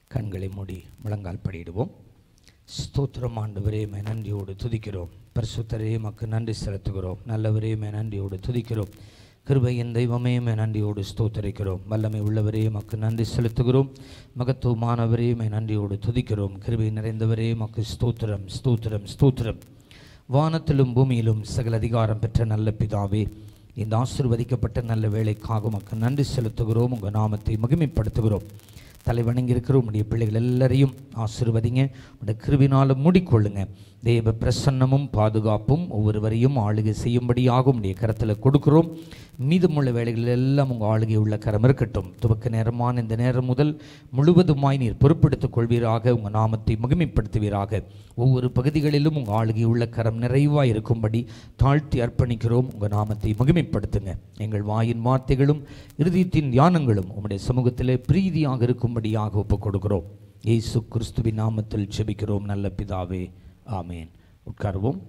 கண்களை மூடி முழங்கால் படியிடுவோம் ஸ்தோத்திரம் ஆண்டவரே மே நன்றியோடு துதிக்கிறோம் பரிசுத்தரே மக்கு நன்றி செலுத்துகிறோம் நல்லவரே மே நன்றியோடு துதிக்கிறோம் கிருபையின் தெய்வமே மே நன்றியோடு ஸ்தோத்தரிக்கிறோம் வல்லமை உள்ளவரே மக்கு நன்றி செலுத்துகிறோம் மகத்துவமானவரே மே நன்றியோடு துதிக்கிறோம் கிருபை நிறைந்தவரே மக்கு ஸ்தோத்திரம் ஸ்தோத்திரம் ஸ்தோத்திரம் வானத்திலும் பூமியிலும் சகல அதிகாரம் பெற்ற நல்ல பிதாவே இந்த ஆசிர்வதிக்கப்பட்ட நல்ல வேலைக்காக உமக்கு நன்றி செலுத்துகிறோம் உங்கள் நாமத்தை மகிமைப்படுத்துகிறோம் தலை வணங்கி இருக்கிற உடைய பிள்ளைகள் எல்லாரையும் ஆசிர்வதிங்க உடைய கிருவினால மூடிக்கொள்ளுங்க தேவ பிரசன்னமும் பாதுகாப்பும் ஒவ்வொருவரையும் ஆளுகை செய்யும்படியாக உடைய கரத்தில் கொடுக்கிறோம் மீதமுள்ள வேலைகள் எல்லாம் உங்கள் ஆளுகை உள்ள கரம் இருக்கட்டும் துவக்க நேரமான இந்த நேரம் முதல் முழுவதுமாய் நீர் பொறுப்படுத்திக் கொள்வீராக உங்கள் நாமத்தை மகிமைப்படுத்துவீராக ஒவ்வொரு பகுதிகளிலும் உங்கள் ஆளுகை உள்ள கரம் நிறைவாக இருக்கும்படி தாழ்த்தி அர்ப்பணிக்கிறோம் உங்கள் நாமத்தை மகிமைப்படுத்துங்க எங்கள் வாயின் வார்த்தைகளும் இருதயத்தின் தியானங்களும் உம்முடைய சமூகத்திலே பிரீதியாக இருக்கும்படியாக ஒப்புக் கொடுக்கிறோம் இயேசு கிறிஸ்துவின் நாமத்தில் செபிக்கிறோம் நல்ல பிதாவே ஆமேன் உட்காருவோம்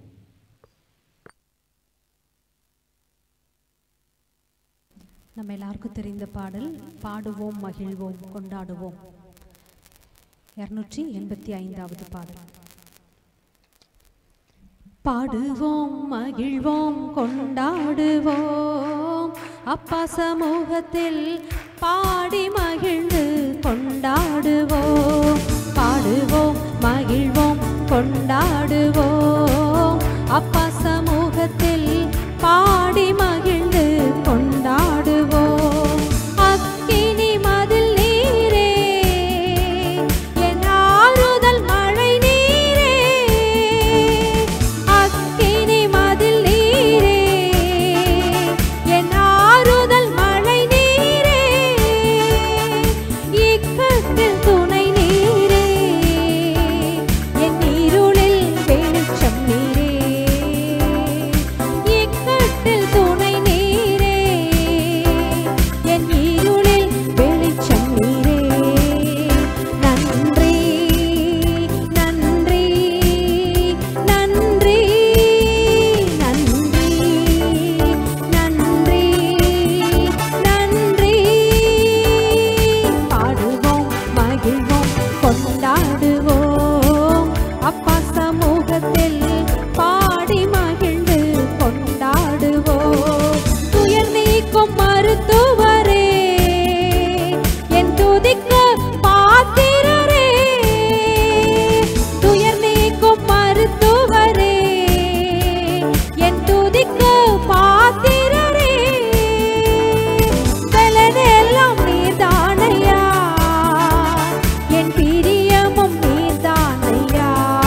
நம்ம எல்லாருக்கும் தெரிந்த பாடல் பாடுவோம் மகிழ்வோம் கொண்டாடுவோம் இருநூற்றி எண்பத்தி ஐந்தாவது பாடல் பாடுவோம் மகிழ்வோம் கொண்டாடுவோம் அப்பா சமூகத்தில் பாடி மகிழ்ந்து கொண்டாடுவோம் பாடுவோம் மகிழ்வோம் கொண்டாடுவோம் அப்பா சமூகத்தில் பாடி மகிழ்ந்து கொண்டாடுவோம் அக்கினி மதில் நீரே என் ஆறுதல் மழை நீரே அக்கினி மதில் நீரே என் ஆறுதல் மழை நீரே இக்கட்டில் துணை நீரே என் இருளில் வெளிச்சம் நீரே இக்கட்டில் துணை நீரே என் இருளில் வெளிச்சம் நீரே நன்றி நன்றி நன்றி நன்றி நன்றி நன்றி பாடுவோம் மகிழ்வோம் கொண்டாடுவோம் அப்பா சமூகத்தில் பாடி மகிழ்ந்து கொண்டாடுவோம் துயர் நீக்கும் மருத்துவரே என் துதிக்க பாத்திரரே துயர் நீக்கும் மருத்துவரே என் துதிக்க பாத்திரரே பலனெல்லாம் நீர்தானையா என் பிரியமும் நீர்தானையா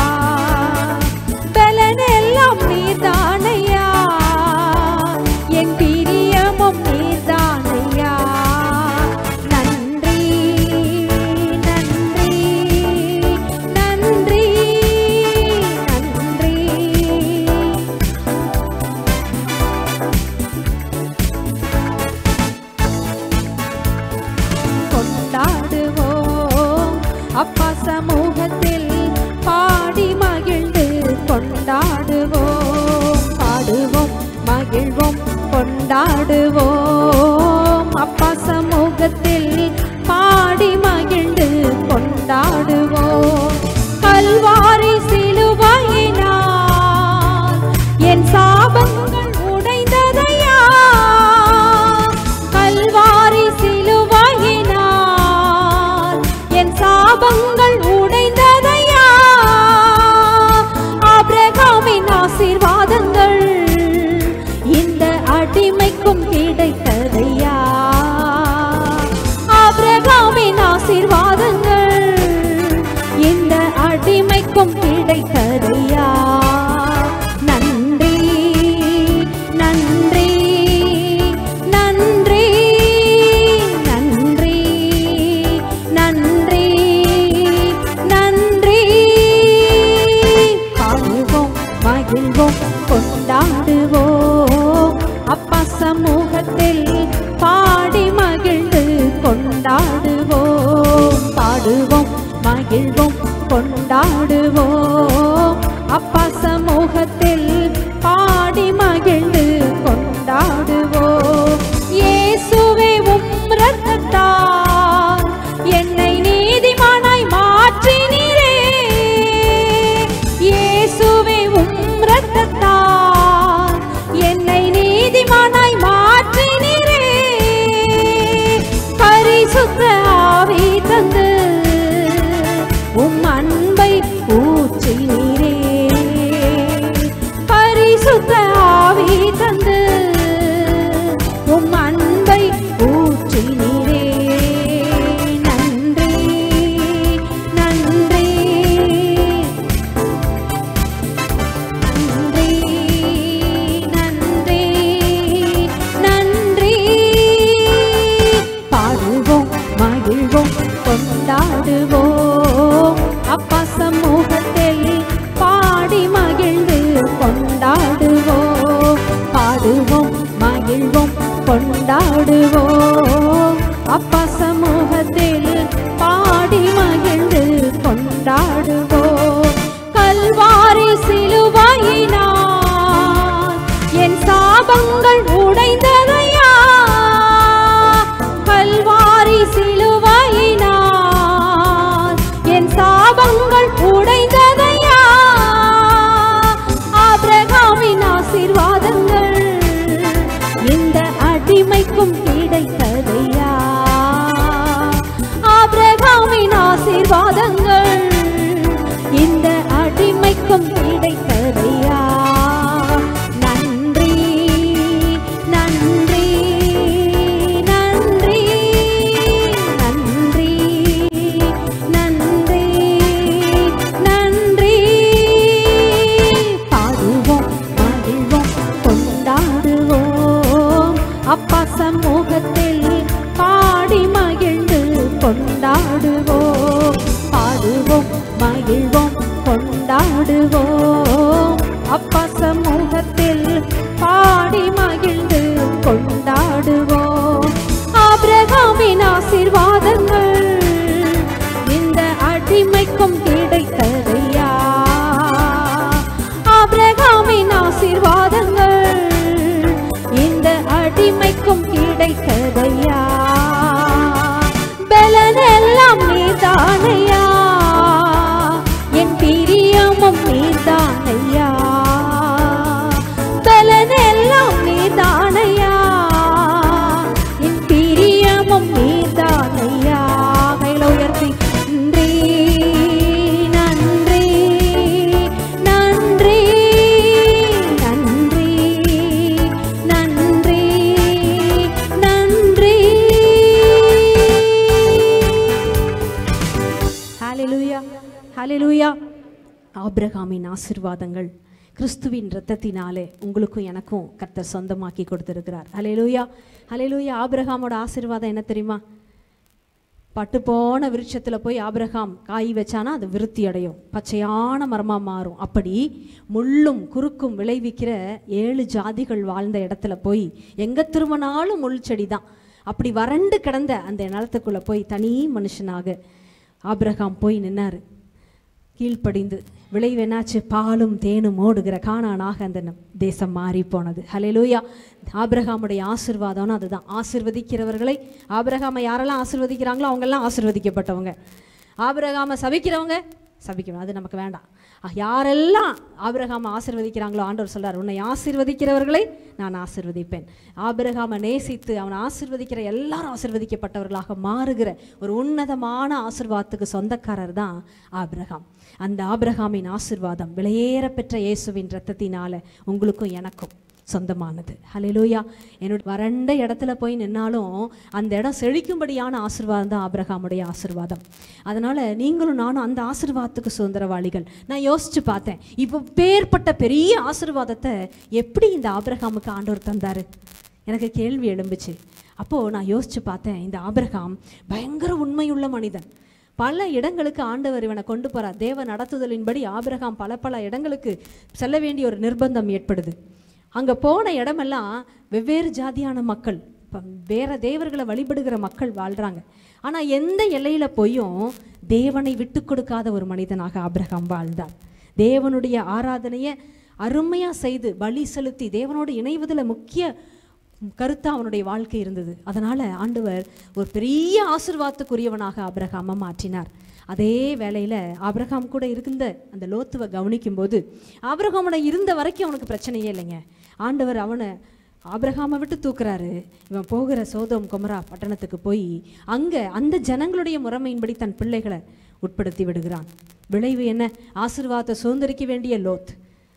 பலனெல்லாம் நீர்தானையா என் பிரியமும் நீர்தானையா நன்றி நன்றி நன்றி நன்றி கொண்டாடுவோம் அப்பா சமூகத்தில் பாடி மகிழ்ந்து கொண்டாடுவோம் பாடுவோம் மகிழ்வோம் கொண்டாடுவோம் அப்பா சமூகத்தில் பாடி மகிழ்ந்து கொண்டாடுவோம் கல்வாரி சிலுவையினால் என் சாபங்கள் உடைந்ததையா கல்வாரி சிலுவையினால் என் சாபங்கள் உடைந்ததையா ஆபிரகாமின் ஆசீர்வாதங்கள் இந்த அடிமைக்கும் கிடைத்ததையா ஆபிரகாமின் ஆசீர்வாதங்கள் இந்த அடிமைக்கும் கிடைத்ததையா நன்றி நன்றி நன்றி நன்றி நன்றி நன்றி பாடுவோம் மகிழ்வோம் கொண்டாடுவோம் அப்பா சமூகத்தில் பாடி மகிழ்ந்து கொண்டாடுவோம் பாடுவோம் மகிழ்வோம் கொண்டாடுவோம் அப்பா சமூகத்தில் பாடி மகிழ்ந்து கொண்டாடுவோம் இயேசுவே உம் இரத்தத்தால் என்னை நீதிமானாய் கொண்டாடுவோம் அப்பா சமூகத்தில் பாடி மகிழ்ந்து கொண்டாடுவோம் பாடுவோம் மகிழ்வோம் கொண்டாடுவோம் அப்பா சமூகத்தில் பாடி மகிழ்ந்து கொண்டாடுவோம் கல்வாரி சிலுவையினால் என் சாபங்கள் உடைந்ததையா கல்வாரி சிலுவையினால் என் சாபங்கள் உடைந்ததையா ஆபிரகாமின் ஆசீர்வாதங்கள் இந்த அடிமைக்கும் கிடைத்ததையா ஆபிரகாமின் ஆசீர்வாதங்கள் இந்த அடிமைக்கும் கிடைத்ததையா நன்றி நன்றி நன்றி நன்றி நன்றி நன்றி பாடுவோம் மகிழ்வோம் கொண்டாடுவோம் அப்பா சமூகத்தில் பாடி மகிழ்ந்து கொண்டாடுவோம் பாடுவோம் மகிழ்வோம் கொண்டாடுவோம் அப்பா சமூகத்தில் பாடி மகிழ்ந்து கொண்டாடுவோம் ஆபிரகாமின் ஆசீர்வாதங்கள் இந்த அடிமைக்கும் கிடைத்ததையா ஆபிரகாமின் ஆசீர்வாதங்கள் இந்த அடிமைக்கும் கிடைத்ததையா பலனெல்லாம் நீதானையா என் பிரியமும் நீதானையா பலனெல்லாம் நீதானையா என் பிரியமும் நீதானையா கையில உயர்த்தி நன்றி நன்றி நன்றி நன்றி நன்றி நன்றி ஹalleluya ஹalleluya ஆபிரகாமின் ஆசிர்வாதங்கள் கிறிஸ்துவின் இரத்தத்தினாலே உங்களுக்கும் எனக்கும் கர்த்தர் சொந்தமாக்கி கொடுத்திருக்கிறார் ஹalleluya ஹalleluya ஆபிரகாமோட ஆசீர்வாதம் என்ன தெரியுமா பட்டு போன விருட்சத்தில் போய் ஆபிரகாம் காய் வச்சானா அது விருத்தி அடையும் பச்சையான மரமா மாறும் அப்படி முள்ளும் குறுக்கும் விளைவிக்கிற ஏழு ஜாதிகள் வாழ்ந்த இடத்துல போய் எங்க திரும்பினாலும் முள் செடி தான் அப்படி வறண்டு கிடந்த அந்த நிலத்துக்குள்ள போய் தனி மனுஷனாக ஆபிரகாம் போய் நின்னாரு கீழ்ப்படிந்து விளைவு என்னாச்சு பாலும் தேனும் ஓடுகிற காணானாக அந்த நம் தேசம் மாறி போனது ஹalleluya ஆபிரகாமுடைய ஆசிர்வாதம்னு அதுதான் ஆசிர்வதிக்கிறவர்களை ஆபிரகாமை யாரெல்லாம் ஆசிர்வதிக்கிறாங்களோ அவங்கெல்லாம் ஆசிர்வதிக்கப்பட்டவங்க ஆபிரகாமை சபிக்கிறவங்க சபிக்கணும் அது நமக்கு வேண்டாம் அஹ், யாரெல்லாம் ஆபிரகாமை ஆசிர்வதிக்கிறாங்களோ ஆண்டவர் சொல்றார் உன்னை ஆசிர்வதிக்கிறவர்களை நான் ஆசிர்வதிப்பேன் ஆபிரகாமை நேசித்து அவனை ஆசிர்வதிக்கிற எல்லாரும் ஆசிர்வதிக்கப்பட்டவர்களாக மாறுகிற ஒரு உன்னதமான ஆசிர்வாதத்துக்கு சொந்தக்காரர் தான் ஆபிரகாம் அந்த ஆபிரகாமின் ஆசிர்வாதம் விலையேற பெற்ற இயேசுவின் இரத்தத்தினால உங்களுக்கும் எனக்கும் சொந்தமானது ஹalleluya என்னோட வறண்ட இடத்துல போய் நின்னாலும் அந்த இடம் செழிக்கும்படியான ஆசீர்வாதம் தான் ஆபிரகாமுடைய ஆசீர்வாதம் அதனால நீங்களும் நானும் அந்த ஆசீர்வாதத்துக்கு சுதந்திரவாளிகள் நான் யோசிச்சு பார்த்தேன் இப்போ பேர்பட்ட பெரிய ஆசீர்வாதத்தை எப்படி இந்த ஆபிரகாமுக்கு ஆண்டவர் தந்தாரு எனக்கு கேள்வி எழும்புச்சு அப்போது நான் யோசிச்சு பார்த்தேன் இந்த ஆபிரகாம் பயங்கர உண்மையுள்ள மனிதன் பல இடங்களுக்கு ஆண்டவர் இவனை கொண்டு போறார் தேவ நடத்துதலின்படி ஆபிரகாம் பல பல இடங்களுக்கு செல்ல வேண்டிய ஒரு நிர்பந்தம் ஏற்படுது அங்கே போன இடமெல்லாம் வெவ்வேறு ஜாதியான மக்கள் இப்போ வேற தேவர்களை வழிபடுகிற மக்கள் வாழ்றாங்க ஆனால் எந்த எல்லையில போயும் தேவனை விட்டு கொடுக்காத ஒரு மனிதனாக ஆபிரகாம் வாழ்ந்தார் தேவனுடைய ஆராதனையை அருமையா செய்து பலி செலுத்தி தேவனோடு இணைவதில் முக்கிய கருத்தா அவனுடைய வாழ்க்கை இருந்தது அதனால ஆண்டவர் ஒரு பெரிய ஆசிர்வாதத்துக்குரியவனாக ஆபிரகாமை மாற்றினார் அதே வேளையில ஆபிரகாம் கூட இருந்த அந்த லோத்துவை கவனிக்கும் போது ஆபிரகாமோட இருந்த வரைக்கும் அவனுக்கு பிரச்சனையே இல்லைங்க ஆண்டவர் அவனை ஆபிரகாமை விட்டு தூக்குறாரு இவன் போகிற சோதோம் குமரா பட்டணத்துக்கு போய் அங்க அந்த ஜனங்களுடைய முறைமையின்படி தன் பிள்ளைகளை உட்படுத்தி விடுகிறான் விளைவு என்ன ஆசீர்வாதத்தை சுதந்திரிக்க வேண்டிய லோத்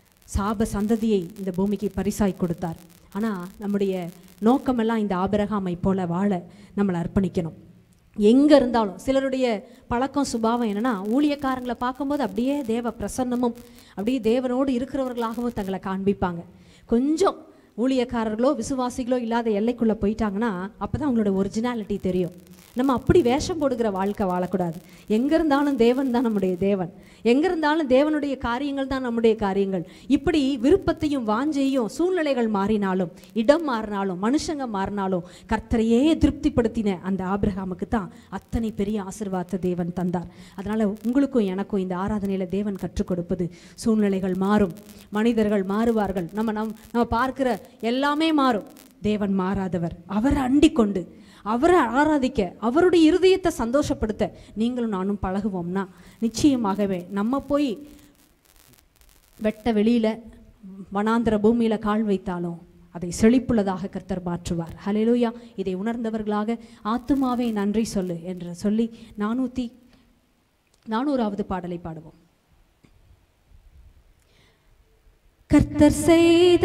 சாப சந்ததியை இந்த பூமிக்கு பரிசாய் கொடுத்தார் ஆனால் நம்முடைய நோக்கமெல்லாம் இந்த ஆபிரகாமை போல வாழ நம்மளை அர்ப்பணிக்கணும் எங்கே இருந்தாலும் சிலருடைய பழக்கம் சுபாவம் என்னன்னா ஊழியக்காரங்களை பார்க்கும்போது அப்படியே தேவ பிரசன்னமும் அப்படியே தேவனோடு இருக்கிறவர்களாகவும் தங்களை காண்பிப்பாங்க கொஞ்சம் ஊழியக்காரர்களோ விசுவாசிகளோ இல்லாத எல்லைக்குள்ளே போயிட்டாங்கன்னா அப்போ தான் அவங்களோட ஒரிஜினாலிட்டி தெரியும் நம்ம அப்படி வேஷம் போடுகிற வாழ்க்கை வாழக்கூடாது எங்கே இருந்தாலும் தேவன் தான் நம்முடைய தேவன் எங்கே இருந்தாலும் தேவனுடைய காரியங்கள் தான் நம்முடைய காரியங்கள் இப்படி விருப்பத்தையும் வாஞ்சையும் சூழ்நிலைகள் மாறினாலும் இடம் மாறினாலும் மனுஷங்க மாறினாலும் கர்த்தரையே திருப்திப்படுத்தின அந்த ஆபிரகாமுக்கு தான் அத்தனை பெரிய ஆசீர்வாதத்தை தேவன் தந்தார் அதனால் உங்களுக்கும் எனக்கும் இந்த ஆராதனையில் தேவன் கற்றுக் கொடுப்பது சூழ்நிலைகள் மாறும் மனிதர்கள் மாறுவார்கள் நம்ம நம் நம்ம பார்க்கிற எல்லாமே மாறும் தேவன் மாறாதவர் அவரை அண்டிக் கொண்டு அவரை ஆராதிக்க அவருடைய இருதயத்தை சந்தோஷப்படுத்த நீங்களும் நானும் பழகுவோம்னா நிச்சயமாகவே நம்ம போய் வெட்ட வெளியில வனாந்திர பூமியில கால் வைத்தாலும் அதை செழிப்புள்ளதாக கர்த்தர் மாற்றுவார் ஹalleluya இதை உணர்ந்தவர்களாக ஆத்துமாவே நன்றி சொல்லு என்று சொல்லி நானூற்றி நானூறாவது பாடலை பாடுவோம் கர்த்தர் செய்த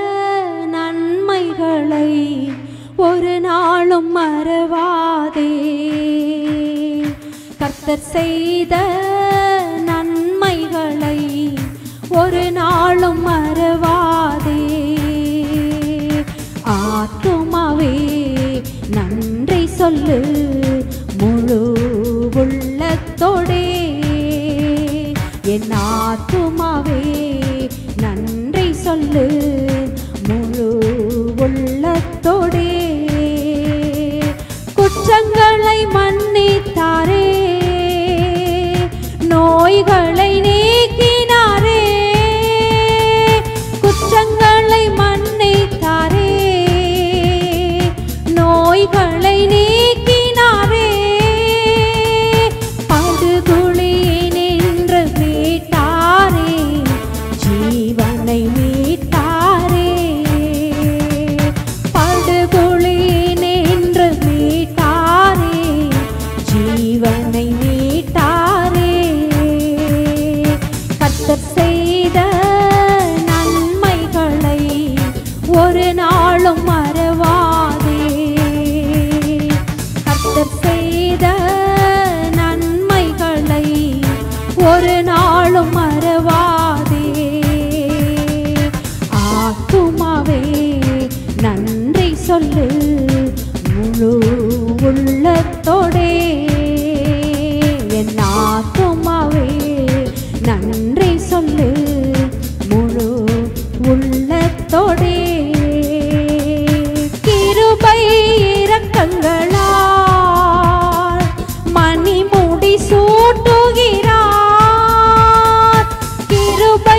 நன்மைகளை ஒரு நாளும் மறவாதே கர்த்தர் செய்த நன்மைகளை ஒரு நாளும் மறவாதே ஆத்துமாவே நன்றி சொல்லு முழு உள்ளத்தோடே என் ஆத்துமாவே நன்றி சொல்லு முழு உள்ளத்தோடே குற்றங்களை மன்னித்தாரே நோய்களை நீக்கினாரே குற்றங்களை மன்னித்தாரே நோய்களை நீக்கினாரே படுகுழியினின்று மீட்டாரே ஜீவனை மீட்டாரே படுகுழியினின்று மீட்டாரே ஜீவனை மீட்டாரே கர்த்தர் செய்த நன்மைகளை ஒரு நாளும் மறவாதே கர்த்தர் செய்த நன்மைகளை ஒரு நாளும் மறவாதே ஆத்துமாவே நன்றி சொல்லு முழு உள்ளத்தோடே என் ஆத்துமாவே நன்றி சொல்லு முழு உள்ளத்தோடே கிருபை இரக்கங்களால் மணிமுடி சூட்டுகிறார் கிருபை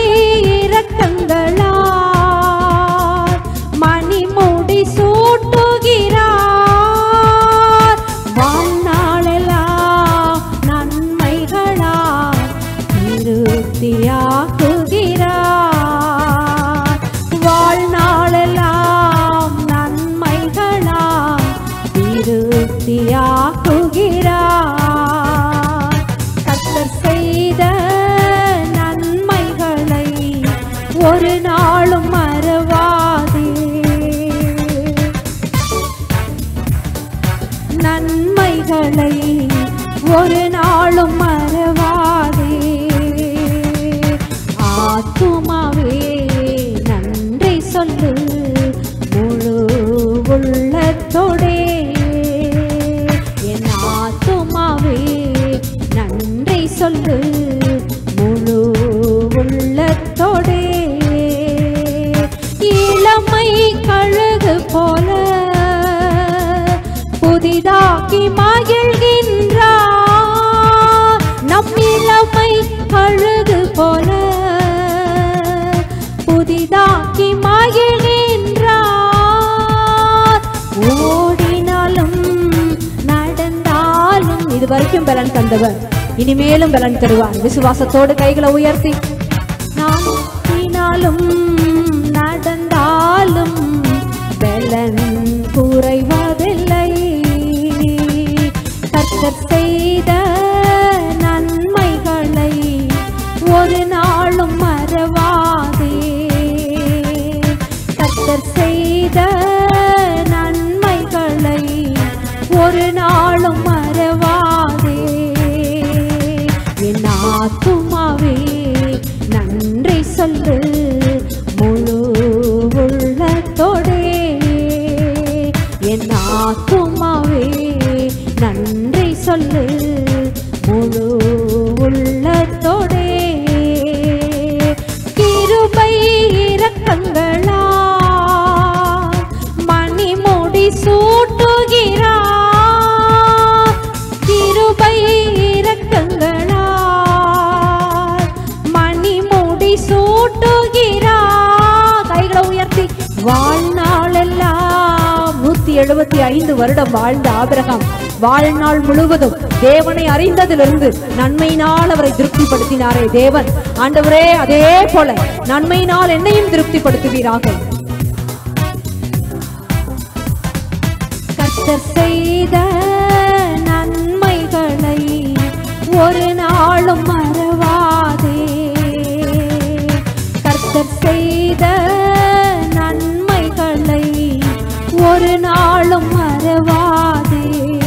இரக்கங்களால் மணிமுடி சூட்டுகிறார் வாழ்நாளெல்லாம் நன்மைகளால் திருப்தியாக்குகிறார் வாழ்நாளெல்லாம் நன்மைகளால் திருப்தியாக்குகிறார் கர்த்தர் செய்த நன்மைகளை ஒரு நாளும் மறவாதே நன்மைகளை ஒரு நாளும் மறவாதே ஆத்துமாவே நன்றி சொல்லு முழு உள்ளத்தோடே என் ஆத்துமாவே நன்றி சொல்லு முழு உள்ளத்தோடே இளமை கழுகு போல புதிதாக்கி மகிழ்கின்றார் நம் இளமை கழுகு போல புதிதாக்கி மகிழ்கின்றார் ஓடினாலும் நடந்தாலும் இது வரைக்கும் பலன் தந்தவர் இனிமேலும் பலன் தருவார் விசுவாசத்தோடு கைகளை உயர்த்தி நாம் ஓடினாலும் நடந்தாலும் பலன் குறைவதில்லை கர்த்தர் செய்த நன்மைகளை ஒரு நாளும் மறவாதே கர்த்தர் செய்த நன்மைகளை ஒரு நாளும் மறவாதே என் ஆத்துமாவே நன்றி சொல்லு முழு உள்ளத்தோடே எழுபத்தி ஐந்து வருடம் வாழ்ந்த ஆபிரகாம் வாழ்நாள் முழுவதும் தேவனை அறிந்ததிலிருந்து நன்மையினால் அவரை திருப்திப்படுத்தினாரே தேவன் ஆண்டவரே அதே போல நன்மையினால் என்னையும் திருப்திப்படுத்துவீராக கர்த்தர் செய்த நன்மைகளை ஒரு நாளும் மறவாதே கர்த்தர் செய்த நன்மைகளை ஒரு நாளும் மறவாதே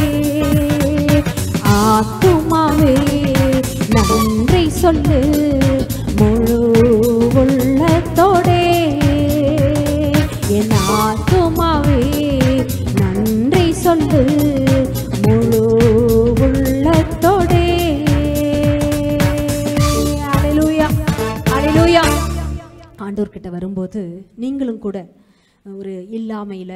ஆத்துமாவே நன்றி சொல்லு முழு உள்ளத்தோடே என் ஆத்துமாவே நன்றி சொல்லு முழு உள்ளத்தோடே அல்லேலூயா அல்லேலூயா ஆண்டவர்கிட்ட வரும்போது நீங்களும் கூட ஒரு இல்லாமையில்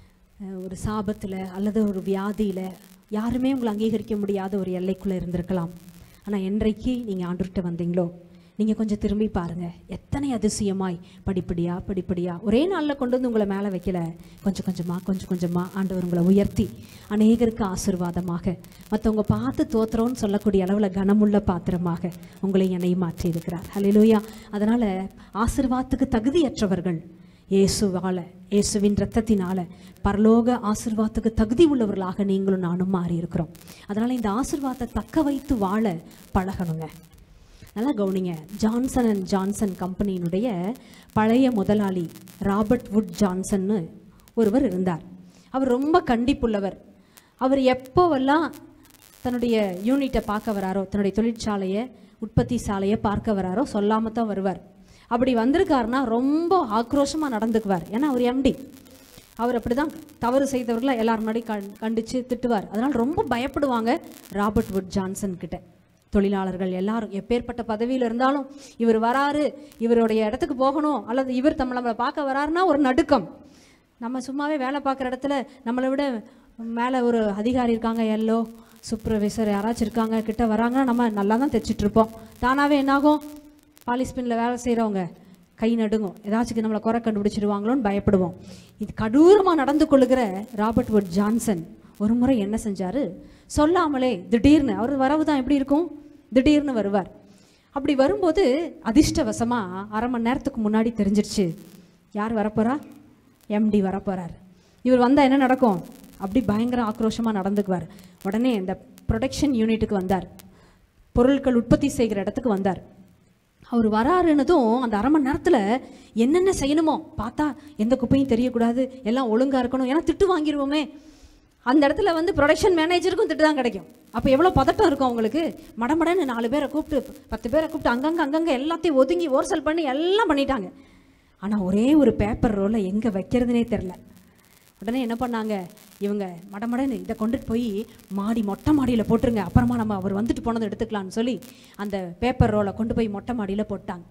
ஒரு சாபத்தில் அல்லது ஒரு வியாதியில் யாருமே உங்களை அங்கீகரிக்க முடியாத ஒரு எல்லைக்குள்ளே இருந்திருக்கலாம் ஆனால் என்றைக்கு நீங்கள் ஆண்டவர்கிட்ட வந்தீங்களோ நீங்கள் கொஞ்சம் திரும்பி பாருங்கள் எத்தனை அதிசயமாய் படிப்படியா படிப்படியா ஒரே நாளில் கொண்டு வந்து உங்களை மேலே வைக்கல கொஞ்சம் கொஞ்சமாக கொஞ்சம் கொஞ்சமாக ஆண்டவர் உங்களை உயர்த்தி அநேகருக்கு ஆசீர்வாதமாக மற்றவங்க பார்த்து தோத்துறோன்னு சொல்லக்கூடிய அளவில் கனமுள்ள பாத்திரமாக உங்களை என்னையும் மாற்றி இருக்கிறார் ஹalleluya அதனால் ஆசீர்வாதத்துக்கு தகுதியற்றவர்கள் இயேசுவால இயேசுவின் ரத்தத்தினால பரலோக ஆசீர்வாதத்துக்கு தகுதி உள்ளவர்களாக நீங்களும் நானும் மாறி இருக்கிறோம் அதனால் இந்த ஆசீர்வாதத்தை தக்க வைத்து வாழ பழகணுங்க நல்லா கவனிங்க ஜான்சன் அண்ட் ஜான்சன் கம்பெனியினுடைய பழைய முதலாளி ராபர்ட் வுட் ஜான்சன்னு ஒருவர் இருந்தார் அவர் ரொம்ப கண்டிப்புள்ளவர் அவர் எப்போவெல்லாம் தன்னுடைய யூனிட்டை பார்க்க வராரோ தன்னுடைய தொழிற்சாலையை உற்பத்தி சாலையை பார்க்க வராரோ சொல்லாம தான் வருவார் அப்படி வந்திருக்காருன்னா ரொம்ப ஆக்ரோஷமாக நடந்துக்குவார் ஏன்னா அவர் எம்டி அவர் அப்படிதான் தவறு செய்தவர்களை எல்லார் முன்னாடி கண் கண்டிச்சு திட்டுவார் அதனால் ரொம்ப பயப்படுவாங்க ராபர்ட் வுட் ஜான்சன் கிட்ட தொழிலாளர்கள் எல்லாரும் எப்பேற்பட்ட பதவியில் இருந்தாலும் இவர் வராரு இவருடைய இடத்துக்கு போகணும் அல்லது இவர் தம்ம நம்மளை பார்க்க வராருன்னா ஒரு நடுக்கம் நம்ம சும்மாவே வேலை பார்க்குற இடத்துல நம்மளை விட மேலே ஒரு அதிகாரி இருக்காங்க எல்லோ சூப்பர்வைசர் யாராச்சும் இருக்காங்க கிட்ட வராங்கன்னா நம்ம நல்லா தான் தைச்சிட்டு இருப்போம் தானாகவே என்னாகும் பாலிஸ் பின்னில் வேலை செய்கிறவங்க கை நடுங்கும் ஏதாச்சும் நம்மளை குறை கண்டுபிடிச்சிருவாங்களோன்னு பயப்படுவோம் இது கடூரமாக நடந்து கொள்ளுகிற ராபர்ட் வுட் ஜான்சன் ஒரு முறை என்ன செஞ்சாரு சொல்லாமலே திடீர்னு அவர் வரவு தான் எப்படி இருக்கும் திடீர்னு வருவார் அப்படி வரும்போது அதிர்ஷ்டவசமாக அரை மணி நேரத்துக்கு முன்னாடி தெரிஞ்சிருச்சு யார் வரப்போறா எம்டி வரப்போறார் இவர் வந்தால் என்ன நடக்கும் அப்படி பயங்கர ஆக்ரோஷமாக நடந்துக்குவார் உடனே இந்த ப்ரொடக்ஷன் யூனிட்டுக்கு வந்தார் பொருட்கள் உற்பத்தி செய்கிற இடத்துக்கு வந்தார் அவர் வராருன்னதும் அந்த அரை மணி நேரத்தில் என்னென்ன செய்யணுமோ பார்த்தா எந்த குப்பையும் தெரியக்கூடாது எல்லாம் ஒழுங்காக இருக்கணும் ஏன்னா திட்டு வாங்கிடுவோமே அந்த இடத்துல வந்து ப்ரொடக்ஷன் மேனேஜருக்கும் திட்டு தான் கிடைக்கும் அப்போ எவ்வளோ பதட்டம் இருக்கும் அவங்களுக்கு மடமடன்னு நாலு பேரை கூப்பிட்டு பத்து பேரை கூப்பிட்டு அங்கங்கே அங்கங்கே எல்லாத்தையும் ஒதுங்கி ஓர்சல் பண்ணி எல்லாம் பண்ணிட்டாங்க ஆனால் ஒரே ஒரு பேப்பர் ரோலை எங்கே வைக்கிறதுனே தெரில உடனே என்ன பண்ணாங்க இவங்க மடமடன்னு இதை கொண்டுட்டு போய் மாடி மொட்டை மாடியில் போட்டுருங்க அப்புறமா நம்ம அவர் வந்துட்டு போனதை எடுத்துக்கலாம்னு சொல்லி அந்த பேப்பர் ரோலை கொண்டு போய் மொட்டை மாடியில் போட்டாங்க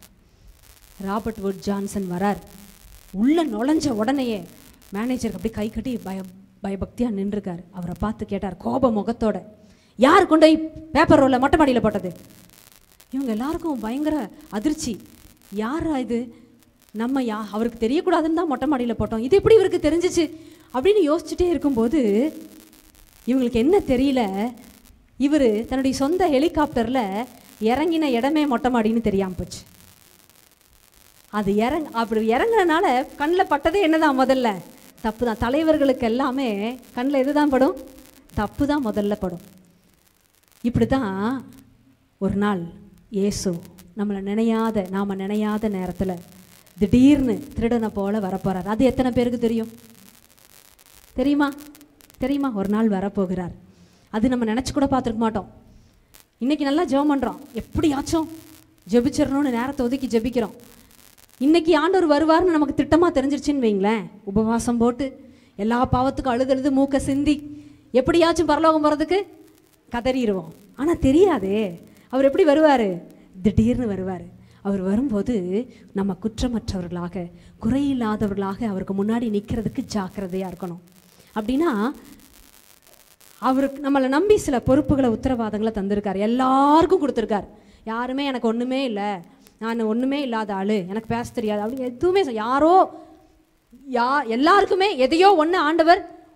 ராபர்ட் வுட் ஜான்சன் வரார் உள்ள நுழைஞ்ச உடனேயே மேனேஜருக்கு அப்படியே கை கட்டி பய பயபக்தியாக நின்றுருக்கார் அவரை பார்த்து கேட்டார் கோப முகத்தோட யார் கொண்டு போய் பேப்பர் ரோலை மொட்டை மாடியில் போட்டது இவங்க எல்லாருக்கும் பயங்கர அதிர்ச்சி யாரா இது நம்ம யா அவருக்கு தெரியக்கூடாதுன்னு தான் மொட்டை மாடியில் போட்டோம் இது எப்படி இவருக்கு தெரிஞ்சிச்சு அப்படின்னு யோசிச்சுட்டே இருக்கும்போது இவங்களுக்கு என்ன தெரியல இவர் தன்னுடைய சொந்த ஹெலிகாப்டரில் இறங்கின இடமே மொட்டை மாடின்னு தெரியாமல் போச்சு அது இறங் அப்படி இறங்குறனால கண்ணில் பட்டதே என்னதான் முதல்ல தப்பு தான் தலைவர்களுக்கு எல்லாமே கண்ணில் எதுதான் படும் தப்பு தான் முதல்ல படும் இப்படி தான் ஒரு நாள் இயேசு நம்மளை நினையாத நாம் நினையாத நேரத்தில் திடீர்னு திருடனை போல வரப்போறார் அது எத்தனை பேருக்கு தெரியும் தெரியுமா தெரியுமா ஒரு நாள் வரப்போகிறார் அது நம்ம நினச்சி கூட பார்த்துருக்க மாட்டோம் இன்னைக்கு நல்லா ஜெபம் பண்ணுறோம் எப்படியாச்சும் ஜெபிச்சிடணும்னு நேரத்தை ஒதுக்கி ஜெபிக்கிறோம் இன்னைக்கு ஆண்டவர் வருவார்னு நமக்கு திட்டமாக தெரிஞ்சிருச்சுன்னு வைங்களேன் உபவாசம் போட்டு எல்லா பாவத்துக்கும் அழுது அழுது மூக்க சிந்தி எப்படியாச்சும் பரலோகம் போகிறதுக்கு கதறிடுவோம் ஆனால் தெரியாதே அவர் எப்படி வருவார் திடீர்னு வருவார் அவர் வரும்போது நம்ம குற்றமற்றவர்களாக குறையில்லாதவர்களாக அவருக்கு முன்னாடி நிற்கிறதுக்கு ஜாக்கிரதையாக இருக்கணும் அப்படின்னா அவருக்கு நம்மளை நம்பி சில பொறுப்புகளை உத்தரவாதங்களை தந்திருக்காரு எல்லாருக்கும் கொடுத்துருக்காரு யாருமே எனக்கு ஒன்றுமே இல்லை நான் ஒன்றுமே இல்லாத ஆள் எனக்கு பேச தெரியாது அப்படின்னு எதுவுமே சொ- யாரோ யா எல்லாருக்குமே எதையோ ஒன்று ஆண்டவர்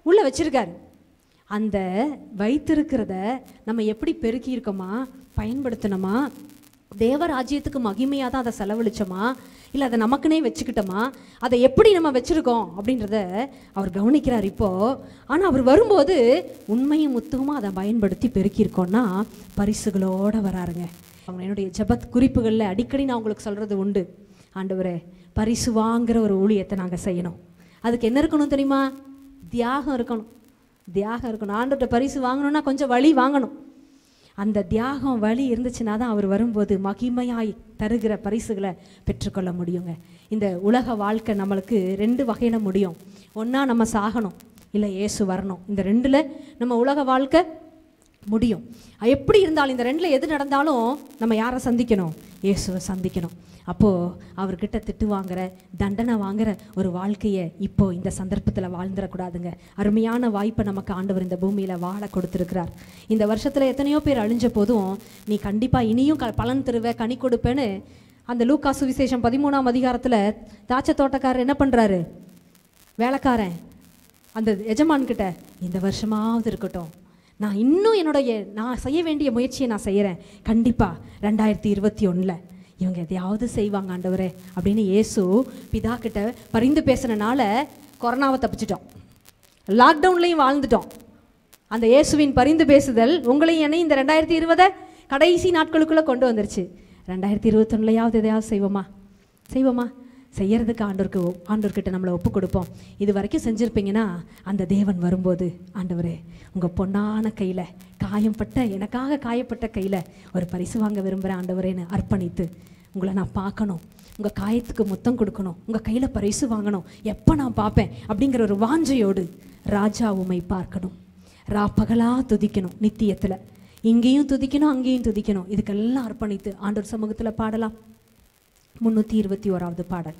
உள்ளே வச்சிருக்காரு அந்த வைத்திருக்கிறத நம்ம எப்படி பெருக்கி இருக்கோமா பயன்படுத்தணுமா தேவராஜ்யத்துக்கு மகிமையாக தான் அதை செலவழிச்சோமா இல்லை அதை நமக்குனே வச்சுக்கிட்டோமா அதை எப்படி நம்ம வச்சுருக்கோம் அப்படின்றத அவர் கவனிக்கிறார் இப்போ ஆனால் அவர் வரும்போது உண்மையும் முத்துவமாக அதை பயன்படுத்தி பெருக்கியிருக்கோன்னா பரிசுகளோடு வராருங்க அவங்க என்னுடைய ஜபத் குறிப்புகளில் அடிக்கடி நான் உங்களுக்கு சொல்கிறது உண்டு ஆண்டவரே பரிசு வாங்குற ஒரு ஊழியத்தை நாங்கள் செய்யணும் அதுக்கு என்ன இருக்கணும் தெரியுமா தியாகம் இருக்கணும் தியாகம் இருக்கணும் ஆண்டவர்கிட்ட பரிசு வாங்கணும்னா கொஞ்சம் வழி வாங்கணும் அந்த தியாகம் வழி இருந்துச்சுன்னா தான் அவர் வரும்போது மகிமையாய் தருகிற பரிசுகளை பெற்றுக்கொள்ள முடியுங்க இந்த உலக வாழ்க்கை நம்மளுக்கு ரெண்டு வகையில் முடியும் ஒன்றா நம்ம சாகணும் இல்லை இயேசு வரணும் இந்த ரெண்டில் நம்ம உலக வாழ்க்கை முடியும் எப்படி இருந்தாலும் இந்த ரெண்டில் எது நடந்தாலும் நம்ம யாரை சந்திக்கணும் இயேசுவை சந்திக்கணும் அப்போது அவர்கிட்ட திட்டு வாங்குற தண்டனை வாங்குற ஒரு வாழ்க்கையை இப்போ இந்த சந்தர்ப்பத்தில் வாழ்ந்துடக்கூடாதுங்க அருமையான வாய்ப்பை நமக்கு ஆண்டவர் இந்த பூமியில் வாழ கொடுத்துருக்கிறார் இந்த வருஷத்தில் எத்தனையோ பேர் அழிஞ்ச போதும் நீ கண்டிப்பாக இனியும் க பலன் தருவ கனி கொடுப்பேன்னு அந்த லூக்கா சுவிசேஷம் பதிமூணாம் அதிகாரத்தில் தாச்ச தோட்டக்காரர் என்ன பண்ணுறாரு வேலைக்காரன் அந்த எஜமான்கிட்ட இந்த வருஷமாவது இருக்கட்டும் நான் இன்னும் என்னுடைய நான் செய்ய வேண்டிய முயற்சியை நான் செய்கிறேன் கண்டிப்பாக ரெண்டாயிரத்தி இருபத்தி ஒன்றில் இவங்க எதையாவது செய்வாங்க ஆண்டவரே அப்படின்னு இயேசு பிதா கிட்ட பரிந்து பேசுனனால கொரோனாவை தப்பிச்சிட்டோம் லாக்டவுன்லேயும் வாழ்ந்துட்டோம் அந்த இயேசுவின் பரிந்து பேசுதல் உங்களையும் என்னையும் இந்த ரெண்டாயிரத்தி இருபதை கடைசி நாட்களுக்குள்ளே கொண்டு வந்துருச்சு ரெண்டாயிரத்தி இருபத்தொன்னுலையாவது எதையாவது செய்வோமா செய்வோமா செய்யறதுக்கு ஆண்டோருக்கு ஆண்டோர்கிட்ட நம்மளை ஒப்பு கொடுப்போம் இது வரைக்கும் செஞ்சுருப்பீங்கன்னா அந்த தேவன் வரும்போது ஆண்டவரே உங்கள் பொன்னான கையில் காயம்பட்ட எனக்காக காயப்பட்ட கையில் ஒரு பரிசு வாங்க விரும்புகிறேன் ஆண்டவரேன்னு அர்ப்பணித்து உங்களை நான் பார்க்கணும் உங்கள் காயத்துக்கு முத்தம் கொடுக்கணும் உங்கள் கையில் பரிசு வாங்கணும் எப்போ நான் பார்ப்பேன் அப்படிங்கிற ஒரு வாஞ்சையோடு ராஜா உமை பார்க்கணும் ரா பகலா துதிக்கணும் நித்தியத்தில் இங்கேயும் துதிக்கணும் அங்கேயும் துதிக்கணும் இதுக்கெல்லாம் அர்ப்பணித்து ஆண்டவர் சமூகத்தில் பாடலாம் முன்னூற்றி இருபத்தி ஓராவது பாடல்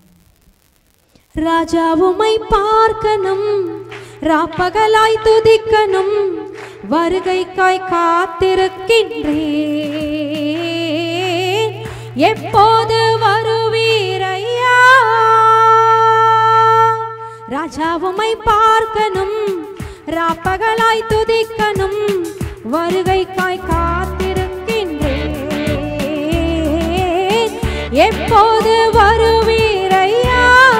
ராஜாவுமை பார்க்கணும் ராப்பகலாய் துதிக்கணும் வருகைக்காய் காத்திருக்கின்றேன் எப்போது வருவீரையா ராஜாவுமை பார்க்கணும் ராப்பகலாய் துதிக்கணும் வருகைக்காய் காத்திருக்கின்றேன் எப்போது வருவீரையா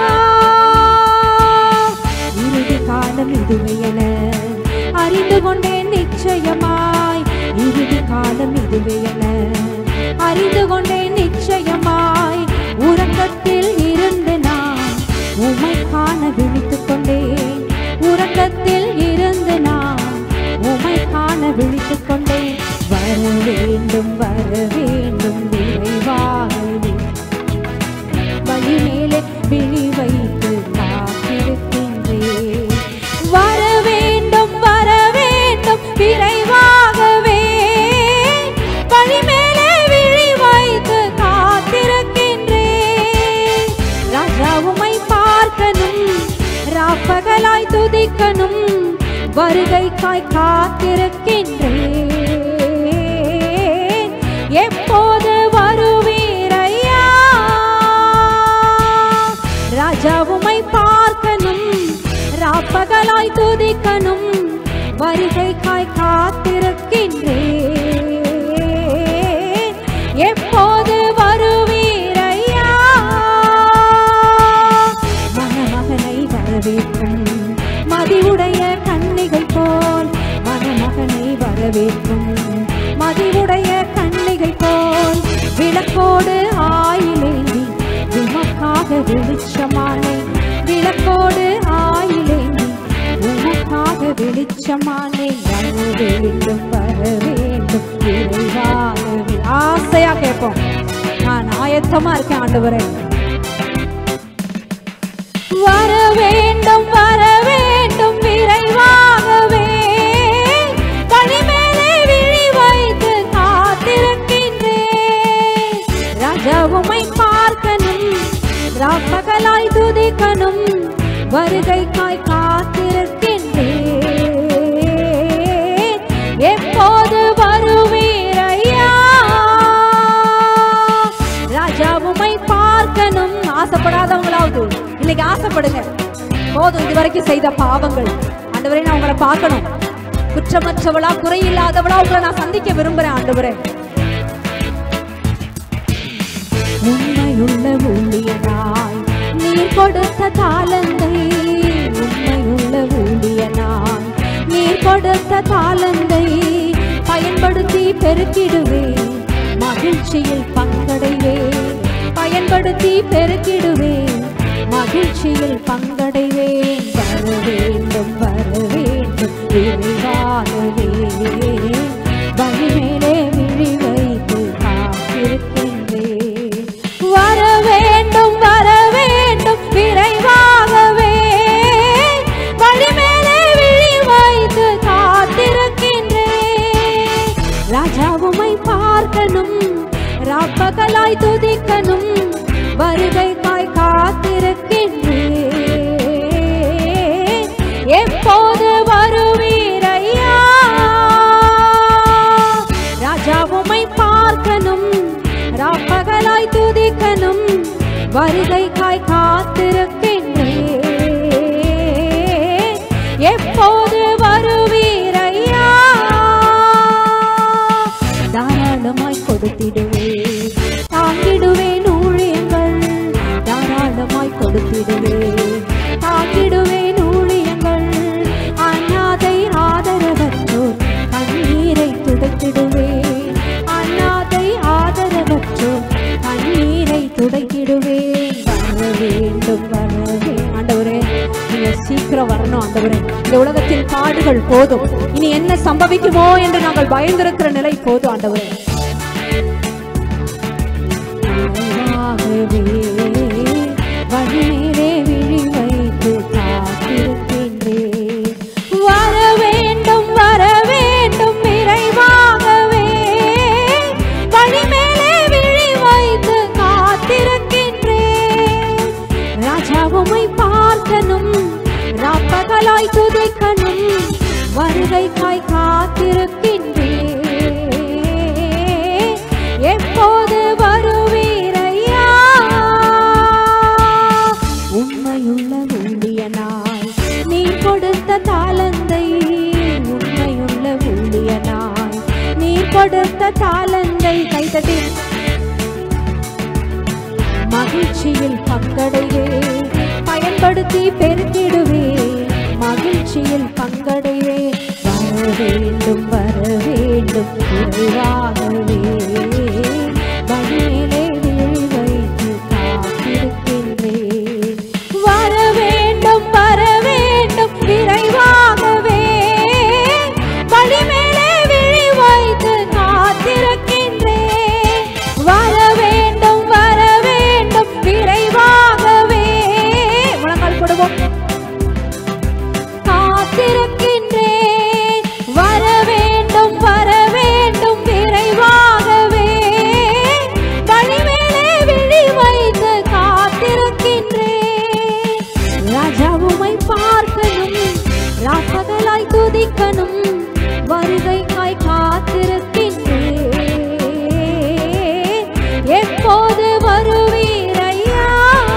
இறுதி காலம் இதுவே என அறிந்து கொண்டேன் நிச்சயமாய் இறுதி காலம் இதுவே என அறிந்து கொண்டேன் நிச்சயமாய் உறக்கத்தில் இருந்து நான் உமை காண விழித்துக் கொண்டேன் உறக்கத்தில் இருந்து நான் உமை காண விழித்துக் கொண்டேன் வர வேண்டும் வர வேண்டும் விரைவாகவே வழி மேலே விழி வைத்து காத்திருக்கின்றேன் வர வேண்டும் வர வேண்டும் விரைவாகவே வழி மேலே விழி வைத்து காத்திருக்கின்றேன் ராஜாவுமை பார்க்கணும் ராப்பகலாய் துதிக்கணும் வருகைக்காய் காத்திருக்கின்றேன் எப்போது வருவீரையா ராஜாவுமை பார்க்கணும் ராப்பகலாய் துதிக்கணும் வருகைக்காய் காத்திருக்கின்றேன் எப்போது வருவீரையா மணமகனை வரவேற்கும் மதிவுடைய கன்னிகை போல் மணமகனை வரவேற்கும் மதிவுடைய கன்னிகை போல் விளக்கோடு ஆயிலேந்தி உமக்காக வெளிச்சமானே விளக்கோடு ஆயிலேந்தி உமக்காக வெளிச்சமானே வர வேண்டும் வர வேண்டும் விரைவாகவே ஆசையா கேட்போம் நான் ஆயத்தமா இருக்கேன் ஆண்டவரே வர வேண்டும் வர வேண்டும் விரைவாகவே கனிமேலே விழி வைத்து காத்திருக்கின்றேன் ராஜாவுமை பார்க்கணும் ராப்பகலாய் துதிக்கணும் வருகைக்காய் காத்திருக்கின்றேன் எப்போது வருவீரையா ராஜாவுமை பார்க்கணும் ஆசைப்படாதவங்களாவது இன்னைக்கு ஆசைப்படுங்க போதும் இது வரைக்கும் செய்த பாவங்கள் ஆண்டவரே நான் உங்களை பார்க்கணும் குற்றமற்றவளா குறையில்லாதவளா உங்களை நான் சந்திக்க விரும்புறேன் ஆண்டவரே உண்மையுள்ள ஊழியனாய் நீர் கொடுத்த தாளந்தை உண்மையுள்ள ஊழியனாய் நீர் கொடுத்த தாளந்தை பயன்படுத்தி பெருக்கிடுவேன் மகிழ்ச்சியில் பங்கடைவேன் பயன்படுத்தி பெருக்கிடுவேன் மகிழ்ச்சியில் பங்கடைவேன் வர வேண்டும் வர வேண்டும் விரைவாகவே வழிமேலே விழி வைத்து காத்திருக்கின்றேன் வர வேண்டும் வர வேண்டும் விரைவாகவே வழிமேலே விழி வைத்து காத்திருக்கின்றேன் ராஜாவுமை பார்க்கணும் ராப்பகலாய் துதிக்கணும் வருகைக்காய் காத்திருக்கின்றேன் எப்போது வருவீரையா ராஜாவுமை பார்க்கணும் ராப்பகலாய் துதிக்கணும் வருகைக்காய் காத்திருக்கின்றேன் எப்போது வருவீரையா தாராளமாய் கொடுத்திடுவேன் தாங்கிடுவேன் ஊழியங்கள் தாராளமாய் கொடுத்திடுவேன் தாங்கிடுவேன் ஊழியங்கள் அநாதை ஆதரவற்றோர் கண்ணீரை துடைத்திடுவேன் அநாதை ஆதரவற்றோர் கண்ணீரை துடைத்திடுவேன் வர வேண்டும் வரவே ஆண்டவரே நீங்க சீக்கிரம் வரணும் ஆண்டவரே இந்த உலகத்தில் பாடுகள் போதும் இனி என்ன சம்பவிக்குமோ என்று நாங்கள் பயந்திருக்கிற நிலை போதும் ஆண்டவரே ஆகவே வழிநீரே விழி வைத்து காத்திருக்கின்றேன் வர வேண்டும் வர வேண்டும் விரைவாகவே வழிமேலே விழி வைத்து காத்திருக்கின்றேன் ராஜாவுமை பார்க்கணும் ராப்பகலாய் துதிக்கணும் வருகைக்காய் காத்திருக்கின்றேன் எப்போது வருவீரையா உண்மையுள்ள ஊழியனாய் நீ கொடுத்த தாளந்தை உண்மையுள்ள ஊழியனாய் நீ கொடுத்த தாளந்தை கைதட்டி மகிழ்ச்சியில் பங்கடைவே பயன்படுத்தி பெருக்கிடுவே மகிழ்ச்சியில் பங்கடைவே வர வேண்டும் வர வேண்டும் விரைவாகவே வழியிலே விழி வைத்து காத்திருக்கின்றேன் வர வேண்டும் வர வேண்டும் விரைவாகவே வழிமேலே விழி வைத்து காத்திருக்கின்றேன் வர வேண்டும் வர வேண்டும் விரைவாகவே முழங்கால் போடுவோம் காத்திருக்கின்றேன் வர வேண்டும் வர வேண்டும் விரைவாகவே வழிமேலே விழி வைத்து காத்திருக்கின்றேன் ராஜாவுமை பார்க்கணும் ராப்பகலாய் துதிக்கணும் வருகைக்காய் காத்திருக்கின்றேன் எப்போது வருவீரையா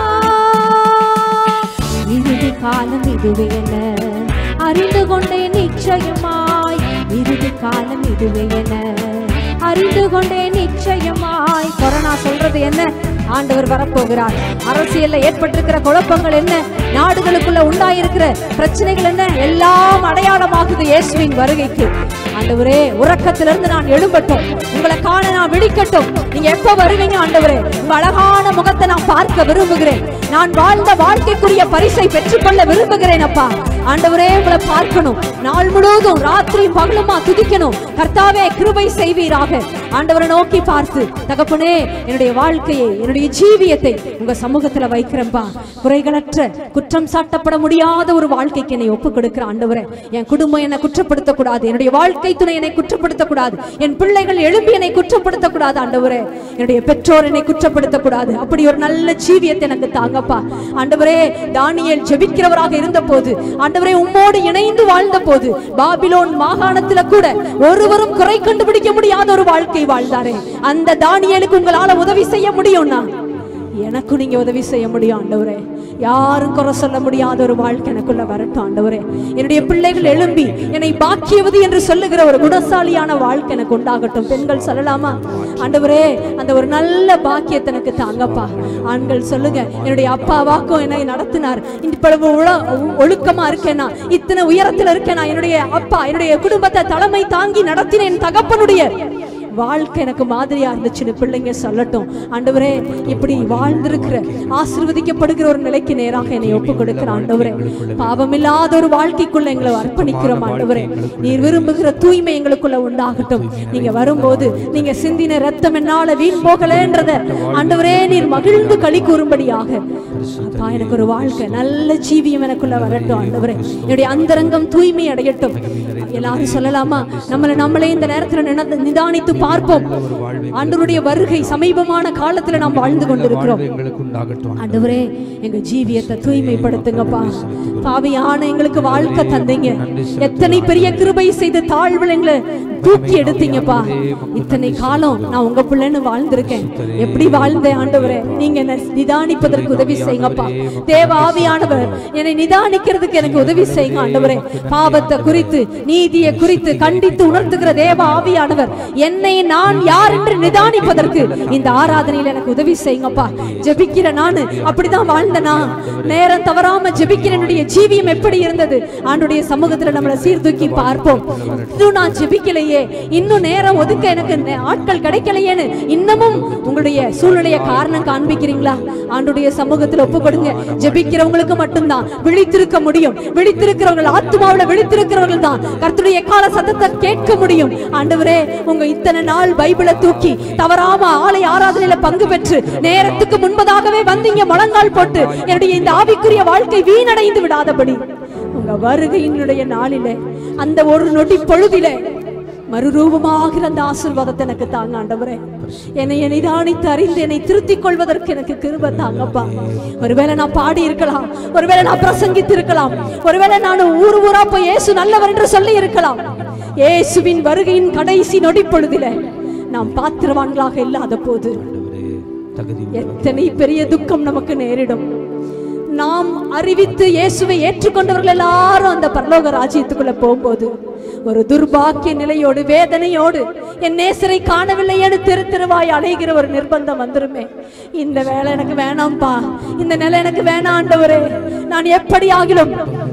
இறுதி காலம் இதுவே என அறிந்து கொண்டேன் நிச்சயமாய் இறுதி காலம் இதுவே என அறிந்து கொண்டேன் நிச்சயமாய் கொரோனா சொல்றது என்ன ஆண்டவர் வரப்போகிறார் அரசியல்ல ஏற்பட்டிருக்கிற குழப்பங்கள் என்ன நாடுகளுக்குள்ள உண்டாயிருக்கிற பிரச்சனைகள் என்ன எல்லாம் அடையாளமாகுது இயேசுவின் வருகைக்கு ஆண்டவரே உறக்கத்திலிருந்து நான் எழும்பட்டும் உங்களை காண நான் விழிக்கட்டும் நீங்க எப்ப வருவீங்க ஆண்டவரே உங்க அழகான முகத்தை நான் பார்க்க விரும்புகிறேன் நான் வாழ்ந்த வாழ்க்கைக்குரிய பரிசை பெற்றுக்கொள்ள விரும்புகிறேன் அப்பா ஆண்டவரே உங்களை பார்க்கணும் நாள் முழுவதும் ராத்திரி பகலுமா துதிக்கணும் கர்த்தாவே கிருபை செய்வீராக ஆண்டவரை நோக்கி பார்த்து தகப்பனே என்னுடைய வாழ்க்கையை என்னுடைய ஜீவியத்தை உங்க சமூகத்துல வைக்கிறேன்பா குறைகளற்ற குற்றம் சாட்டப்பட முடியாத ஒரு வாழ்க்கைக்கு என்னை ஒப்பு கொடுக்கிற ஆண்டவரே என் குடும்பம் என்னை குற்றப்படுத்தக்கூடாது என்னுடைய வாழ்க்கை துணை என்னை குற்றப்படுத்தக்கூடாது என் பிள்ளைகள் எழுப்பி என்னை குற்றப்படுத்தக்கூடாது ஆண்டவரே என்னுடைய பெற்றோர் என்னை குற்றப்படுத்தக்கூடாது அப்படி ஒரு நல்ல ஜீவியத்தை எனக்கு தாங்கப்பா ஆண்டவரே தானியேல் ஜெபிக்கிறவராக இருந்த போது ஆண்டவரே உம்மோடு இணைந்து வாழ்ந்த போது பாபிலோன் மாகாணத்துல கூட ஒருவரும் குறை கண்டுபிடிக்க முடியாத ஒரு வாழ்க்கை வாழ்ந்தாரே அந்த தானியேலுக்கு உங்களால உதவி செய்ய முடியும்னா எனக்கும் நீங்க உதவி செய்ய முடியும் ஆண்டவரே யாரும் குறை சொல்ல முடியாத ஒரு வாழ்க்கை எனக்குள்ள வரட்டும் ஆண்டவரே என்னுடைய பிள்ளைகள் எழும்பி என்னை பாக்கியவது என்று சொல்லுகிற ஒரு குணசாலியான வாழ்க்கை எனக்கு உண்டாகட்டும் பெண்கள் சொல்லலாமா ஆண்டவரே அந்த ஒரு நல்ல பாக்கியத்தை எனக்கு தாங்கப்பா ஆண்கள் சொல்லுங்க என்னுடைய அப்பாவாக்கும் என்னை நடத்தினார் இப்பொழுது உள- ஒழுக்கமா இருக்கேனா இத்தனை உயரத்துல இருக்கேனா என்னுடைய அப்பா என்னுடைய குடும்பத்தை தலைமை தாங்கி நடத்தின என் தகப்பனுடைய வாழ்க்கை எனக்கு மாதிரியா இருந்துச்சுன்னு பிள்ளைங்க சொல்லட்டும் ஆண்டவரே இப்படி வாழ்ந்திருக்கிற ஆசீர்வதிக்கப்படுகிற ஒரு நிலைக்கு நேராக என்னை ஒப்பு கொடுக்கிற ஆண்டவரே பாவமில்லாத ஒரு வாழ்க்கைக்குள்ள எங்களை அர்ப்பணிக்கிறோம் ஆண்டவரே நீர் விரும்புகிற தூய்மை எங்களுக்குள்ள உண்டாகட்டும் நீங்க வரும்போது நீங்க சிந்தின ரத்தம் என்னால வீண் போகலன்றத ஆண்டவரே நீர் மகிழ்ந்து களி கூறும்படியாக அப்பா எனக்கு ஒரு வாழ்க்கை நல்ல ஜீவியம் எனக்குள்ள வரட்டும் ஆண்டவரே என்னுடைய அந்தரங்கம் தூய்மை அடையட்டும் எல்லாரும் சொல்லலாமா நம்மளை நம்மளே இந்த நேரத்துல நின- நிதானித்து பார்ப்போம் ஆண்டவருடைய வருகை சமீபமான காலத்துல நாம் வாழ்ந்து கொண்டிருக்கிறோம் எங்களுக்கு உண்டாகட்டும் ஆண்டவரே எங்க ஜீவியத்தை தூய்மைப்படுத்துங்கப்பா பாவியான எங்களுக்கு வாழ்க்கை தந்தீங்க எத்தனை பெரிய கிருபை செய்து தாழ்வில் எங்களை தூக்கி எடுத்தீங்கப்பா இத்தனை காலம் நான் உங்க பிள்ளைன்னு வாழ்ந்திருக்கேன் எப்படி வாழ்ந்தேன் ஆண்டவரே நீங்க என்னை நிதானிப்பதற்கு உதவி செய்யுங்கப்பா தேவ ஆவியானவர் என்னை நிதானிக்கிறதுக்கு எனக்கு உதவி செய்யுங்க ஆண்டவரே பாவத்தை குறித்து நீதியை குறித்து கண்டித்து உணர்த்துகிற தேவ ஆவியானவர் என்னை நான் யார் என்று நிதானிப்பதற்கு இந்த ஆராதனையில் எனக்கு உதவி செய்யுங்கப்பா ஜெபிக்கிற நானு அப்படிதான் வாழ்ந்தனா நேரம் தவறாம ஜெபிக்கிற என்னுடைய ஜீவியம் எப்படி இருந்தது ஆண்டுடைய சமூகத்துல நம்மளை சீர்தூக்கி பார்ப்போம் இன்னும் நான் ஜெபிக்கலையே இன்னும் நேரம் ஒதுக்க எனக்கு நே- ஆட்கள் கிடைக்கலையேன்னு இன்னமும் உங்களுடைய சூழ்நிலையை காரணம் காண்பிக்கிறீங்களா ஆண்டுடைய சமூகத்துல ஒப்பு கொடுங்க ஜெபிக்கிறவங்களுக்கு மட்டும்தான் விழித்திருக்க முடியும் விழித்திருக்கிறவர்கள் ஆத்மாவுல விழித்திருக்கிறவர்கள் தான் கர்த்தருடைய கால சத்தத்தை கேட்க முடியும் ஆண்டவரே உங்க இத்தனை நாள் பைபிளை தூக்கி தவறாம ஆலை ஆராதனையில பங்கு பெற்று நேரத்துக்கு முன்பதாகவே வந்தீங்க முழங்கால் போட்டு என்னுடைய இந்த ஆவிக்குரிய வாழ்க்கை வீணடைந்து விடாதபடி உங்க வருகையினுடைய நாளிலே அந்த ஒரு நொடி பொழுதிலே மறுரூபமாகிற அந்த ஆசீர்வாதத்தை எனக்கு தாங்க ஆண்டவரே என்னை நிதானித்து அறிந்து என்னை திருத்திக் கொள்வதற்கு எனக்கு கிருபை தாங்கப்பா ஒருவேளை நான் பாடி இருக்கலாம் ஒருவேளை நான் பிரசங்கித்து இருக்கலாம் ஒருவேளை நான் ஊர் ஊரா போய் இயேசு நல்லவர் என்று சொல்லி இருக்கலாம் இயேசுவின் வருகையின் கடைசி நொடி பொழுதிலே நாம் பாத்திரவான்களாக இல்லாத போது ஆண்டவரே தகுதி எத்தனை பெரிய துக்கம் நமக்கு நேரிடும் நாம் அறிவித்து இயேசுவை ஏற்றுக்கொண்டவர்கள் எல்லாரும் அந்த பரலோக ராஜ்யத்துக்குள்ள போகும்போது ஒரு துர்பாக்கிய நிலையோடு வேதனையோடு என் நேசரை காணவில்லையேன்னு தெரு தெருவாய் அலைகிற ஒரு நிர்பந்தம் வந்துருமே இந்த வேலை எனக்கு வேணாம்ப்பா இந்த நிலை எனக்கு வேணாம் ஆண்டவரே நான் எப்படி ஆகிலும்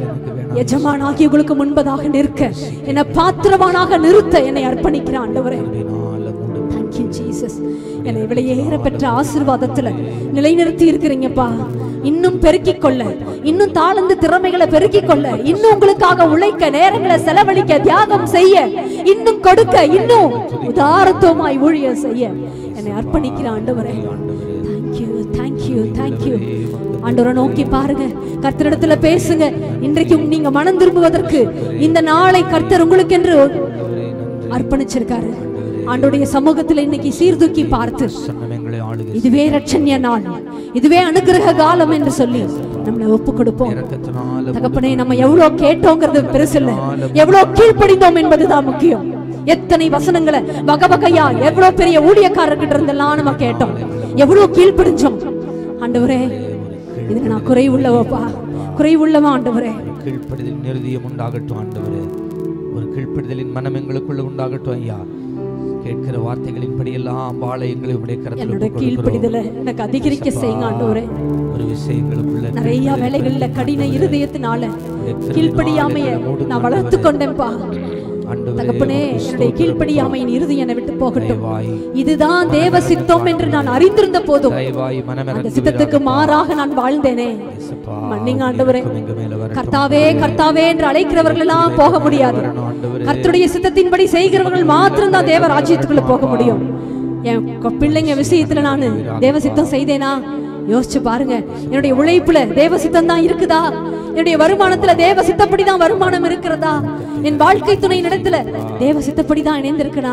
எஜமானாகி உங்களுக்கு முன்பதாக நிற்க என்னை பாத்திரவானாக நிறுத்த என்னை அர்ப்பணிக்கிற ஆண்டவரே நாள மூடும் Thank you, Jesus. என்னை விலையேற பெற்ற ஆசீர்வாதத்துல நிலைநிறுத்தி இருக்கிறீங்கப்பா இன்னும் பெருக்கிக் கொள்ள இன்னும் தாழ்ந்து திறமைகளை பெருக்கிக் கொள்ள இன்னும் உங்களுக்காக உழைக்க நேரங்களை செலவழிக்க தியாகம் செய்ய இன்னும் கொடுக்க இன்னும் உதாரத்துவமாய் ஊழியம் செய்ய என்னை அர்ப்பணிக்கிற ஆண்டவரே தேங்க்யூ தேங்க்யூ தேங்க்யூ ஆண்டவரை நோக்கி பாருங்க கர்த்தரிடத்துல பேசுங்க இன்றைக்கு நீங்க மனம் திரும்புவதற்கு இந்த நாளை கர்த்தர் உங்களுக்கு என்று அர்ப்பணிச்சிருக்காரு ஆண்டோடைய சமூகத்துல இன்னைக்கு சீர்தூக்கி பார்த்து சன்னம் எங்களை ஆளுகை இதுவே ரட்சண்ய நாள் இதுவே அனுகிரக காலம் என்று சொல்லி நம்மளை ஒப்பு கொடுப்போம் இரக்கத்தினால தகப்பனே நம்ம எவ்வளவு கேட்டோங்கிறது பெருசு இல்ல எவ்வளவு கீழ்ப்படிந்தோம் என்பதுதான் முக்கியம் எத்தனை வசனங்களை வகை வகையா எவ்வளவு பெரிய ஊழியக்காரர்கிட்ட இருந்தெல்லாம் நம்ம கேட்டோம் எவ்வளவு கீழ்ப்படிஞ்சோம் ஆண்டவரே இதுல நான் குறைவுள்ளவப்பா குறைவுள்ளவா ஆண்டவரே ஒரு கீழ்ப்படிதலின் நிறுதியம் உண்டாகட்டும் ஆண்டவரே ஒரு கீழ்ப்படிதலின் மனம் எங்களுக்குள்ள உண்டாகட்டும் ஐயா கேட்கிற வார்த்தைகளின்படி எல்லாம் வாழ எங்களை உடைய கரத்தில் என்னோட ஒப்புக் கொடுக்கிறோம். கீழ்ப்படிதலை எனக்கு அதிகரிக்க செய்யுங்க ஆண்டவரே ஒரு விஷயங்களுக்குள்ள நிறைய வேலைகள்ல கடின இருதயத்தினால கீழ்ப்படியாமைய நான் வளர்த்து கொண்டேன்ப்பா ஆண்டவரே தகப்பனே என்னுடைய கீழ்ப்படியாமையின் இறுதி என்னை விட்டு போகட்டும் தயவாய் இதுதான் தேவ சித்தம் என்று நான் அறிந்திருந்த போதும் தயவாய் அந்த மனமிறங்கி சித்தத்துக்கு மாறாக நான் வாழ்ந்தேனே இயேசுப்பா, மன்னிங்க ஆண்டவரே இரக்கம் எங்க மேல வரட்டும். கர்த்தாவே கர்த்தாவே என்று அழைக்கிறவர்கள் எல்லாம் போக முடியாது வரணும் ஆண்டவரே கர்த்தருடைய சித்தத்தின்படி செய்கிறவர்கள் மாத்திரம் தான் தேவ ராஜ்யத்துக்குள்ள போக முடியும் என் கொ- பிள்ளைங்க விஷயத்துல நான் தேவ சித்தம் செய்தேனா யோசிச்சு பாருங்க என்னுடைய உழைப்புல தேவ சித்தம் தான் இருக்குதா என்னுடைய வருமானத்துல தேவ சித்தப்படி தான் வருமானம் இருக்கிறதா என் வாழ்க்கை துணை இடத்துல தேவ சித்தப்படி தான் இணைந்திருக்கனா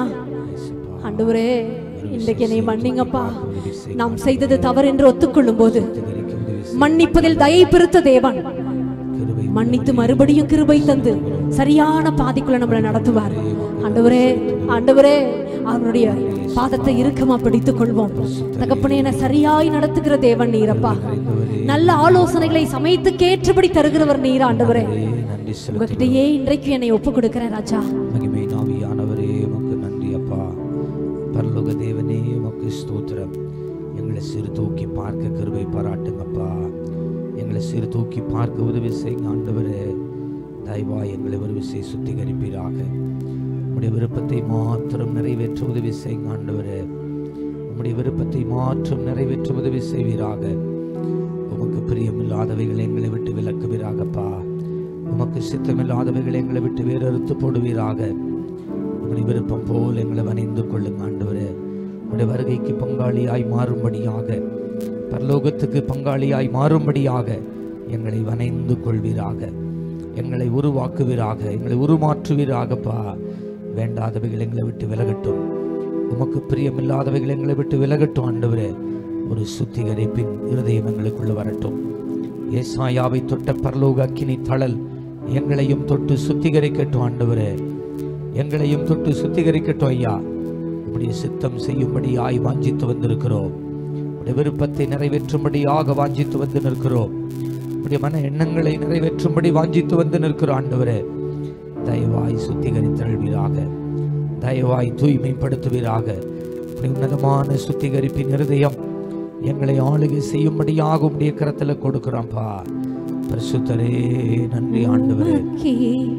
ஆண்டவரே இன்றைக்கு என்னை மன்னிங்கப்பா நாம் செய்தது தவறு என்று ஒத்துக்கொள்ளும் போது மன்னிப்பதில் தயை பெருத்த தேவன் மன்னித்து மறுபடியும் கிருபை தந்து சரியான பாதைக்குள்ள நம்மளை நடத்துவார் ஆண்டவரே ஆண்டவரே அவருடைய பாதத்தை இறுக்கமா பிடித்துக் கொள்வோம் தகப்பனே என சரியாய் நடத்துகிற தேவன் நீரப்பா நல்ல ஆலோசனைகளை சமயத்துக்கு ஏற்றபடி தருகிறவர் நீர் ஆண்டவரே நன்றி செலுத்தி உங்ககிட்டயே இன்றைக்கு என்னை ஒப்பு கொடுக்கிறேன் ராஜா மகிமை நாவியானவரே உமக்கு நன்றி அப்பா பரலோக தேவனே உமக்கு ஸ்தோத்திரம் எங்களை சிறு தூக்கி பார்க்க கிருபை பாராட்டுங்கப்பா எங்களை சிறு தூக்கி பார்க்க உதவி செய்யுங்க ஆண்டவரே தயவா எங்களை ஒரு விசை சுத்திகரிப்பீராக உம்முடைய விருப்பத்தை மாத்திரம் நிறைவேற்ற உதவி செய்யுங்க ஆண்டவரே உம்முடைய விருப்பத்தை மாற்றம் நிறைவேற்ற உதவி செய்வீராக உமக்கு பிரியமில்லாதவைகள் எங்களை விட்டு விலக்குவீராகப்பா உமக்கு சித்தமில்லாதவைகள் எங்களை விட்டு வேறறுத்து போடுவீராக உங்களுடைய விருப்பம் போல் எங்களை வணைந்து கொள்ளுங்க ஆண்டவரே உடைய வருகைக்கு பங்காளியாய் மாறும்படியாக பரலோகத்துக்கு பங்காளியாய் மாறும்படியாக எங்களை வணைந்து கொள்வீராக எங்களை உருவாக்குவீராக எங்களை உருமாற்றுவீராகப்பா வேண்டாதவைகள் எங்களை விட்டு விலகட்டும் உமக்கு பிரியமில்லாதவைகள் எங்களை விட்டு விலகட்டும் ஆண்டவரே ஒரு சுத்திகரிப்பின் இருதயம் எங்களுக்குள்ள வரட்டும் ஏசாயாவை தொட்ட பரலோக அக்கினி தழல் எங்களையும் தொட்டு சுத்திகரிக்கட்டும் ஆண்டவரே எங்களையும் தொட்டு சுத்திகரிக்கட்டும் ஐயா உடைய சித்தம் செய்யும்படியாய் வாஞ்சித்து வந்திருக்கிறோம் உடைய விருப்பத்தை நிறைவேற்றும்படியாக வாஞ்சித்து வந்து நிற்கிறோம் உடைய மன எண்ணங்களை நிறைவேற்றும்படி வாஞ்சித்து வந்து நிற்கிறோம் ஆண்டவரே தயவாய் சுத்திகரித்தல்வீராக தயவாய் தூய்மைப்படுத்துவீராக உடைய உன்னதமான சுத்திகரிப்பின் இருதயம் எங்களை ஆளுகை செய்யும்படியாக உடைய கரத்துல கொடுக்கிறோம்ப்பா பரிசுத்தரே நன்றி ஆண்டவரே உமக்கே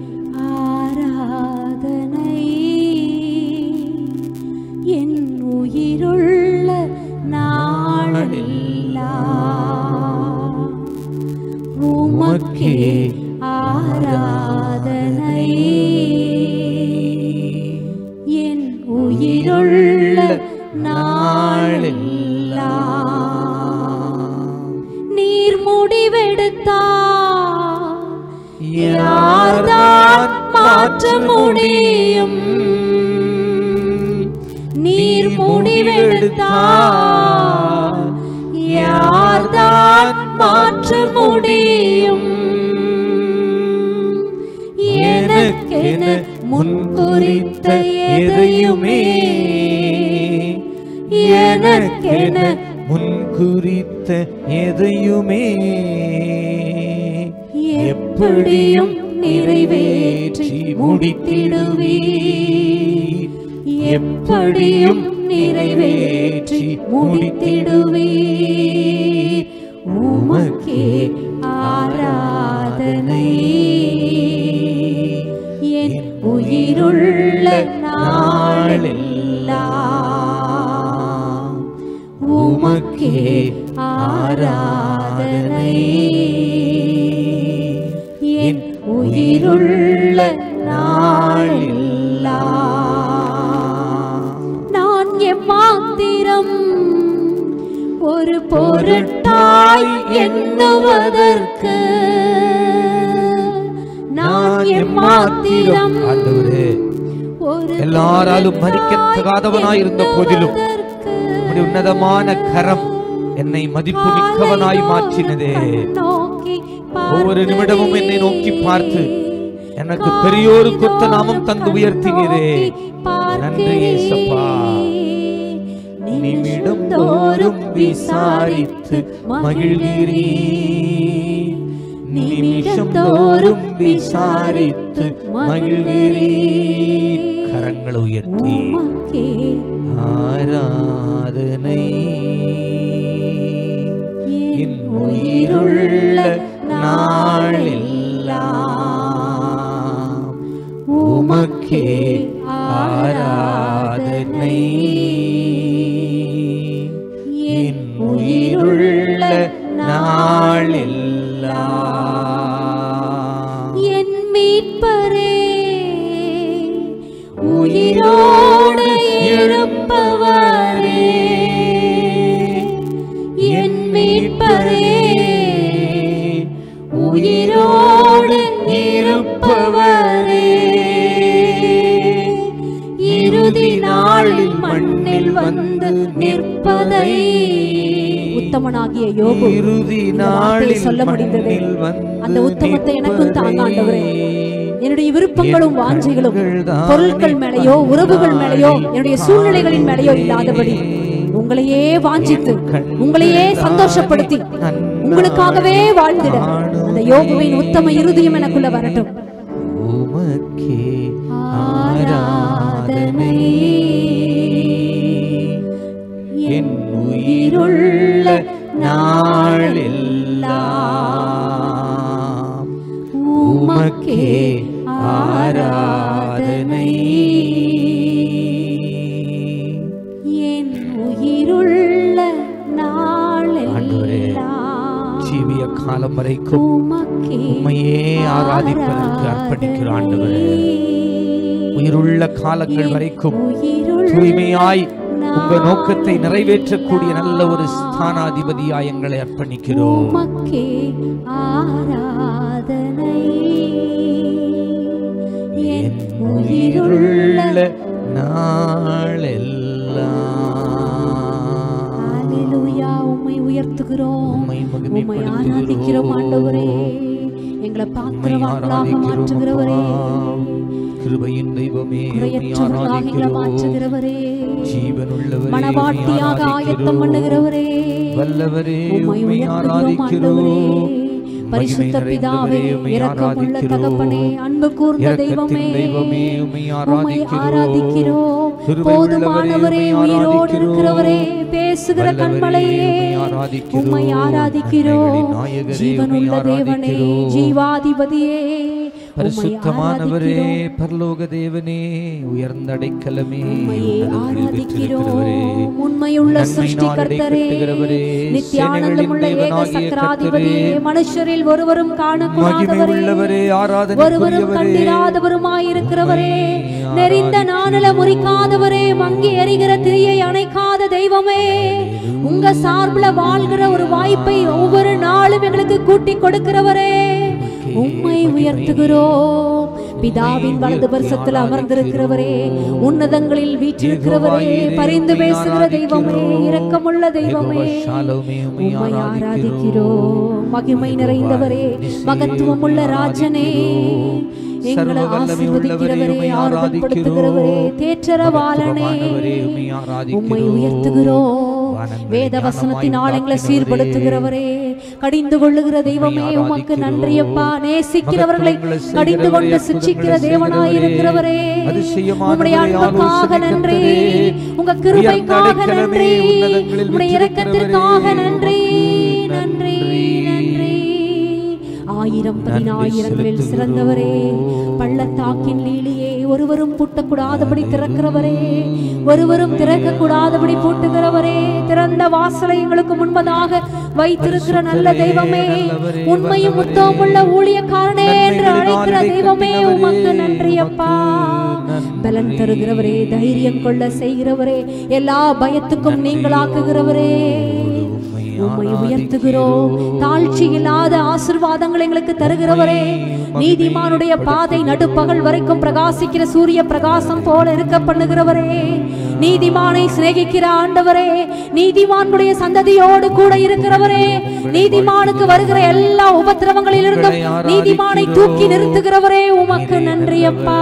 ஆராதனை என் உயிருள்ள நாளெல்லாம் உமக்கே ஆராதனை என் உயிருள்ள நாளெல்லாம் நீர் முடிவெடுத்தார் யார்தான் மாற்ற முடியும் நீர் முடிவெடுத்தார் யார்தான் மாற்ற முடியும் எனக்கென முன்குறித்த எதையுமே எனக்கென முன்குறித்த எதையுமே எப்படியும் நிறைவேற்றி முடித்திடுவீர் எப்படியும் நிறைவேற்றி முடித்திடுவீர் உமக்கே ஆராதனை என் உயிருள்ள நாளெல்லாம் உமக்கே ஆராதனை என் உயிருள்ள நாளெல்லாம் நான் எம்மாத்திரம் ஒரு பொருட்டாய் எண்ணுவதற்கு நான் எம்மாத்திரம் ஆண்டவரே ஒரு எல்லாராலும் மதிக்கத்தகாதவனாய் இருந்த போதிலும் எண்ணுவதற்கு உம்முடைய உன்னதமான கரம் என்னை மதிப்பு மிக்கவனாய் மாற்றினதே நோக்கி ஒவ்வொரு நிமிடமும் என்னை நோக்கி பார்த்து எனக்கு பெரியோரு கொத்த நாமம் தந்து உயர்த்தினீரே நன்றி ஏசப்பா நிமிடம் தோறும் விசாரித்து மகிழ்கிறீ நிமிஷம் தோறும் விசாரித்து மகிழ்கிறீ கரங்களை உயர்த்தி உமக்கே ஆராதனை என் உயிருள்ள நாளெல்லாம் உமக்கே ஆராதனை என் உயிருள்ள நாளெல்லாம் என் மீட்பரே உயிரோடு இருப்பவரே என் மீட்பரே உயிரோடு இருப்பவரே இறுதி நாளில் மண்ணில் வந்து நிற்பதை உத்தமனாகிய யோபு இறுதி இந்த வார்த்தையை நாளில் சொல்ல முடிந்தது மண்ணில் வந்து அந்த உத்தமத்தை எனக்கும் தாங்க ஆண்டவரே என்னுடைய விருப்பங்களும் என் வாஞ்சைகளும் கண்கள்தானே பொருட்கள் மேலேயோ உறவுகள் மேலேயோ என்னுடைய சூழ்நிலைகளின் மேலேயோ இல்லாதபடி உங்களையே வாஞ்சித்து உங்களையே சந்தோஷப்படுத்தி உங்களுக்காகவே வாழ்ந்திட அந்த யோகுவின் உத்தம இருதயம் எனக்குள்ள வரட்டும் உமக்கே ஆராதனை என் உயிருள்ள நாளெல்லாம் உமக்கே ஆராதனை என் உயிருள்ள ஆண்டவரே, நாளெல்லாம் ஜீவிய காலம் வரைக்கும் உமக்கே உம்மையே ஆராதிப்பதற்கு அர்ப்பணிக்கிற ஆண்டவரே உயிருள்ள காலங்கள் வரைக்கும் உயிருள்ள தூய்மையாய் உங்க நோக்கத்தை நிறைவேற்றக்கூடிய நல்ல ஒரு ஸ்தானாதிபதியாய் எங்களை அர்ப்பணிக்கிறோம் உமக்கே ஆராதனை என் உயிருள்ள உயிருள்ள நாளெல்லாம் ஹalleluya உம்மை உயர்த்துகிறோம் உம்மை உம்மை மகிமைப்படுத்துகிறோம். ஆராதிக்கிறோம் ஆண்டவரே எங்களை உம்மை பாத்திரவான்களாக ஆராதிக்கிறோம் மாற்றுகிறவரே அப்பா. கிருபையின் தெய்வமே உம்மை குறையற்றவர்களாக எங்களை ஆராதிக்கிறோம் மாற்றுகிறவரே ஜீவனுள்ளவரே உம்மை மனவாட்டியாக ஆயத்தம் ஆராதிக்கிறோம். பண்ணுகிறவரே வல்லவரே உம்மை உம்மை உயர்த்துகிறோம் ஆண்டவரே ஆராதிக்கிறோம் பரிசுத்த மகிமை பிதாவே நிறைந்தவரே, உம்மை இரக்கமுள்ள ஆராதிக்கிறோம். தகப்பனே அன்பு கூர்ந்த இரக்கத்தின் தெய்வமே தெய்வமே, உம்மை உம்மை ஆராதிக்கிறோம். ஆராதிக்கிறோம் கிருபை போதுமானவரே உள்ளவரே, உம்மை உயிரோடு ஆராதிக்கிறோம். இருக்கிறவரே பேசுகிற வல்லவரே, கண்மலையே உம்மை ஆராதிக்கிறோம். உம்மை ஆராதிக்கிறோம் நன்மைகளின் நாயகரே, ஜீவனுள்ள உம்மை தேவனே ஆராதிக்கிறோம். ஜீவாதிபதியே உம்மை பரிசுத்தமானவரே ஆராதிக்கிறோம் பரலோக தேவனே உயர்ந்த அடைக்கலமே உம்மையே உன்னதங்களில் வீற்றிருக்கிறவரே, ஆராதிக்கிறோம் உண்மையுள்ள நன்மையினால் சிருஷ்டிகர்த்தரே இடைக்கட்டுகிறவரே, நித்தியானந்தமுள்ள சேனைகளின் ஏக தேவனாகிய சக்கராதிபதியே கர்த்தரே, மனுஷரில் ஒருவரும் மகிமை காணக்கூடாதவரே உள்ளவரே ஒருவரும் ஆராதனைக்குரியவரே கண்டிராதவருமாயிருக்கிறவரே உம்மை நெறிந்த ஆராதிக்கிறோம். நாணல முறிக்காதவரே மங்கி எரிகிற திரியை அணைக்காத தெய்வமே உங்க சார்புல வாழ்கிற ஒரு வாய்ப்பை ஒவ்வொரு நாளும் எங்களுக்கு கூட்டி கொடுக்கிறவரே உம்மை உயர்த்துகிறோம் பிதாவின் வலது வருஷத்தில் அமர்ந்திருக்கிறவரே உன்னதங்களில் வீற்றிருக்கிறவரே பரிந்து பேசுகிற தெய்வமே இரக்கமுள்ள தெய்வமே உம்மை ஆராதிக்கிறோம் மகிமை நிறைந்தவரே மகத்துவமுள்ள ராஜனே எங்களை ஆசீர்வதிக்கிறவரே ஆறுதல்படுத்துகிறவரே தேற்றரவாளனே உம்மை உயர்த்துகிறோம் வேத வசனத்தினால் எங்களை சீர்படுத்துகிறவரே கடிந்து கொள்ளுகிற தெய்வமே உமக்கு நன்றியப்பா நேசிக்கிறவர்களை கடிந்து கொண்டு சிட்சிக்கிற தேவனாய் இருக்கிறவரே உம்முடைய அன்புக்காக நன்றி உங்க கிருபைக்காக நன்றி உம்முடைய இரக்கத்திற்காக நன்றி நன்றி நன்றி ஆயிரம் பதினாயிரங்களில் சிறந்தவரே பள்ளத்தாக்கின் லீலியே ஒருவரும் பூட்டக்கூடாதபடி திறக்கிறவரே ஒருவரும் திறக்கக்கூடாதபடி பூட்டுகிறவரே திறந்த வாசலை எங்களுக்கு முன்பதாக வைத்திருக்கிற நல்ல தெய்வமே உண்மையும் உத்தவமுள்ள ஊழியக்காரனே என்று அழைக்கிற தெய்வமே உமக்கு நன்றி அப்பா பலன் தருகிறவரே தைரியம் கொள்ள செய்கிறவரே எல்லா பயத்துக்கும் நீங்களாக்குகிறவரே உம்மை உயர்த்துகிறோம் தாழ்ச்சி இல்லாத ஆசிர்வாதங்கள் எங்களுக்கு தருகிறவரே நீதிமானுடைய பாதை நடுப்பகல் வரைக்கும் பிரகாசிக்கிற சூரிய பிரகாசம் போல இருக்க பண்ணுகிறவரே நீதிமானை சிநேகிக்கிற ஆண்டவரே நீதிமானுடைய சந்ததியோடு கூட இருக்கிறவரே நீதிமானுக்கு வருகிற எல்லா உபத்திரவங்களிலிருந்தும் நீதிமானை தூக்கி நிறுத்துகிறவரே உமக்கு நன்றி அப்பா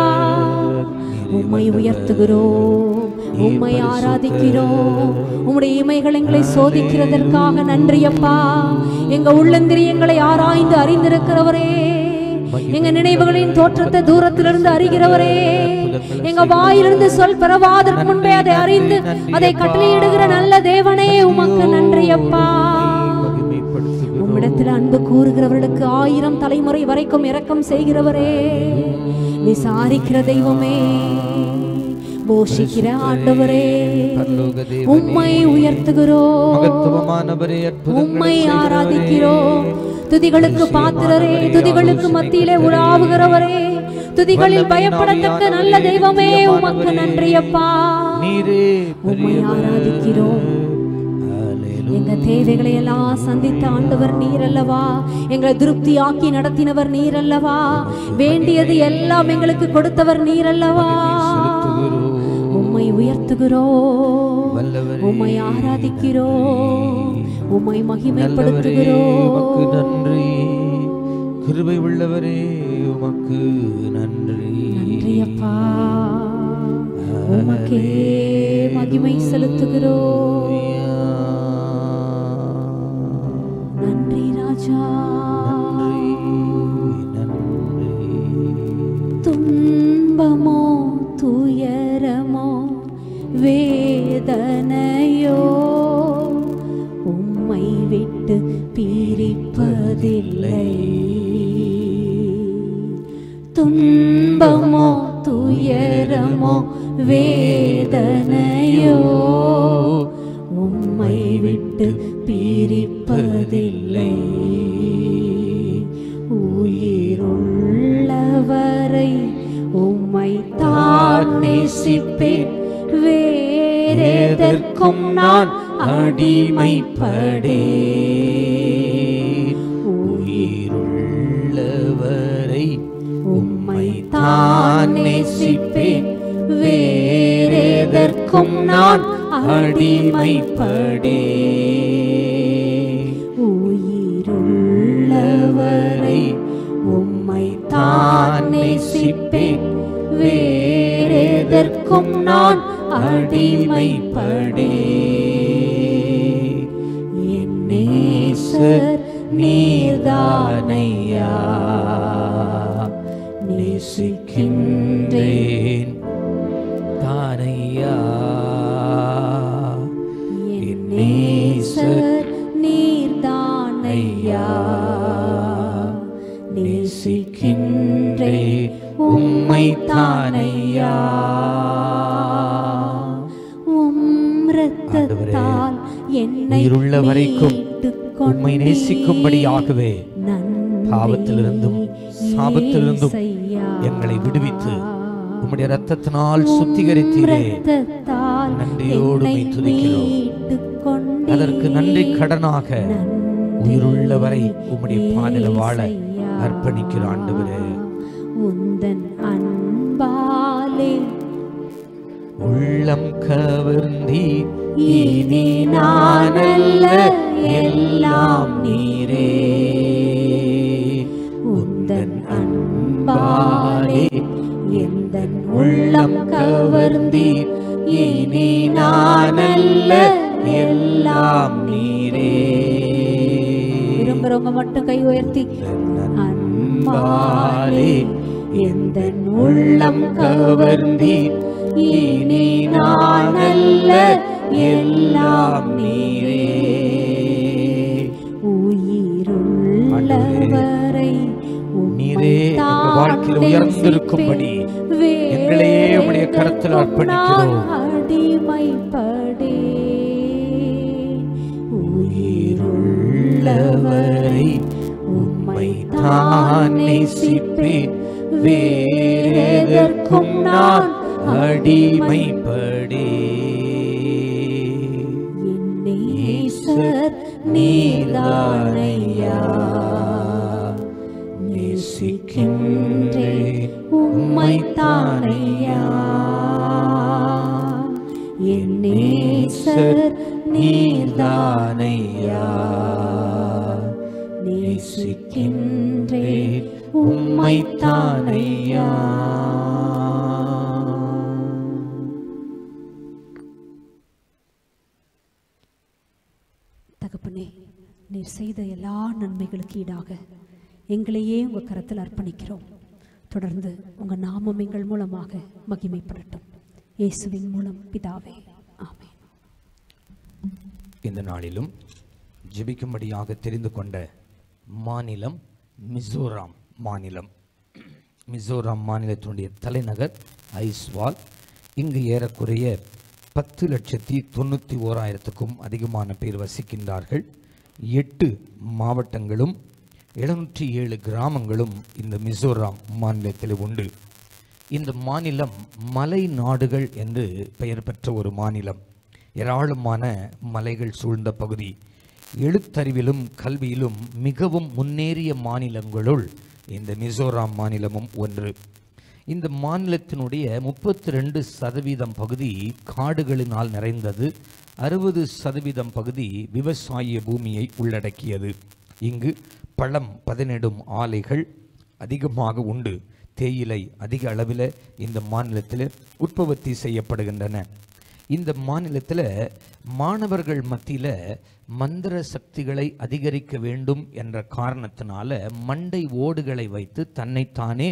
உம்மை உயர்த்துகிறோம் உம்மை ஆராதிக்கிறோம் உம்முடைய இமைகள் எங்களை சோதிக்கிறதற்காக நன்றி அப்பா எங்க உள்ளந்திரியங்களை ஆராய்ந்து அறிந்திருக்கிறவரே எங்க நினைவுகளின் தோற்றத்தை தூரத்திலிருந்து அறிகிறவரே எங்க வாயிலிருந்து சொல் பெறவாதற்கு முன்பே அதை அறிந்து அதை கட்டளையிடுகிற நல்ல தேவனே உமக்கு நன்றி அப்பா உம்மிடத்தில் அன்பு கூறுகிறவர்களுக்கு ஆயிரம் தலைமுறை வரைக்கும் இரக்கம் செய்கிறவரே விசாரிக்கிற தெய்வமே போஷிக்கிற ஆண்டவரே உம்மை உயர்த்துகிறோம் மகத்துவமானவரே உம்மை அற்புதங்களை ஆராதிக்கிறோம் துதிகளுக்கு பாத்திரரே துதிகளுக்கு மத்தியிலே உலாவுகிறவரே துதிகளில் பயப்படத்தக்க நல்ல தெய்வமே உமக்கு நன்றி அப்பா நீரே உம்மை ஆராதிக்கிறோம் எங்க தேவைகளை எல்லாம் சந்தித்த ஆண்டவர் நீர் அல்லவா எங்களை திருப்தி ஆக்கி நடத்தினவர் நீர் அல்லவா வேண்டியது எல்லாம் எங்களுக்கு கொடுத்தவர் நீர் அல்லவா உம்மை உயர்த்துகிறோம் வல்லவரே, உம்மை ஆராதிக்கிறோம் உம்மை நல்லவரே மகிமைப்படுத்துகிறோம் உமக்கு நன்றி கிருபை உள்ளவரே உமக்கு நன்றி நன்றி அப்பா உமக்கே மகிமை செலுத்துகிறோம் நன்றி ராஜா துன்பமோ துயரமோ வேதனையோ உம்மை விட்டு பிரிப்பதில்லை துன்பமோ துயரமோ வேதனையோ உம்மை விட்டு பிரிப்பதில்லை உயிருள்ளவரை உம்மை தான் நேசிப்பேன் வேறெதற்கும் நான் அடிமைப்படே உயிருள்ளவரை உம்மை தான் நேசிப்பேன் வேறெதற்கும் நான் அடிமைப்படே உயிருள்ளவரை உம்மை தான் நேசிப்பேன் வேறெதற்கும் நான் அடிமைப்படே என் நேசர் நீர்தானையா நேசிக்கின்றேன் தானையா என் நேசர் நீர்தானையா நேசிக்கின்றேன் உம்மை தானையா உம் இரத்தத்தால் என்னை உயிருள்ள வரைக்கும் மீட்டுக் உம்மை நேசிக்கும்படியாகவே நன்றி பாவத்திலிருந்தும் சாபத்திலிருந்தும் ஏசையா. எங்களை விடுவித்து உம்முடைய ரத்தத்தினால் சுத்திகரித்தீரே இரத்தத்தால் நன்றியோடு என்னை உம்மை துதிக்கிறோம். மீட்டுக் கொண்டீர். அதற்கு நன்றி கடனாக உயிருள்ளவரை உம்முடைய பாதையில வாழ ஏசையா. அர்ப்பணிக்கிற ஆண்டவரே உந்தன் அன்பாலே உள்ளம் கவர்ந்தி இனி நானல்ல எல்லாம் நீரே உந்தன் அன்பாலே எந்தன் உள்ளம் கவர்ந்தி இனி நானல்ல எல்லாம் நீரே விரும்புறவங்க மட்டும் கை உயர்த்தி அன்பாலே எந்தன் உள்ளம் கவர்ந்தி இனி நானல்ல எல்லாம் நீரே உயிருள்ளவரை நீரே எங்க வாழ்க்கையில் உயர்ந்திருக்கும்படி எங்களையே உம்முடைய கரத்தில் அர்ப்பணிக்கிறோம். அடிமைப்படே உள்ளவரை உம்மை தான் நேசிப்பேன் வேறெதற்கும் நான் அடிமைப்படே நேசர் நீதானையா நேசிக்கின்றேன் உம்மை தானையா என் நேசர் நீர்தானையா நேசிக்கின்றேன் உம்மை தானையா தகப்பனே நீர் செய்த எல்லா நன்மைகளுக்கு ஈடாக எங்களையே உங்கள் கரத்தில் அர்ப்பணிக்கிறோம் தொடர்ந்து உங்கள் நாமம் எங்கள் மூலமாக மகிமைப்படட்டும் இயேசுவின் மூலம் பிதாவே ஆமென் இந்த நாளிலும் ஜெபிக்கும்படியாக தெரிந்து கொண்ட மாநிலம் மிசோராம் மாநிலம் மிசோராம் மாநிலத்தினுடைய தலைநகர் ஐஸ்வால் இங்கு ஏறக்குறைய பத்து லட்சத்தி தொண்ணூற்றி ஓராயிரத்துக்கும் அதிகமான பேர் வசிக்கின்றார்கள் எட்டு மாவட்டங்களும் எழுநூற்றி ஏழு கிராமங்களும் இந்த மிசோராம் மாநிலத்தில் உண்டு இந்த மாநிலம் மலை நாடுகள் என்று பெயர் பெற்ற ஒரு மாநிலம் ஏராளமான மலைகள் சூழ்ந்த பகுதி எழுத்தறிவிலும் கல்வியிலும் மிகவும் முன்னேறிய மாநிலங்களுள் இந்த மிசோராம் மாநிலமும் ஒன்று இந்த மாநிலத்தினுடைய முப்பத்தி ரெண்டு சதவீதம் பகுதி காடுகளினால் நிறைந்தது அறுபது சதவீதம் பகுதி விவசாய பூமியை உள்ளடக்கியது இங்கு பழம் பதினெடும் ஆலைகள் அதிகமாக உண்டு தேயிலை அதிக அளவில் இந்த மாநிலத்தில் உற்பத்தி செய்யப்படுகின்றன இந்த மாநிலத்தில் மாணவர்கள் மத்தியில் மந்திர சக்திகளை அதிகரிக்க வேண்டும் என்ற காரணத்தினால மண்டை ஓடுகளை வைத்து தன்னைத்தானே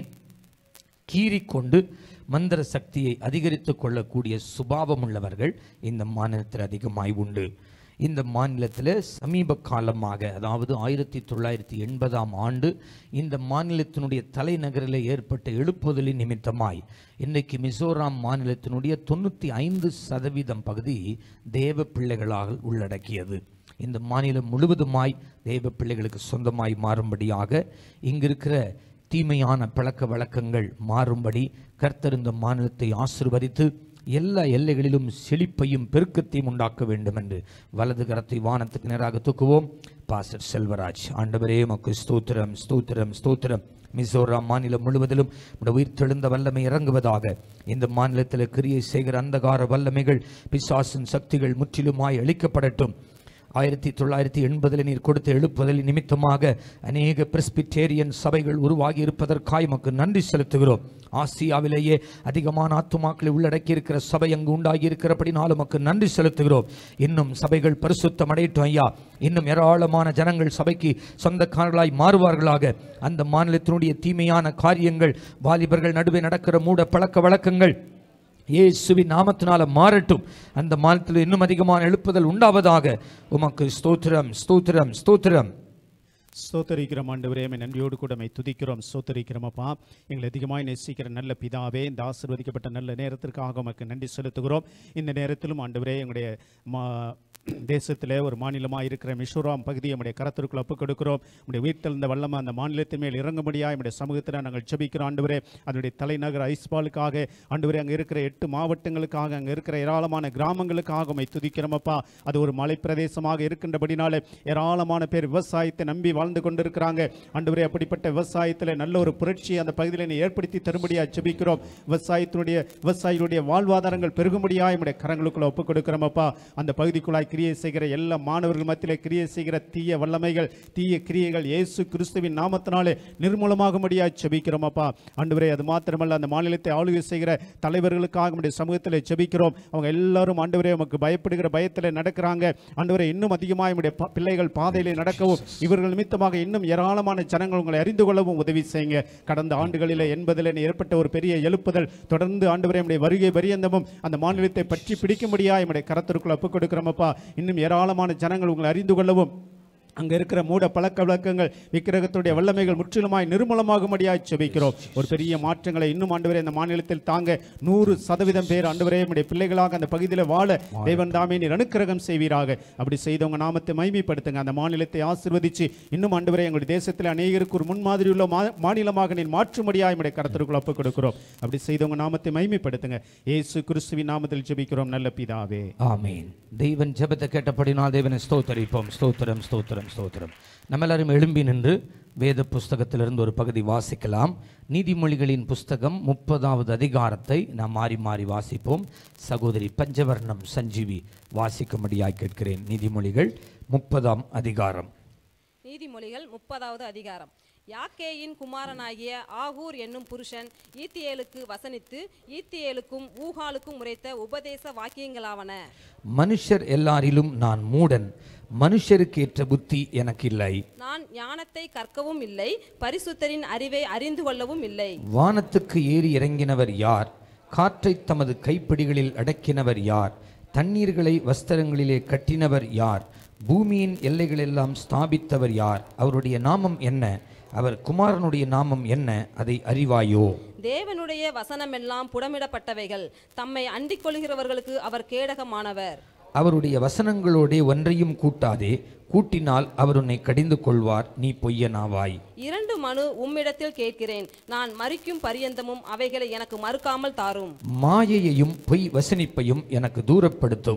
கீறிக்கொண்டு மந்திர சக்தியை அதிகரித்து கொள்ளக்கூடிய சுபாவம் உள்ளவர்கள் இந்த மாநிலத்தில் அதிகமாய் உண்டு இந்த மாநிலத்தில் சமீப காலமாக அதாவது ஆயிரத்தி தொள்ளாயிரத்தி எண்பதாம் ஆண்டு இந்த மாநிலத்தினுடைய தலைநகரில் ஏற்பட்ட எழுப்புதலின் நிமித்தமாய் இன்றைக்கு மிசோராம் மாநிலத்தினுடைய தொண்ணூற்றி ஐந்து சதவீதம் பகுதி தேவ பிள்ளைகளாக உள்ளடக்கியது இந்த மாநிலம் முழுவதுமாய் தேவ பிள்ளைகளுக்கு சொந்தமாய் மாறும்படியாக இங்கிருக்கிற தீமையான பழக்க வழக்கங்கள் மாறும்படி கர்த்தர் இந்த மாநிலத்தை ஆசிர்வதித்து எல்லா எல்லைகளிலும் செழிப்பையும் பெருக்கத்தையும் உண்டாக்க வேண்டும் என்று வலது கரத்தை வானத்துக்கு நேராக தூக்குவோம் பாஸ்டர் செல்வராஜ் ஆண்டவரே மக்கு ஸ்தோத்திரம் ஸ்தோத்திரம் ஸ்தோத்திரம் மிசோராம் மாநிலம் முழுவதிலும் உடைய உயிர்த்தெழுந்த வல்லமை இறங்குவதாக இந்த மாநிலத்தில் கிரியை செய்கிற அந்தகார வல்லமைகள் பிசாசின் சக்திகள் முற்றிலுமாய் அழிக்கப்படட்டும் ஆயிரத்தி தொள்ளாயிரத்தி எண்பதில் நீர் கொடுத்த எழுப்புதலின் நிமித்தமாக அநேக பிரெஸ்பிட்டேரியன் சபைகள் உருவாகி இருப்பதற்காய் மக்கு நன்றி செலுத்துகிறோம் ஆசியாவிலேயே அதிகமான ஆத்துமாக்களை உள்ளடக்கி இருக்கிற சபை அங்கு உண்டாகி இருக்கிறபடினாலும் நமக்கு நன்றி செலுத்துகிறோம் இன்னும் சபைகள் பரிசுத்தம் அடையட்டும் ஐயா இன்னும் ஏராளமான ஜனங்கள் சபைக்கு சொந்தக்காரர்களாய் மாறுவார்களாக அந்த மாநிலத்தினுடைய தீமையான காரியங்கள் வாலிபர்கள் நடுவே நடக்கிற மூட பழக்க வழக்கங்கள் இயேசுவின் நாமத்தினால மாறட்டும் அந்த மாநிலத்தில் இன்னும் அதிகமான எழுப்புதல் உண்டாவதாக உமக்கு ஸ்தோத்திரம் ஸ்தோத்திரம் ஸ்தோத்திரம் ஸ்தோத்தரிக்கிறோம் ஆண்டவரே மை நன்றியோடு கூட மை துதிக்கிறோம் ஸ்தோத்தரிக்கிறோம் அப்பா எங்களை அதிகமாய் நேசிக்கிற நல்ல பிதாவே இந்த ஆசீர்வதிக்கப்பட்ட நல்ல நேரத்திற்காக உமக்கு நன்றி செலுத்துகிறோம் இந்த நேரத்திலும் ஆண்டவரே எங்களுடைய மா தேசத்தில் ஒரு மாநிலமாக இருக்கிற மிசோராம் பகுதியை நம்முடைய கரத்திற்குள் ஒப்புக் கொடுக்கிறோம் நம்முடைய வீட்டில் வல்லமை அந்த மாநிலத்தின் மேல் இறங்கும்படியாக நம்முடைய சமூகத்தில் நாங்கள் ஜெபிக்கிறோம் ஆண்டவரே அதனுடைய தலைநகர் ஐஸ்பாலுக்காக ஆண்டவரே அங்கே இருக்கிற எட்டு மாவட்டங்களுக்காக அங்கே இருக்கிற ஏராளமான கிராமங்களுக்காக உம்மை துதிக்கிறோம் அப்பா அது ஒரு மலை பிரதேசமாக இருக்கின்றபடினாலே ஏராளமான பேர் விவசாயத்தை நம்பி வாழ்ந்து கொண்டிருக்கிறாங்க ஆண்டவரே அப்படிப்பட்ட விவசாயத்தில் நல்ல ஒரு புரட்சி அந்த பகுதியில் நீ ஏற்படுத்தி தரும்படியாக ஜெபிக்கிறோம் விவசாயத்தினுடைய விவசாயிகளுடைய வாழ்வாதாரங்கள் பெருகும்படியாக நம்முடைய கரங்களுக்குள்ள ஒப்புக் கொடுக்கிறோம் அப்பா அந்த பகுதிக்குள்ளாய் கிரியை செய்கிற எல்லா மாணவர்கள் மத்தியிலே கிரியை செய்கிற தீய வல்லமைகள் தீய கிரியைகள் இயேசு கிறிஸ்துவின் நாமத்தினாலே நிர்மூலமாகும்படியாக ஜெபிக்கிறோம் அப்பா ஆண்டவரே அது மாத்திரமல்ல அந்த மாநிலத்தை ஆளுகை செய்கிற தலைவர்களுக்காக நம்முடைய சமூகத்தில் ஜெபிக்கிறோம் அவங்க எல்லாரும் ஆண்டவரே உமக்கு பயப்படுகிற பயத்தில் நடக்கிறாங்க ஆண்டவரே இன்னும் அதிகமாக நம்முடைய ப- பிள்ளைகள் பாதையிலே நடக்கவும் இவர்கள் நிமித்தமாக இன்னும் ஏராளமான ஜனங்கள் உங்களை அறிந்து கொள்ளவும் உதவி செய்யுங்க கடந்த ஆண்டுகளில் எண்பதில் ஏற்பட்ட ஒரு பெரிய எழுப்புதல் தொடர்ந்து ஆண்டவரே நம்முடைய வருகை பரியந்தமும் அந்த மாநிலத்தை பற்றி பிடிக்கும்படியாக நம்முடைய கரத்திற்குள் ஒப்புக் கொடுக்கிறோமப்பா இன்னும் ஏராளமான ஜனங்கள் உங்களை அறிந்து கொள்ளவும் அங்க இருக்கிற மூட பழக்க வழக்கங்கள் விக்கிரகத்துடைய வல்லமைகள் முற்றிலுமாய் நிர்மூலமாகும்படியாய் செபிக்கிறோம் ஒரு பெரிய மாற்றங்களை இன்னும் ஆண்டவரே இந்த மாநிலத்தில் தாங்க நூறு சதவீதம் பேர் ஆண்டவரே நம்முடைய பிள்ளைகளாக அந்த பகுதியில் வாழ தேவன் தாமே நீர் அனுக்கிரகம் செய்வீராக அப்படி செய்தவங்க நாமத்தை மைமைப்படுத்துங்க அந்த மாநிலத்தை ஆசீர்வதிச்சு இன்னும் ஆண்டவரே எங்களுடைய தேசத்தில் அநேகருக்கு ஒரு முன்மாதிரி உள்ள மா- மாநிலமாக நீர் மாற்றும்படியாய் நம்முடைய கரத்திற்குள் ஒப்புக் கொடுக்கிறோம் அப்படி செய்தவங்க நாமத்தை மைமைப்படுத்துங்க இயேசு கிறிஸ்துவின் நாமத்தில் ஜெபிக்கிறோம் நல்ல பிதாவே ஆமீன் தெய்வன் ஜெபத்தை கேட்டபடினால் தேவனை ஸ்தோத்தரிப்போம் ஸ்தோத்திரம் ஸ்தோத்திரம் ஸ்தோத்திரம் நம்ம எல்லாரும் எழும்பி நின்று வேத புஸ்தகத்திலிருந்து ஒரு பகுதி வாசிக்கலாம் நீதிமொழிகளின் புஸ்தகம் முப்பதாவது அதிகாரத்தை நாம் மாறி மாறி வாசிப்போம் சகோதரி பஞ்சவர்ணம் சஞ்சீவி வாசிக்கும்படியாய் கேட்கிறேன் நீதிமொழிகள் முப்பதாம் அதிகாரம் நீதிமொழிகள் முப்பதாவது அதிகாரம் யாக்கேயின் குமாரனாகிய ஆகூர் என்னும் புருஷன் ஈத்தியேலுக்கு வசனித்து ஈத்தியேலுக்கும் ஊகாலுக்கும் உரைத்த உபதேச வாக்கியங்களாவன மனுஷர் எல்லாரிலும் நான் மூடன் மனுஷருக்கு ஏற்ற புத்தி எனக்கு இல்லை நான் ஞானத்தை கற்கவும் இல்லை பரிசுத்தரின் அறிவை அறிந்து கொள்ளவும் இல்லை வானத்துக்கு ஏறி இறங்கினவர் யார் காற்றை தமது கைப்பிடிகளில் அடக்கினவர் யார் தண்ணீர்களை வஸ்திரங்களிலே கட்டினவர் யார் பூமியின் எல்லைகளெல்லாம் ஸ்தாபித்தவர் யார் அவருடைய நாமம் என்ன அவர் குமாரனுடைய நாமம் என்ன அதை அறிவாயோ தேவனுடைய வசனமெல்லாம் புடமிடப்பட்டவைகள் தம்மை அண்டிக் கொள்கிறவர்களுக்கு அவர் கேடகமானவர் அவருடைய வசனங்களோடே ஒன்றையும் கூட்டாதே கூட்டினால் அவர் உன்னை கடிந்து கொள்வார் நீ பொய்யனாவாய் இரண்டு மனு உம்மிடத்தில் கேட்கிறேன் நான் மறிக்கும் பரியந்தமும் அவைகளை எனக்கு மறுக்காமல் தாரும் மாயையையும் பொய் வசனிப்பையும் எனக்கு தூரப்படுத்தும்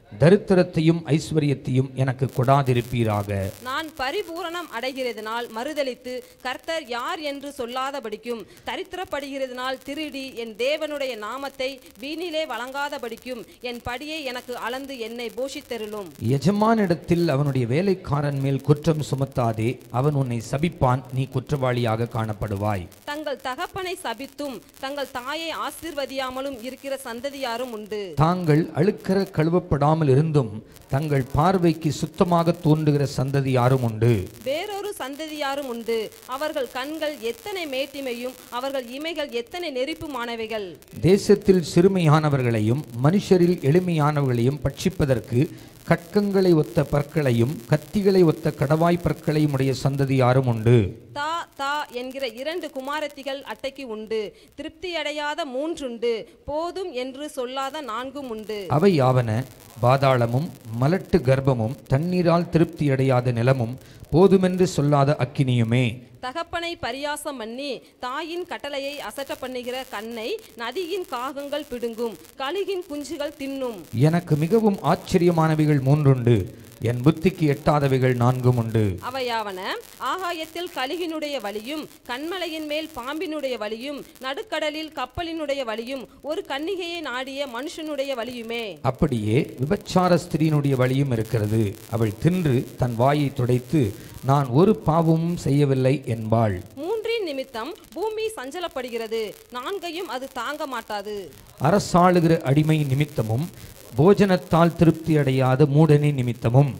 தரித்திரத்தையும் ஐஸ்வர்யத்தையும் எனக்கு கொடாதிருப்பீராக நான் பரிபூரணம் அடைகிறதுனால் மறுதலித்து கர்த்தர் யார் என்று சொல்லாதபடிக்கும் தரித்திரப்படுகிறதுனால் திருடி என் தேவனுடைய நாமத்தை வீணிலே வழங்காதபடிக்கும் என் படியை எனக்கு அளந்து என்னை போஷித்தருளும் எஜமானிடத்தில் அவனுடைய வேலைக்காரன் மேல் குற்றம் சுமத்தாதே அவன் உன்னை சபிப்பான் நீ குற்றவாளியாக காணப்படுவாய் தங்கள் தகப்பனை சபித்தும் தங்கள் தாயை ஆசீர்வதியாமலும் இருக்கிற சந்ததியாரும் உண்டு தாங்கள் அழுக்கற கழுவப்படாமல் இருந்தும் தங்கள் பார்வைக்கு சுத்தமாக தோன்றுகிற சந்ததி யாரும் உண்டு வேறொரு சந்ததியாரும் உண்டு அவர்கள் கண்கள் எத்தனை மேட்டிமையும் அவர்கள் இமைகள் எத்தனை நெருப்புமானவைகள் தேசத்தில் சிறுமையானவர்களையும் மனுஷரில் எளிமையானவர்களையும் பட்சிப்பதற்கு கட்கங்களை ஒத்த பற்களையும் கத்திகளை ஒத்த கடவாய் பற்களையும் உடைய சந்ததி யாரும் உண்டு தா தா என்கிற இரண்டு குமாரத்திகள் அட்டைக்கு உண்டு திருப்தியடையாத மூன்றுண்டு போதும் என்று சொல்லாத நான்கும் உண்டு அவை யாவன பாதாளமும் மலட்டு கர்ப்பமும் தண்ணீரால் திருப்தியடையாத நிலமும் போதுமென்று சொல்லாத அக்கினியுமே தகப்பனை பரியாசம் பண்ணி தாயின் கட்டளையை அசட்ட பண்ணுகிற கண்ணை நதியின் காகங்கள் பிடுங்கும் கழுகின் குஞ்சுகள் தின்னும் எனக்கு மிகவும் ஆச்சரியமானவைகள் மூன்றுண்டு என் புத்திக்கு எட்டாதவைகள் நான்கும் உண்டு அவையாவன ஆகாயத்தில் கழுகினுடைய வழியும் கண்மலையின் மேல் பாம்பினுடைய வழியும் நடுக்கடலில் கப்பலினுடைய வழியும் ஒரு கன்னிகையை நாடிய மனுஷனுடைய வழியுமே அப்படியே விபச்சார ஸ்திரீனுடைய வழியும் இருக்கிறது அவள் தின்று தன் வாயை துடைத்து நான் ஒரு பாவமும் செய்யவில்லை என்பாள் மூன்றின் நிமித்தம் பூமி சஞ்சலப்படுகிறது நான்கையும் அது தாங்க மாட்டாது அரசாளுகிற அடிமை நிமித்தமும் போஜனத்தால் திருப்தி அடையாத மூடனி நிமித்தமும்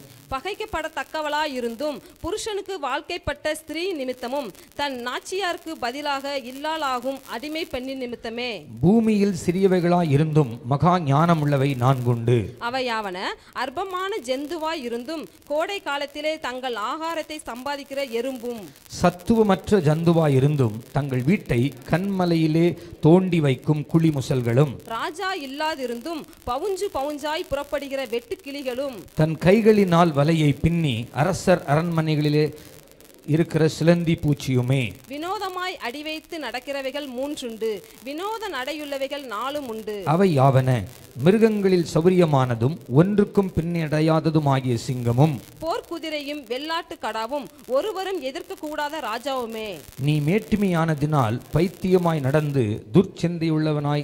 பகைக்கப்படத்தக்கவளாயிருந்தும் புருஷனுக்கு வாழ்க்கைப்பட்ட ஸ்திரீ நிமித்தமும் தன் நாச்சியாருக்கு பதிலாக இல்லாளாகும் அடிமை பெண்ணின் நிமித்தமே பூமியில் சிறியவைகளாய் இருந்தும் மகா ஞானமுள்ளவை நான்குண்டு அவையாவன அற்பமான ஜந்துவாய் இருந்தும் கோடை காலத்திலே தங்கள் ஆகாரத்தை சம்பாதிக்கிற எறும்பும் சத்துவமற்ற ஜந்துவாய் இருந்தும் தங்கள் வீட்டை கண்மலையிலே தோண்டி வைக்கும் குழி முசல்களும் ராஜா இல்லாதிருந்தும் பவுஞ்சு பவுஞ்சாய் புறப்படுகிற வெட்டுக்கிளிகளும் தன் கைகளினால் வலையை பின்னி அரசர் அரண்மனைகளிலே இருக்கிற சிலந்தி பூச்சியுமே வினோதமாய் அடி வைத்து நடக்கிறவைகள் மூன்றுண்டு வினோத நடையுள்ளவைகள் நாலும் உண்டு அவை யாவன மிருகங்களில் சௌரியமானதும் ஒன்றுக்கும் பின்னடையாததுமாகிய சிங்கமும் போர்க்குதிரையும் வெள்ளாட்டு கடாவும் ஒருவரும் எதிர்க்க கூடாத ராஜாவுமே நீ மேட்டுமையானதினால் பைத்தியமாய் நடந்து துர்ச்சிந்தையுள்ளவனாய்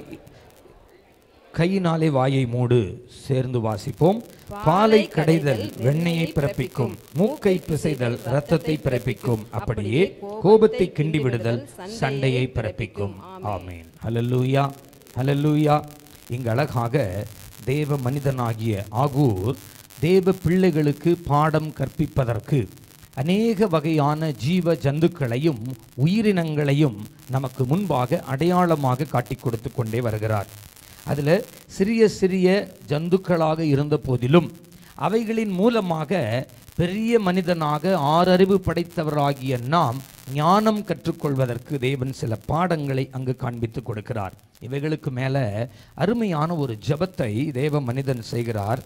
கையினாலே வாயை மூடு சேர்ந்து வாசிப்போம் பாலை கடைதல் வெண்ணெயை பிறப்பிக்கும் மூக்கை பிசைதல் இரத்தத்தை பிறப்பிக்கும் அப்படியே கோபத்தை கிண்டி விடுதல் சண்டையை பிறப்பிக்கும் ஆமேன் ஹalleluya ஹalleluya இங்கு அழகாக தேவ மனிதனாகிய ஆகூர் தேவ பிள்ளைகளுக்கு பாடம் கற்பிப்பதற்கு அநேக வகையான ஜீவ ஜந்துக்களையும் உயிரினங்களையும் நமக்கு முன்பாக அடையாளமாக காட்டிக் கொடுத்து கொண்டே வருகிறார் அதில் சிறிய சிறிய ஜந்துக்களாக இருந்த போதிலும் அவைகளின் மூலமாக பெரிய மனிதனாக ஆறறிவு படைத்தவராகிய நாம் ஞானம் கற்றுக்கொள்வதற்கு தேவன் சில பாடங்களை அங்கு காண்பித்து கொடுக்கிறார் இவைகளுக்கு மேலே அருமையான ஒரு ஜெபத்தை தேவ மனிதன் செய்கிறார்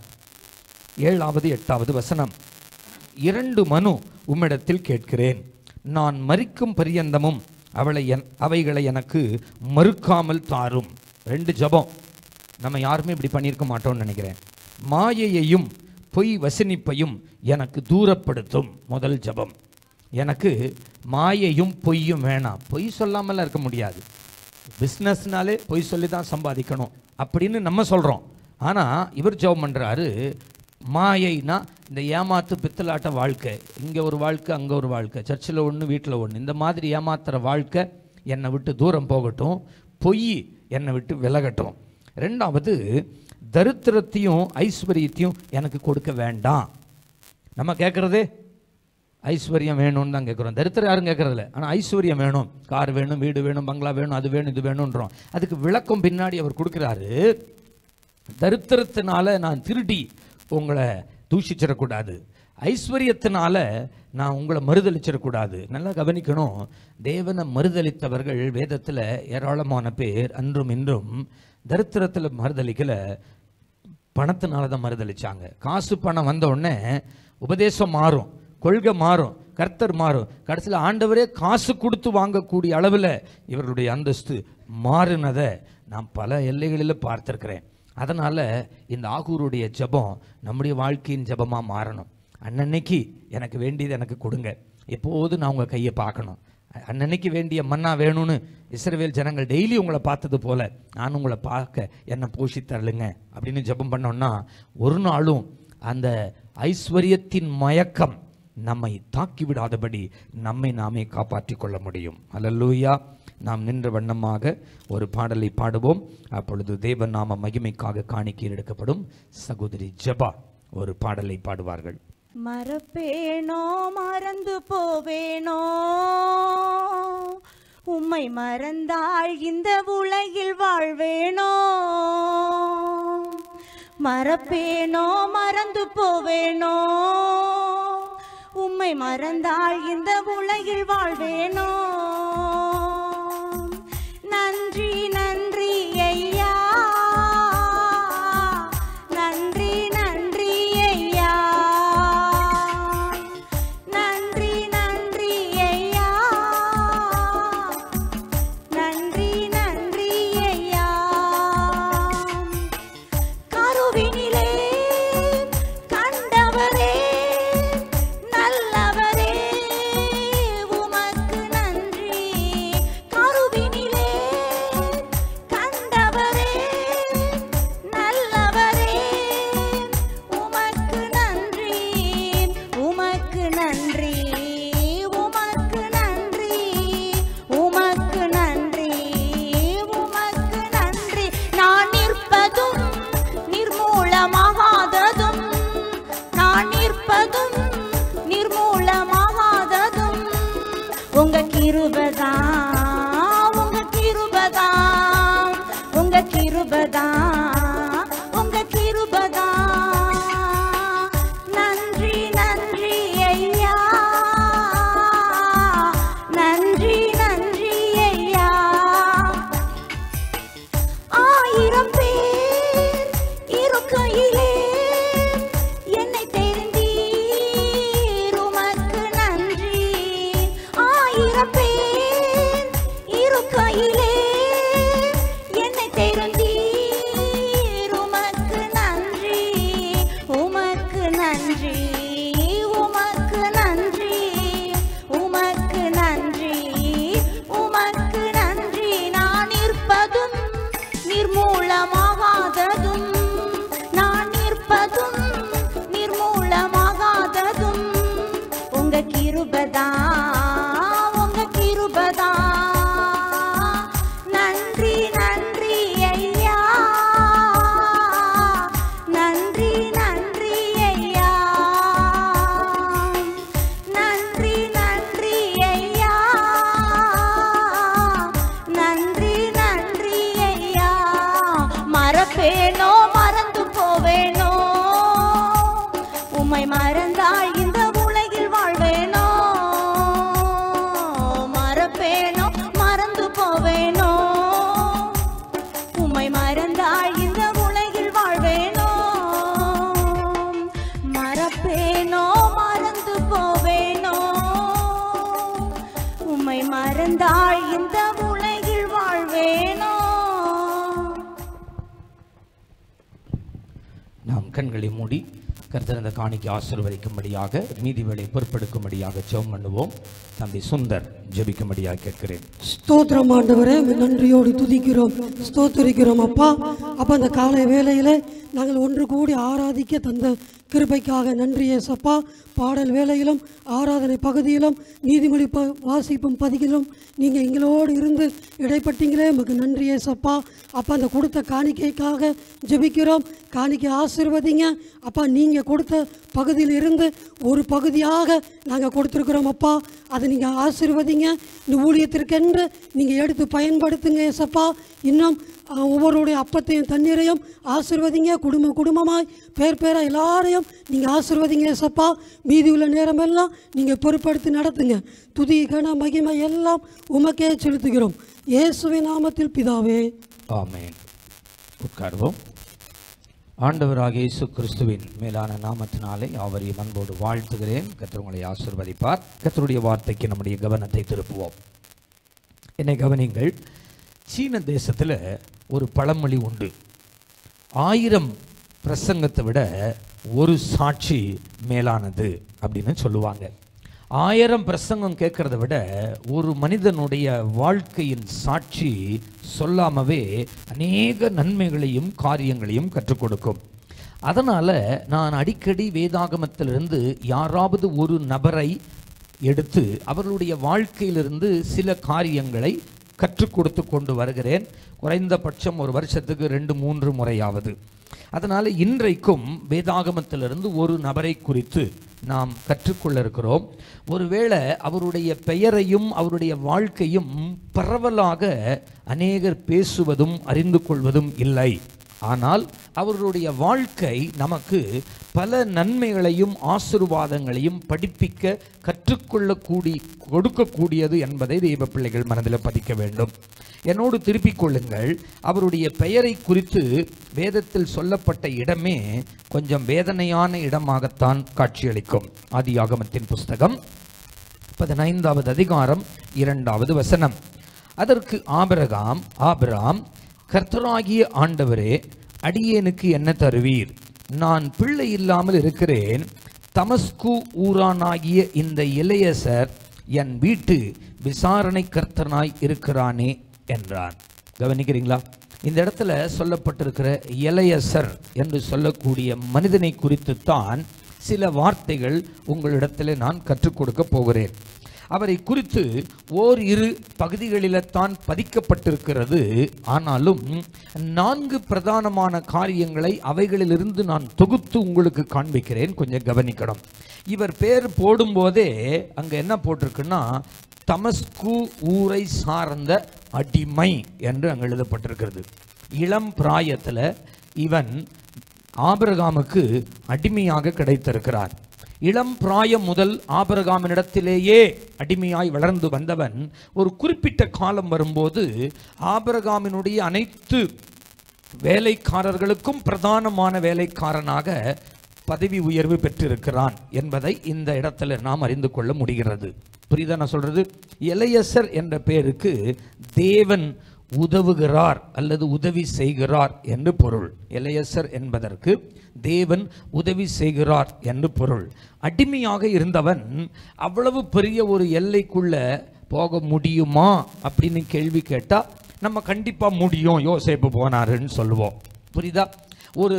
ஏழாவது எட்டாவது வசனம் இரண்டு மனு உம்மிடத்தில் கேட்கிறேன் நான் மரிக்கும் பரியந்தமும் அவளை என் அவைகளை எனக்கு மறுக்காமல் தாரும் ரெண்டு ஜெபம் நம்ம யாருமே இப்படி பண்ணியிருக்க மாட்டோம்னு நினைக்கிறேன் மாயையையும் பொய் வசனிப்பையும் எனக்கு தூரப்படுத்தும் முதல் ஜெபம் எனக்கு மாயையும் பொய்யும் வேணாம் பொய் சொல்லாமலாம் இருக்க முடியாது பிஸ்னஸ்னாலே பொய் சொல்லி தான் சம்பாதிக்கணும் அப்படின்னு நம்ம சொல்கிறோம் ஆனால் இவர் ஜெபம் பண்ணுறாரு மாயைனா இந்த ஏமாத்து பித்தலாட்ட வாழ்க்கை இங்கே ஒரு வாழ்க்கை அங்கே ஒரு வாழ்க்கை சர்ச்சில் ஒன்று வீட்டில் ஒன்று இந்த மாதிரி ஏமாத்துற வாழ்க்கை என்னை விட்டு தூரம் போகட்டும் பொய் என்னை விட்டு விலகட்டும் ரெண்டாவது தரித்திரத்தையும் ஐஸ்வர்யத்தையும் எனக்கு கொடுக்க வேண்டாம் நம்ம கேட்குறதே ஐஸ்வர்யம் வேணும்னு தான் கேட்குறோம் தரித்திரம் யாரும் கேட்கறதில்ல ஆனால் ஐஸ்வர்யம் வேணும் கார் வேணும் வீடு வேணும் பங்களா வேணும் அது வேணும் இது வேணுன்றோம் அதுக்கு விளக்கம் பின்னாடி அவர் கொடுக்குறாரு தரித்திரத்தினால நான் திருடி உங்களை தூஷிச்சிடக்கூடாது ஐஸ்வர்யத்தினால நான் உங்களை மறுதளிச்சிடக்கூடாது நல்லா கவனிக்கணும் தேவனை மறுதளித்தவர்கள் வேதத்தில் ஏராளமான பேர் அன்றும் இன்றும் தரித்திரத்தில் மறுதளிக்கல பணத்தினால தான் மறுதளிச்சாங்க காசு பணம் வந்த உடனே உபதேசம் மாறும் கொள்கை மாறும் கர்த்தர் மாறும் கடைசியில் ஆண்டவரே காசு கொடுத்து வாங்கக்கூடிய அளவில் இவர்களுடைய அந்தஸ்து மாறினதை நான் பல எல்லைகளில் பார்த்திருக்கிறேன் அதனால் இந்த ஆகூருடைய ஜெபம் நம்முடைய வாழ்க்கையின் ஜெபமாக மாறணும் அன்னன்னைக்கு எனக்கு வேண்டியது எனக்கு கொடுங்க எப்போதும் நான் உங்கள் கையை பார்க்கணும் அ- அன்னன்னைக்கு வேண்டிய மன்னா வேணும்னு இஸ்ரவேல் ஜனங்கள் டெய்லி உங்களை பார்த்தது போல நான் உங்களை பார்க்க என்னை போஷித்தரலுங்க அப்படின்னு ஜெபம் பண்ணோம்னா ஒரு நாளும் அந்த ஐஸ்வர்யத்தின் மயக்கம் நம்மை தாக்கி விடாதபடி நம்மை நாமே காப்பாற்றிக் கொள்ள முடியும் அல்லேலூயா நாம் நின்ற வண்ணமாக ஒரு பாடலை பாடுவோம் அப்பொழுது தேவன் நாம மகிமைக்காக காணிக்கையில் எடுக்கப்படும் சகோதரி ஜெபா ஒரு பாடலை பாடுவார்கள் மறப்பேனோ மறந்து போவேனோ உம்மை மறந்தால் இந்த உலகில் வாழ்வேனோ மறப்பேனோ மறந்து போவேனோ உம்மை மறந்தால் இந்த உலகில் வாழ்வேனோ நன்றி நன்றி ஐயா நன்றி நன்றி ஐயா நன்றி நன்றி ஐயா நன்றி நன்றி ஐயா கருவினிலே கண்டவரே நல்லவரே உமக்கு நன்றி கருவினிலே கண்டவரே நல்லவரே உமக்கு நன்றி உமக்கு நன்றி உமக்கு நன்றி உமக்கு நன்றி உமக்கு நன்றி நான் நிற்பதும் நிர்மூலமாகாததும் நான் நிற்பதும் நிர்மூலமாகாததும் உங்க கிருபதா உங்க கிருபதா உங்க கிருபதா உங்க கிருபதா நன்றி நன்றி ஐயா நன்றி நன்றி ஐயா ஆயிரம் பேர் இருக்கையிலே என்னை தெரிந்தீர் உமக்கு நன்றி ஆயிரம் பேர் இருக்கையிலே என்னை தெரிந்தீர் உமக்கு நன்றி உமக்கு நன்றி உமக்கு நன்றி உமக்கு நன்றி உமக்கு நன்றி நான் இருப்பதும் நிர்மூலமாகாததும் நான் இருப்பதும் நிர்மூலமாகாததும் உங்க கிருபதா உங்க கிருபதா நன்றி நன்றி ஐயா நன்றி நன்றி ஐயா நன்றி நன்றி ஐயா நன்றி நன்றி ஐயா மறப்பேனோ மறந்து போவேனோ உம்மை மறந்தால் இந்த உலகில் வாழ்வேனோ மறப்பேனோ மறந்து போவேனோ உம்மை மறந்தால் இந்த உலகில் வாழ்வேனோ மறப்பேனோ மறந்து போவேனோ உம்மை மறந்தால் இந்த உலகில் வாழ்வேனோ நாம் கண்களை மூடி கர்த்தர் அந்த காணிக்கை ஆசீர்வதிக்கும்படியாக மீதி வேலை பொறுப்பெடுக்கும்படியாக ஜெபம் பண்ணுவோம் தந்தை சுந்தர் ஜெபிக்கும்படியாக கேட்கிறேன் ஸ்தோத்திரம் ஆண்டவரே உம்மை நன்றியோடு துதிக்கிறோம் ஸ்தோத்திரிக்கிறோம் அப்பா அப்பா அந்த காலை வேளையிலே நாங்கள் ஒன்று கூடி ஆராதிக்க தந்த கிருபைக்காக நன்றி ஏசப்பா பாடல் வேளையிலும் ஆராதனை பகுதியிலும் நீதிமொழி ப வாசிப்பும் பதிகிலும் நீங்கள் எங்களோடு இருந்து இடைப்பட்டீங்களே உமக்கு நன்றி ஏசப்பா அப்பா அந்த கொடுத்த காணிக்கைக்காக ஜெபிக்கிறோம் காணிக்கை ஆசீர்வதிங்க அப்பா நீங்கள் கொடுத்த பகுதியில் இருந்து ஒரு பகுதியாக நாங்கள் கொடுத்துருக்குறோம் அப்பா அதை நீங்கள் ஆசீர்வதிங்க இந்த ஊழியத்திற்கென்று நீங்கள் எடுத்து பயன்படுத்துங்க ஏசப்பா இன்னும் அஹ், ஒவ்வொருடைய அப்பத்தையும் தண்ணீரையும் ஆசீர்வதிங்க குடும்ப குடும்பமாய் பேர் பேராக எல்லாரையும் நீங்கள் ஆசீர்வதிங்க ஏசப்பா மீதி உள்ள நேரமெல்லாம் நீங்கள் பொறுப்படுத்தி நடத்துங்க துதி கன மகிமை எல்லாம் உமக்கே செலுத்துகிறோம் இயேசுவின் நாமத்தில் பிதாவே ஆமென் உட்கார்வோம் ஆண்டவராக இயேசு கிறிஸ்துவின் மேலான நாமத்தினாலே அவரையும் அன்போடு வாழ்த்துகிறேன் கர்த்தர் உங்களை ஆசீர்வதிப்பார் கர்த்தருடைய வார்த்தைக்கு நம்முடைய கவனத்தை திருப்புவோம் என்னை கவனிங்கள் சீன தேசத்தில் ஒரு பழமொழி உண்டு ஆயிரம் பிரசங்கத்தை விட ஒரு சாட்சி மேலானது அப்படின்னு சொல்லுவாங்க ஆயிரம் பிரசங்கம் கேட்கறத விட ஒரு மனிதனுடைய வாழ்க்கையின் சாட்சி சொல்லாமவே அநேக நன்மைகளையும் காரியங்களையும் கற்றுக் கொடுக்கும் அதனால் நான் அடிக்கடி வேதாகமத்திலிருந்து யாராவது ஒரு நபரை எடுத்து அவர்களுடைய வாழ்க்கையிலிருந்து சில காரியங்களை கற்றுக் கொடுத்து கொண்டு வருகிறேன் குறைந்தபட்சம் ஒரு வருஷத்துக்கு ரெண்டு மூன்று முறையாவது அதனால் இன்றைக்கும் வேதாகமத்திலிருந்து ஒரு நபரை குறித்து நாம் கற்றுக்கொள்ள இருக்கிறோம் ஒருவேளை அவருடைய பெயரையும் அவருடைய வாழ்க்கையும் பரவலாக அநேகர் பேசுவதும் அறிந்து கொள்வதும் இல்லை ஆனால் அவர்களுடைய வாழ்க்கை நமக்கு பல நன்மைகளையும் ஆசிர்வாதங்களையும் படிப்பிக்க கற்றுக்கொள்ளக்கூடி கொடுக்கக்கூடியது என்பதை தெய்வ பிள்ளைகள் மனதில் பதிக்க வேண்டும் என்னோடு திருப்பிக் கொள்ளுங்கள் அவருடைய பெயரை குறித்து வேதத்தில் சொல்லப்பட்ட இடமே கொஞ்சம் வேதனையான இடமாகத்தான் காட்சியளிக்கும் ஆதியாகமத்தின் புஸ்தகம் பதினைந்தாவது அதிகாரம் இரண்டாவது வசனம் அதற்கு ஆபிரகாம் ஆபிராம் கர்த்தராகிய ஆண்டவரே அடியேனுக்கு என்ன தருவீர் நான் பிள்ளை இல்லாமல் இருக்கிறேன் தமஸ்கு ஊரானாகிய இந்த இளையசர் என் வீட்டு விசாரணை கர்த்தனாய் இருக்கிறானே என்றான் கவனிக்கிறீங்களா இந்த இடத்துல சொல்லப்பட்டிருக்கிற இளையசர் என்று சொல்லக்கூடிய மனிதனை குறித்து தான் சில வார்த்தைகள் உங்களிடத்தில் நான் கற்றுக் கொடுக்க போகிறேன் அவரை குறித்து ஓர் இரு பகுதிகளில்தான் பதிக்கப்பட்டிருக்கிறது ஆனாலும் நான்கு பிரதானமான காரியங்களை அவைகளிலிருந்து நான் தொகுத்து உங்களுக்கு காண்பிக்கிறேன் கொஞ்சம் கவனிக்கணும் இவர் பேர் போடும்போதே அங்கே என்ன போட்டிருக்குன்னா தமஸ்கு ஊரை சார்ந்த அடிமை என்று அங்கே எழுதப்பட்டிருக்கிறது இளம் பிராயத்தில் இவன் ஆபிரகாமுக்கு அடிமையாக கிடைத்திருக்கிறார் இளம் பிராயம் முதல் ஆபரகாமினிடத்திலேயே அடிமையாய் வளர்ந்து வந்தவன் ஒரு குறிப்பிட்ட காலம் வரும்போது ஆபரகாமினுடைய அனைத்து வேலைக்காரர்களுக்கும் பிரதானமான வேலைக்காரனாக பதவி உயர்வு பெற்றிருக்கிறான் என்பதை இந்த இடத்துல நாம் அறிந்து கொள்ள முடிகிறது புரியுதா நான் சொல்றது இளையசர் என்ற பெயருக்கு தேவன் உதவுகிறார் அல்லது உதவி செய்கிறார் என்று பொருள் இளையசர் என்பதற்கு தேவன் உதவி செய்கிறார் என்று பொருள் அடிமையாக இருந்தவன் அவ்வளவு பெரிய ஒரு எல்லைக்குள்ள போக முடியுமா அப்படின்னு கேள்வி கேட்டா நம்ம கண்டிப்பா முடியும் யோசேப்பு போனாருன்னு சொல்லுவோம் புரியுதா ஒரு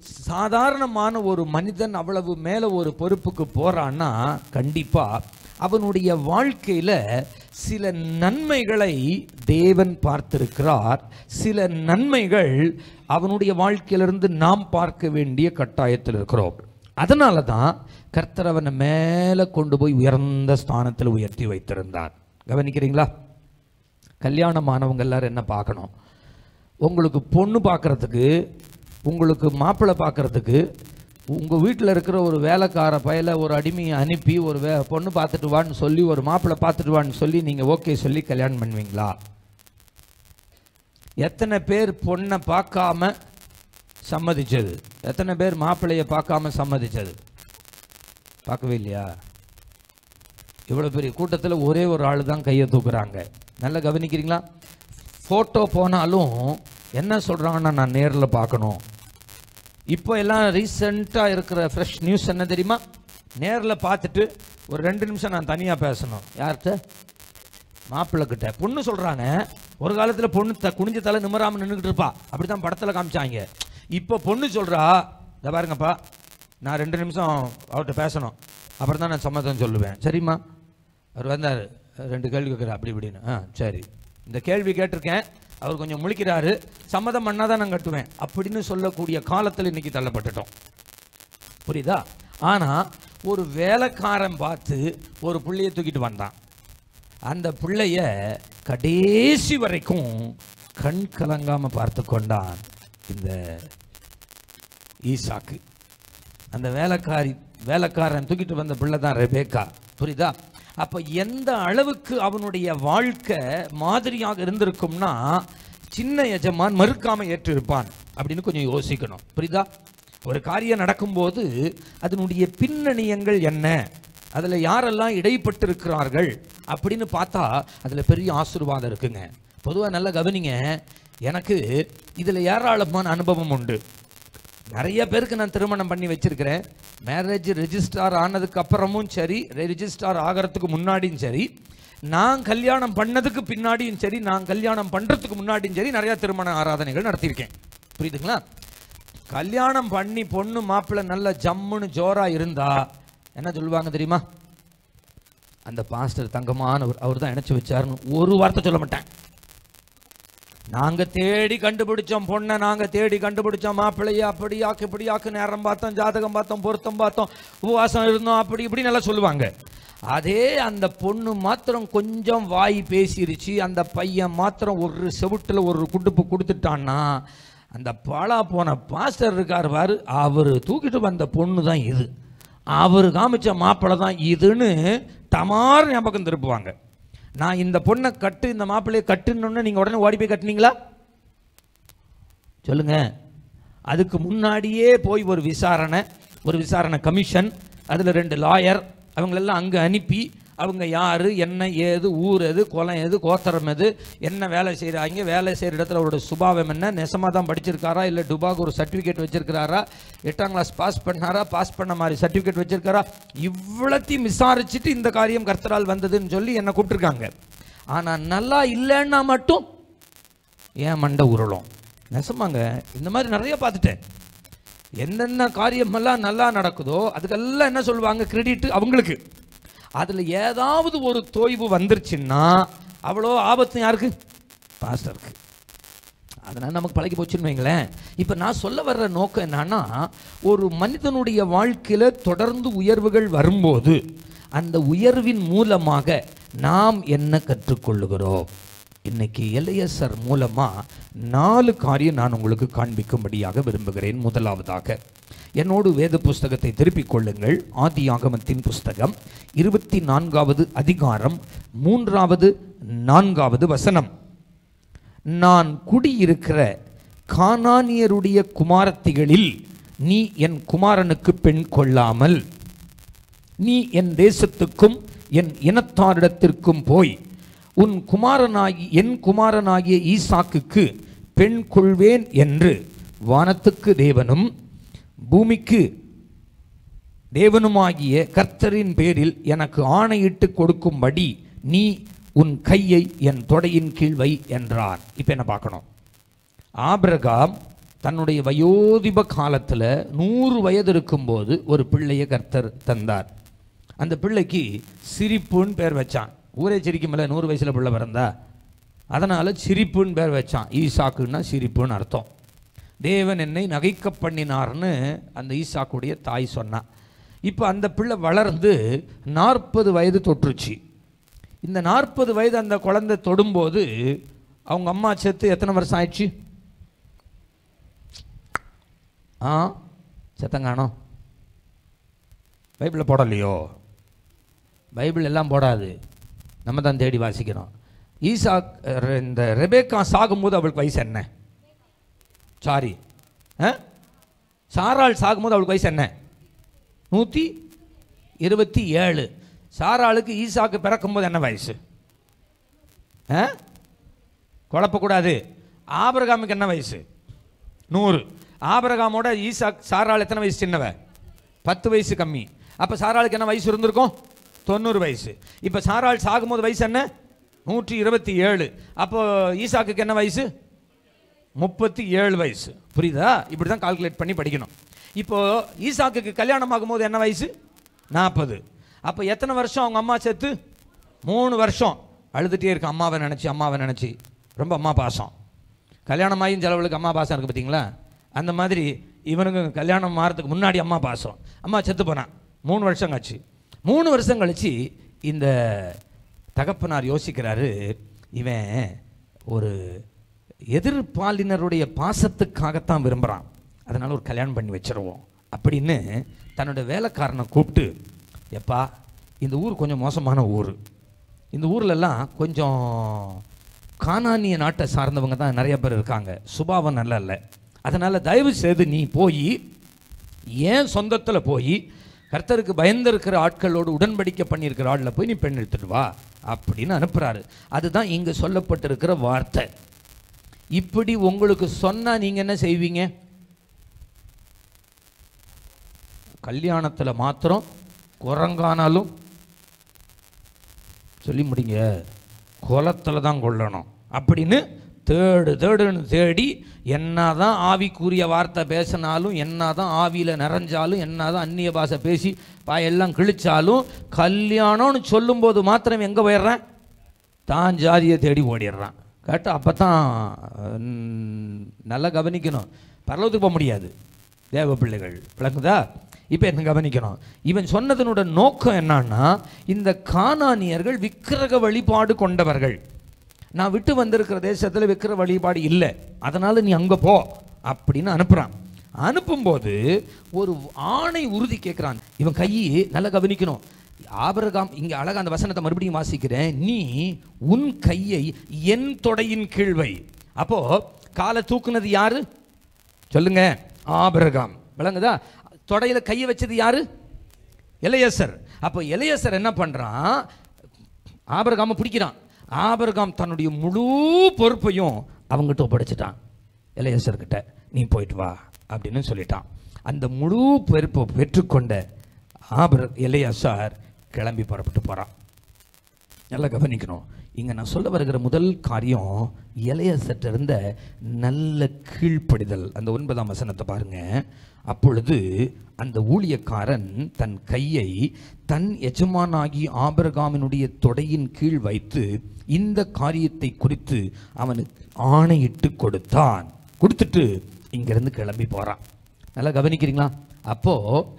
சாதாரணமான ஒரு மனிதன் அவ்வளவு மேல ஒரு பொறுப்புக்கு போறான்னா கண்டிப்பா அவனுடைய வாழ்க்கையில சில நன்மைகளை தேவன் பார்த்திருக்கிறார் சில நன்மைகள் அவனுடைய வாழ்க்கையிலிருந்து நாம் பார்க்க வேண்டிய கட்டாயத்தில் இருக்கிறோம் அதனால தான் கர்த்தர் அவனை மேலே கொண்டு போய் உயர்ந்த ஸ்தானத்தில் உயர்த்தி வைத்திருந்தார் கவனிக்கிறீங்களா கல்யாணமானவங்க எல்லாரும் என்ன பார்க்கணும் உங்களுக்கு பொண்ணு பார்க்கறதுக்கு உங்களுக்கு மாப்பிள்ளை பார்க்கறதுக்கு உங்கள் வீட்டில் இருக்கிற ஒரு வேலைக்கார பயல ஒரு அடிமையை அனுப்பி ஒரு வே பொண்ணு பார்த்துட்டு வான்னு சொல்லி ஒரு மாப்பிள்ளை பார்த்துட்டு வான்னு சொல்லி நீங்கள் ஓகே சொல்லி கல்யாணம் பண்ணுவீங்களா எத்தனை பேர் பொண்ணை பார்க்காம சம்மதிச்சது எத்தனை பேர் மாப்பிள்ளையை பார்க்காம சம்மதிச்சது பார்க்கவே இல்லையா இவ்வளோ பெரிய கூட்டத்தில் ஒரே ஒரு ஆள் தான் கையை தூக்குறாங்க நல்லா கவனிக்கிறீங்களா ஃபோட்டோ போனாலும் என்ன சொல்கிறாங்கன்னா நான் நேரில் பார்க்கணும் இப்போ எல்லாம் ரீசெண்டாக இருக்கிற ஃப்ரெஷ் நியூஸ் என்ன தெரியுமா நேரில் பார்த்துட்டு ஒரு ரெண்டு நிமிஷம் நான் தனியாக பேசணும் யார்கிட்ட மாப்பிள்ளை கிட்ட பொண்ணு சொல்கிறாங்க ஒரு காலத்தில் பொண்ணு த குனிஞ்ச தலை நிமிராமல் நின்றுக்கிட்டு இருப்பா அப்படி தான் படத்தில் காமிச்சாங்க இப்போ பொண்ணு சொல்கிறா இதை பாருங்கப்பா நான் ரெண்டு நிமிஷம் அவர்கிட்ட பேசணும் அப்புறம் தான் நான் சம்மதம் சொல்லுவேன் சரிம்மா அவர் வந்தார் ரெண்டு கேள்வி கேட்குறாரு அப்படி இப்படின்னு ஆ சரி இந்த கேள்வி கேட்டிருக்கேன் அவர் கொஞ்சம் முழிக்கிறாரு சம்மதம் பண்ணாதான் தான் நான் கட்டுவேன் அப்படின்னு சொல்லக்கூடிய காலத்தில் இன்னைக்கு தள்ளப்பட்டுட்டோம் புரியுதா ஆனா ஒரு வேலைக்காரன் பார்த்து ஒரு புள்ளைய தூக்கிட்டு வந்தான் அந்த பிள்ளைய கடைசி வரைக்கும் கண் கலங்காம பார்த்து கொண்டான் இந்த ஈசாக்கு அந்த வேலைக்காரி வேலைக்காரன் தூக்கிட்டு வந்த பிள்ளை தான் ரெபேக்கா புரியுதா அப்ப எந்த அளவுக்கு அவனுடைய வாழ்க்கை மாதிரியாக இருந்திருக்கும்னா சின்ன எஜமான் மறுக்காம ஏற்றிருப்பான் அப்படின்னு கொஞ்சம் யோசிக்கணும் புரியுதா ஒரு காரியம் நடக்கும்போது அதனுடைய பின்னணியங்கள் என்ன அதுல யாரெல்லாம் இடைப்பட்டிருக்கிறார்கள் அப்படின்னு பார்த்தா அதுல பெரிய ஆசீர்வாதம் இருக்குங்க பொதுவா நல்லா கவனிங்க எனக்கு இதுல ஏராளமான அனுபவம் உண்டு நிறைய பேருக்கு நான் திருமணம் பண்ணி வச்சிருக்கிறேன் மேரேஜ் ரெஜிஸ்டார் ஆனதுக்கு அப்புறமும் சரி ரெஜிஸ்டார் ஆகிறதுக்கு முன்னாடியும் சரி நான் கல்யாணம் பண்ணதுக்கு பின்னாடியும் சரி நான் கல்யாணம் பண்ணுறதுக்கு முன்னாடியும் சரி நிறைய திருமண ஆராதனைகள் நடத்தியிருக்கேன் புரியுதுங்களா கல்யாணம் பண்ணி பொண்ணு மாப்பிள்ளை நல்ல ஜம்முன்னு ஜோரா இருந்தா என்ன சொல்லுவாங்க தெரியுமா அந்த பாஸ்டர் தங்கமானவர் அவர் தான் இணைச்சு வச்சாருன்னு ஒரு வார்த்தை சொல்ல மாட்டேன் நாங்க தேடி கண்டுபிடிச்சோம் பொண்ணை நாங்க தேடி கண்டுபிடிச்சோம் மாப்பிள்ளைய அப்படி ஆக்கு இப்படி ஆக்கு நேரம் பார்த்தோம் ஜாதகம் பார்த்தோம் பொருத்தம் பார்த்தோம் உபவாசம் இருந்தோம் அப்படி இப்படி நல்லா சொல்லுவாங்க அதே அந்த பொண்ணு மாத்திரம் கொஞ்சம் வாய் பேசிருச்சு அந்த பையன் மாத்திரம் ஒரு செவுட்டுல ஒரு குடுப்பு கொடுத்துட்டான்னா அந்த பாழா போன பாஸ்டர் இருக்கார் பாரு அவர் தூக்கிட்டு வந்த பொண்ணு தான் இது அவர் காமிச்ச மாப்பிள்ளை தான் இதுன்னு டமார் ஞாபகம் திருப்புவாங்க நான் இந்த பொண்ணை கட்டு இந்த மாப்பிள்ளையை கட்டுன்னு நீங்கள் உடனே ஓடி போய் கட்டுனீங்களா சொல்லுங்க அதுக்கு முன்னாடியே போய் ஒரு விசாரணை ஒரு விசாரணை கமிஷன் அதில் ரெண்டு லாயர் அவங்களெல்லாம் அங்கே அனுப்பி அவங்க யார் என்ன ஏது ஊர் எது குலம் எது கோத்தரம் எது என்ன வேலை செய்கிறாங்க வேலை செய்கிற இடத்துல அவரோட சுபாவம் என்ன நெசமாக தான் படிச்சிருக்காரா இல்லை டுபாக் ஒரு சர்டிஃபிகேட் வச்சிருக்கிறாரா எட்டாம் கிளாஸ் பாஸ் பண்ணாரா பாஸ் பண்ண மாதிரி சர்டிஃபிகேட் வச்சிருக்காரா இவ்வளத்தையும் விசாரிச்சுட்டு இந்த காரியம் கர்த்தரால் வந்ததுன்னு சொல்லி என்னை கூப்பிட்டுருக்காங்க ஆனால் நல்லா இல்லைன்னா மட்டும் ஏன் மண்டை உருளும் நெசமாங்க இந்த மாதிரி நிறைய பார்த்துட்டேன் என்னென்ன காரியமெல்லாம் நல்லா நடக்குதோ அதுக்கெல்லாம் என்ன சொல்லுவாங்க கிரெடிட் அவங்களுக்கு அதில் ஏதாவது ஒரு தோய்வு வந்துருச்சுன்னா அவ்வளோ ஆபத்து யாருக்கு பாஸ்டருக்கு அதனால் நமக்கு பழகி போச்சுன்னு வைங்களேன் இப்போ நான் சொல்ல வர்ற நோக்கம் என்னன்னா ஒரு மனிதனுடைய வாழ்க்கையில் தொடர்ந்து உயர்வுகள் வரும்போது அந்த உயர்வின் மூலமாக நாம் என்ன கற்றுக்கொள்ளுகிறோம் இன்னைக்கு எல்ஐஎஸ்ஆர் மூலமாக நாலு காரியம் நான் உங்களுக்கு காண்பிக்கும்படியாக விரும்புகிறேன் முதலாவதாக என்னோடு வேத புஸ்தகத்தை திருப்பிக் கொள்ளுங்கள் ஆதி ஆகமத்தின் புஸ்தகம் இருபத்தி நான்காவது அதிகாரம் மூன்றாவது நான்காவது வசனம் நான் குடியிருக்கிற கானானியருடைய குமாரத்திகளில் நீ என் குமாரனுக்கு பெண் கொள்ளாமல் நீ என் தேசத்துக்கும் என் இனத்தாரிடத்திற்கும் போய் உன் குமாரனாகி என் குமாரனாகிய ஈசாக்குக்கு பெண் கொள்வேன் என்று வானத்துக்கு தேவனும் பூமிக்கு தேவனுமாகிய கர்த்தரின் பேரில் எனக்கு ஆணையிட்டு கொடுக்கும்படி நீ உன் கையை என் தொடையின் கீழ் வை என்றார் இப்போ என்ன பார்க்கணும் ஆபிரகாம் தன்னுடைய வயோதிப காலத்தில் நூறு வயது இருக்கும்போது ஒரு பிள்ளையை கர்த்தர் தந்தார் அந்த பிள்ளைக்கு சிரிப்புன்னு பேர் வச்சான் ஊரே சிரிக்குமில்ல நூறு வயசில் பிள்ளை பிறந்தா அதனால் சிரிப்புன்னு பேர் வச்சான் ஈசாக்குன்னா சிரிப்புன்னு அர்த்தம் தேவன் என்னை நகைக்க பண்ணினார்னு அந்த ஈசாக்குடைய தாய் சொன்னான் இப்போ அந்த பிள்ளை வளர்ந்து நாற்பது வயது தொற்றுச்சு இந்த நாற்பது வயது அந்த குழந்தை தொடும்போது அவங்க அம்மா செத்து எத்தனை வருஷம் ஆயிடுச்சு ஆ செத்தங்கானோ பைபிளில் போடலையோ பைபிள் எல்லாம் போடாது நம்ம தான் தேடி வாசிக்கிறோம் ஈசா ரெ- இந்த ரெபேக்கா சாகும்போது அவளுக்கு வயசு என்ன சாரி ஆ சாராள் சாகும்போது அவளுக்கு வயசு என்ன நூற்றி இருபத்தி ஏழு சாராளுக்கு ஈசாக்கு பிறக்கும்போது என்ன வயசு ஆ குழப்பக்கூடாது ஆபிரகாமுக்கு என்ன வயசு நூறு ஆபிரகாமோட ஈசாக் சாராள் எத்தனை வயசு சின்னவ பத்து வயசு கம்மி அப்போ சாராளுக்கு என்ன வயசு இருந்திருக்கும் தொண்ணூறு வயசு இப்போ சாராள் சாகும்போது வயசு என்ன நூற்றி இருபத்தி ஏழு அப்போ ஈசாக்குக்கு என்ன வயசு முப்பத்தி ஏழு வயசு புரியுதா இப்படி தான் கால்குலேட் பண்ணி படிக்கணும் இப்போ ஈசாக்குக்கு கல்யாணம் ஆகும்போது என்ன வயசு நாற்பது அப்போ எத்தனை வருஷம் அவங்க அம்மா சேர்த்து மூணு வருஷம் அழுதுகிட்டே இருக்கு அம்மாவை நினச்சி அம்மாவை நினச்சி ரொம்ப அம்மா பாசம் கல்யாணம் ஆகியும் சிலவளுக்கு அம்மா பாசம் இருக்குது பார்த்தீங்களா அந்த மாதிரி இவனுக்கு கல்யாணம் மாறதுக்கு முன்னாடி அம்மா பாசம் அம்மா செத்து போனான் மூணு வருஷம் கழிச்சு மூணு வருஷம் கழிச்சு இந்த தகப்பனார் யோசிக்கிறாரு இவன் ஒரு எதிர்பாலினருடைய பாசத்துக்காகத்தான் விரும்புகிறான் அதனால் ஒரு கல்யாணம் பண்ணி வச்சிருவோம் அப்படின்னு தன்னோட வேலைக்காரனை கூப்பிட்டு எப்பா இந்த ஊர் கொஞ்சம் மோசமான ஊர் இந்த ஊர்லெல்லாம் கொஞ்சம் கானானிய நாட்டை சார்ந்தவங்க தான் நிறைய பேர் இருக்காங்க சுபாவம் நல்லா இல்லை அதனால் தயவு செய்து நீ போய் ஏன் சொந்தத்தில் போய் கர்த்தருக்கு பயந்திருக்கிற ஆட்களோடு உடன்படிக்கை பண்ணியிருக்கிற ஆளில் போய் நீ பெண் எடுத்துட்டு வா அப்படின்னு அனுப்புகிறாரு அதுதான் இங்கே சொல்லப்பட்டிருக்கிற வார்த்தை இப்படி உங்களுக்கு சொன்னால் நீங்கள் என்ன செய்வீங்க கல்யாணத்தில் மாத்திரம் குரங்கானாலும் சொல்லி முடிங்க குளத்தில் தான் கொள்ளணும் அப்படின்னு தேடு தேடுன்னு தேடி என்னதான் ஆவிக்குரிய வார்த்தை பேசினாலும் என்னதான் ஆவியில் நிறைஞ்சாலும் என்னதான் அந்நிய பாஷை பேசி பாயெல்லாம் கிழிச்சாலும் கல்யாணம்னு சொல்லும்போது மாத்திரம் எங்கே போயிடுறேன் தான் ஜாதியை தேடி ஓடிடுறான் கேட்டு அப்போ தான் நல்லா கவனிக்கணும் பரலோகத்துக்கு போக முடியாது தேவ பிள்ளைகள் விளங்குதா இப்போ என்ன கவனிக்கணும் இவன் சொன்னதனோட நோக்கம் என்னன்னா இந்த கானானியர்கள் விக்கிரக வழிபாடு கொண்டவர்கள் நான் விட்டு வந்திருக்கிற தேசத்தில் விக்கிர வழிபாடு இல்லை அதனால நீ அங்கே போ அப்படின்னு அனுப்புகிறான் அனுப்பும்போது ஒரு ஆணை உறுதி கேட்குறான் இவன் கையை நல்லா கவனிக்கணும் ஆபரகாம் இங்கே அழகா அந்த வசனத்தை மறுபடியும் வாசிக்கிறேன் நீ உன் கையை என் தொடையின் கீழ்வை அப்போ காலை தூக்குனது யாரு சொல்லுங்க ஆபிரகாம் விளங்குதா தொடையில கையை வச்சது யாரு எலையசர் அப்போ எலையசர் என்ன பண்றான் ஆபிரகாம பிடிக்கிறான் ஆபிரகாம் தன்னுடைய முழு பொறுப்பையும் அவங்ககிட்ட ஒப்படைச்சிட்டான் எலையசர்கிட்ட நீ போயிட்டு வா அப்படின்னு சொல்லிட்டான் அந்த முழு பொறுப்பை பெற்றுக்கொண்ட ஆபர் எலையசார் கிளம்பி புறப்பட்டு போறான் நல்லா கவனிக்கணும் இங்க நான் சொல்ல வருகிற முதல் காரியம் இளைய இருந்த நல்ல கீழ்ப்படிதல் அந்த ஒன்பதாம் வசனத்தை பாருங்க அப்பொழுது அந்த ஊழியக்காரன் தன் கையை தன் எஜமானாகி ஆபரகாமினுடைய தொடையின் கீழ் வைத்து இந்த காரியத்தை குறித்து அவனுக்கு ஆணையிட்டு கொடுத்தான் கொடுத்துட்டு இங்கிருந்து கிளம்பி போறான் நல்லா கவனிக்கிறீங்களா அப்போ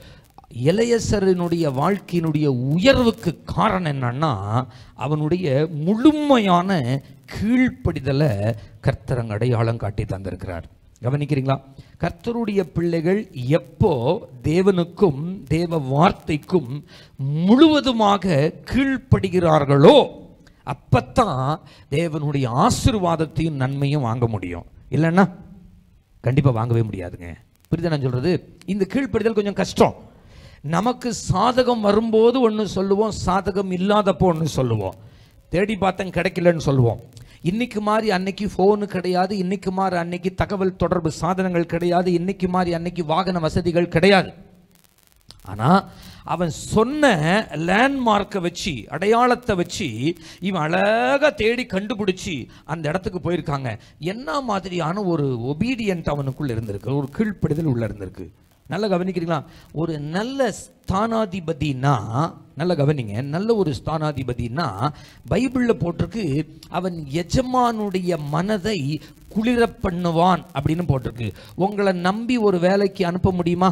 இளையசரனுடைய வாழ்க்கையினுடைய உயர்வுக்கு காரணம் என்னன்னா அவனுடைய முழுமையான கீழ்ப்படிதலை கர்த்தரங்க அடையாளம் காட்டி தந்திருக்கிறார் கவனிக்கிறீங்களா கர்த்தருடைய பிள்ளைகள் எப்போ தேவனுக்கும் தேவ வார்த்தைக்கும் முழுவதுமாக கீழ்ப்படுகிறார்களோ அப்பத்தான் தேவனுடைய ஆசீர்வாதத்தையும் நன்மையும் வாங்க முடியும் இல்லைன்னா கண்டிப்பாக வாங்கவே முடியாதுங்க புரியுதா நான் சொல்றது இந்த கீழ்ப்படிதல் கொஞ்சம் கஷ்டம் நமக்கு சாதகம் வரும்போது ஒன்று சொல்லுவோம் சாதகம் இல்லாதப்போ ஒன்று சொல்லுவோம் தேடி பார்த்தேன் கிடைக்கலன்னு சொல்லுவோம் இன்னைக்கு மாதிரி அன்னைக்கு ஃபோனு கிடையாது இன்னைக்கு மாதிரி அன்னைக்கு தகவல் தொடர்பு சாதனங்கள் கிடையாது இன்னைக்கு மாதிரி அன்னைக்கு வாகன வசதிகள் கிடையாது ஆனால் அவன் சொன்ன லேண்ட்மார்க்கை வச்சு அடையாளத்தை வச்சு இவன் அழகாக தேடி கண்டுபிடிச்சி அந்த இடத்துக்கு போயிருக்காங்க என்ன மாதிரியான ஒரு ஒபீடியன்ட் அவனுக்குள்ள இருந்திருக்கு ஒரு கீழ்ப்படிதல் உள்ள இருந்திருக்கு நல்லா கவனிக்கிறீங்களா ஒரு நல்ல ஸ்தானாதிபதினா நல்ல கவனிங்க நல்ல ஒரு ஸ்தானாதிபதினா பைபிளில் போட்டிருக்கு அவன் எஜமானுடைய மனதை குளிர பண்ணுவான் அப்படின்னு போட்டிருக்கு உங்களை நம்பி ஒரு வேலைக்கு அனுப்ப முடியுமா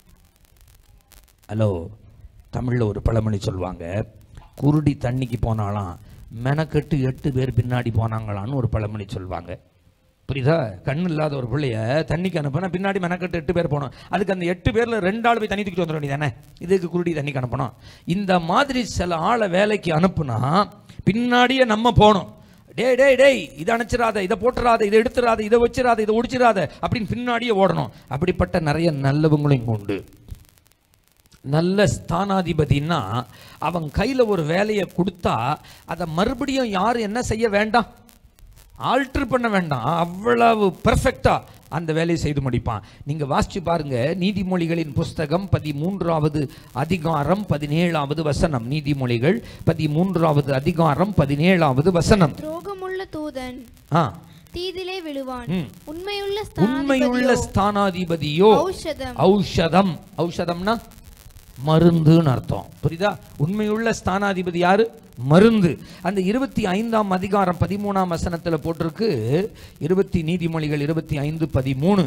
ஹலோ தமிழில் ஒரு பழமொழி சொல்லுவாங்க குருடி தண்ணிக்கு போனாலாம் மெனக்கெட்டு எட்டு பேர் பின்னாடி போனாங்களான்னு ஒரு பழமொழி சொல்லுவாங்க புரியுதா கண் இல்லாத ஒரு பிள்ளைய தண்ணிக்கு அனுப்பினா பின்னாடி மெனக்கெட்டு எட்டு பேர் போனோம் அதுக்கு அந்த எட்டு பேரில் ரெண்டு ஆள் போய் தண்ணி தூக்கிட்டு வந்துட வேண்டியதானே இதுக்கு குருடி தண்ணிக்கு அனுப்பணும் இந்த மாதிரி சில ஆளை வேலைக்கு அனுப்புனா பின்னாடியே நம்ம போகணும் டேய் டேய் டேய் இதை அணைச்சிடாத இதை போட்டுறாத இதை எடுத்துறாத இதை வச்சிடாத இதை ஒடிச்சிடாத அப்படின்னு பின்னாடியே ஓடணும் அப்படிப்பட்ட நிறைய நல்லவங்களும் இங்கே உண்டு நல்ல ஸ்தானாதிபதினா அவன் கையில் ஒரு வேலையை கொடுத்தா அதை மறுபடியும் யாரும் என்ன செய்ய வேண்டாம் ஆல்டர் பண்ண வேண்டாம் அவ்வளவு பெர்ஃபெக்டா அந்த வேலையை செய்து முடிப்பான் நீங்க வாசிச்சு பாருங்க நீதிமொழிகளின் புஸ்தகம் பதிமூன்றாவது அதிகாரம் பதினேழாவது வசனம் நீதிமொழிகள் பதிமூன்றாவது அதிகாரம் பதினேழாவது வசனம் துரோகமுள்ள தூதன் ஆ தீதிலே விழுவான் ம். உண்மையுள்ள உண்மையுள்ள ஸ்தானாதிபதியோ ஸ்தானாதிபதியோ ஔஷதம் ஔஷதம் ஔஷதம்னா மருந்துன்னு அர்த்தம் புரியுதா உண்மையுள்ள ஸ்தானாதிபதி யாரு மருந்து அந்த இருபத்தி ஐந்தாம் அதிகாரம் பதிமூணாம் வசனத்துல போட்டிருக்கு இருபத்தி நீதிமொழிகள் இருபத்தி ஐந்து பதிமூணு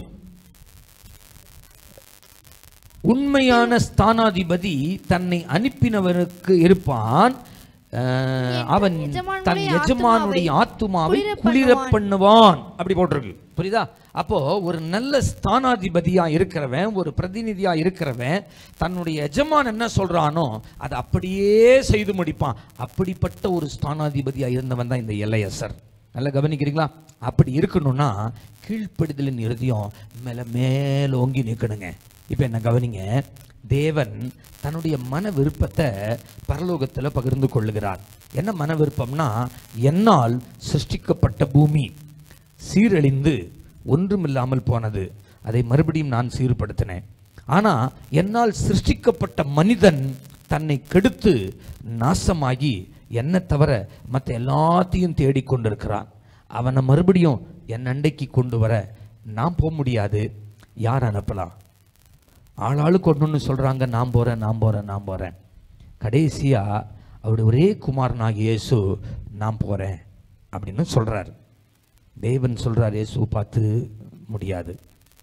உண்மையான ஸ்தானாதிபதி தன்னை அனுப்பினவனுக்கு இருப்பான் அஹ், அவன் தன் எஜமானுடைய எஜமானுடைய ஆத்துமாவை குளிர குளிர பண்ணுவான் அப்படி போட்டிருக்கு புரியுதா அப்போ ஒரு நல்ல ஸ்தானாதிபதியா இருக்கிறவன் ஒரு பிரதிநிதியா இருக்கிறவன் தன்னுடைய எஜமான் என்ன சொல்றானோ அதை அப்படியே செய்து முடிப்பான் அப்படிப்பட்ட ஒரு ஸ்தானாதிபதியா இருந்தவன் தான் இந்த எல்லையசர் நல்லா கவனிக்கிறீங்களா அப்படி இருக்கணும்னா கீழ்ப்படுதலின் இறுதியம் மேல மேலோங்கி நிற்கணுங்க இப்போ என்ன கவனிங்க தேவன் தன்னுடைய மன விருப்பத்தை பரலோகத்தில் பகிர்ந்து கொள்ளுகிறார் என்ன மன விருப்பம்னா என்னால் சிருஷ்டிக்கப்பட்ட பூமி சீரழிந்து ஒன்றுமில்லாமல் போனது அதை மறுபடியும் நான் சீர்படுத்தினேன் ஆனால் என்னால் சிருஷ்டிக்கப்பட்ட மனிதன் தன்னை கெடுத்து நாசமாகி என்னை தவிர மற்ற எல்லாத்தையும் தேடிக்கொண்டிருக்கிறான் அவனை மறுபடியும் என் அண்டைக்கு கொண்டு வர நான் போக முடியாது யார் அனுப்பலாம் ஆளாளுக்கு ஒன்று சொல்கிறாங்க நான் போகிறேன் நான் போகிறேன் நான் போகிறேன் கடைசியாக அவருடைய ஒரே குமாரனாகிய இயேசு நான் போகிறேன் அப்படின்னு சொல்கிறார் தேவன் சொல்கிறார் இயேசு பார்த்து முடியாது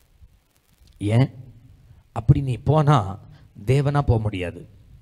ஏன் அப்படி நீ போனால் தேவனா போக முடியாது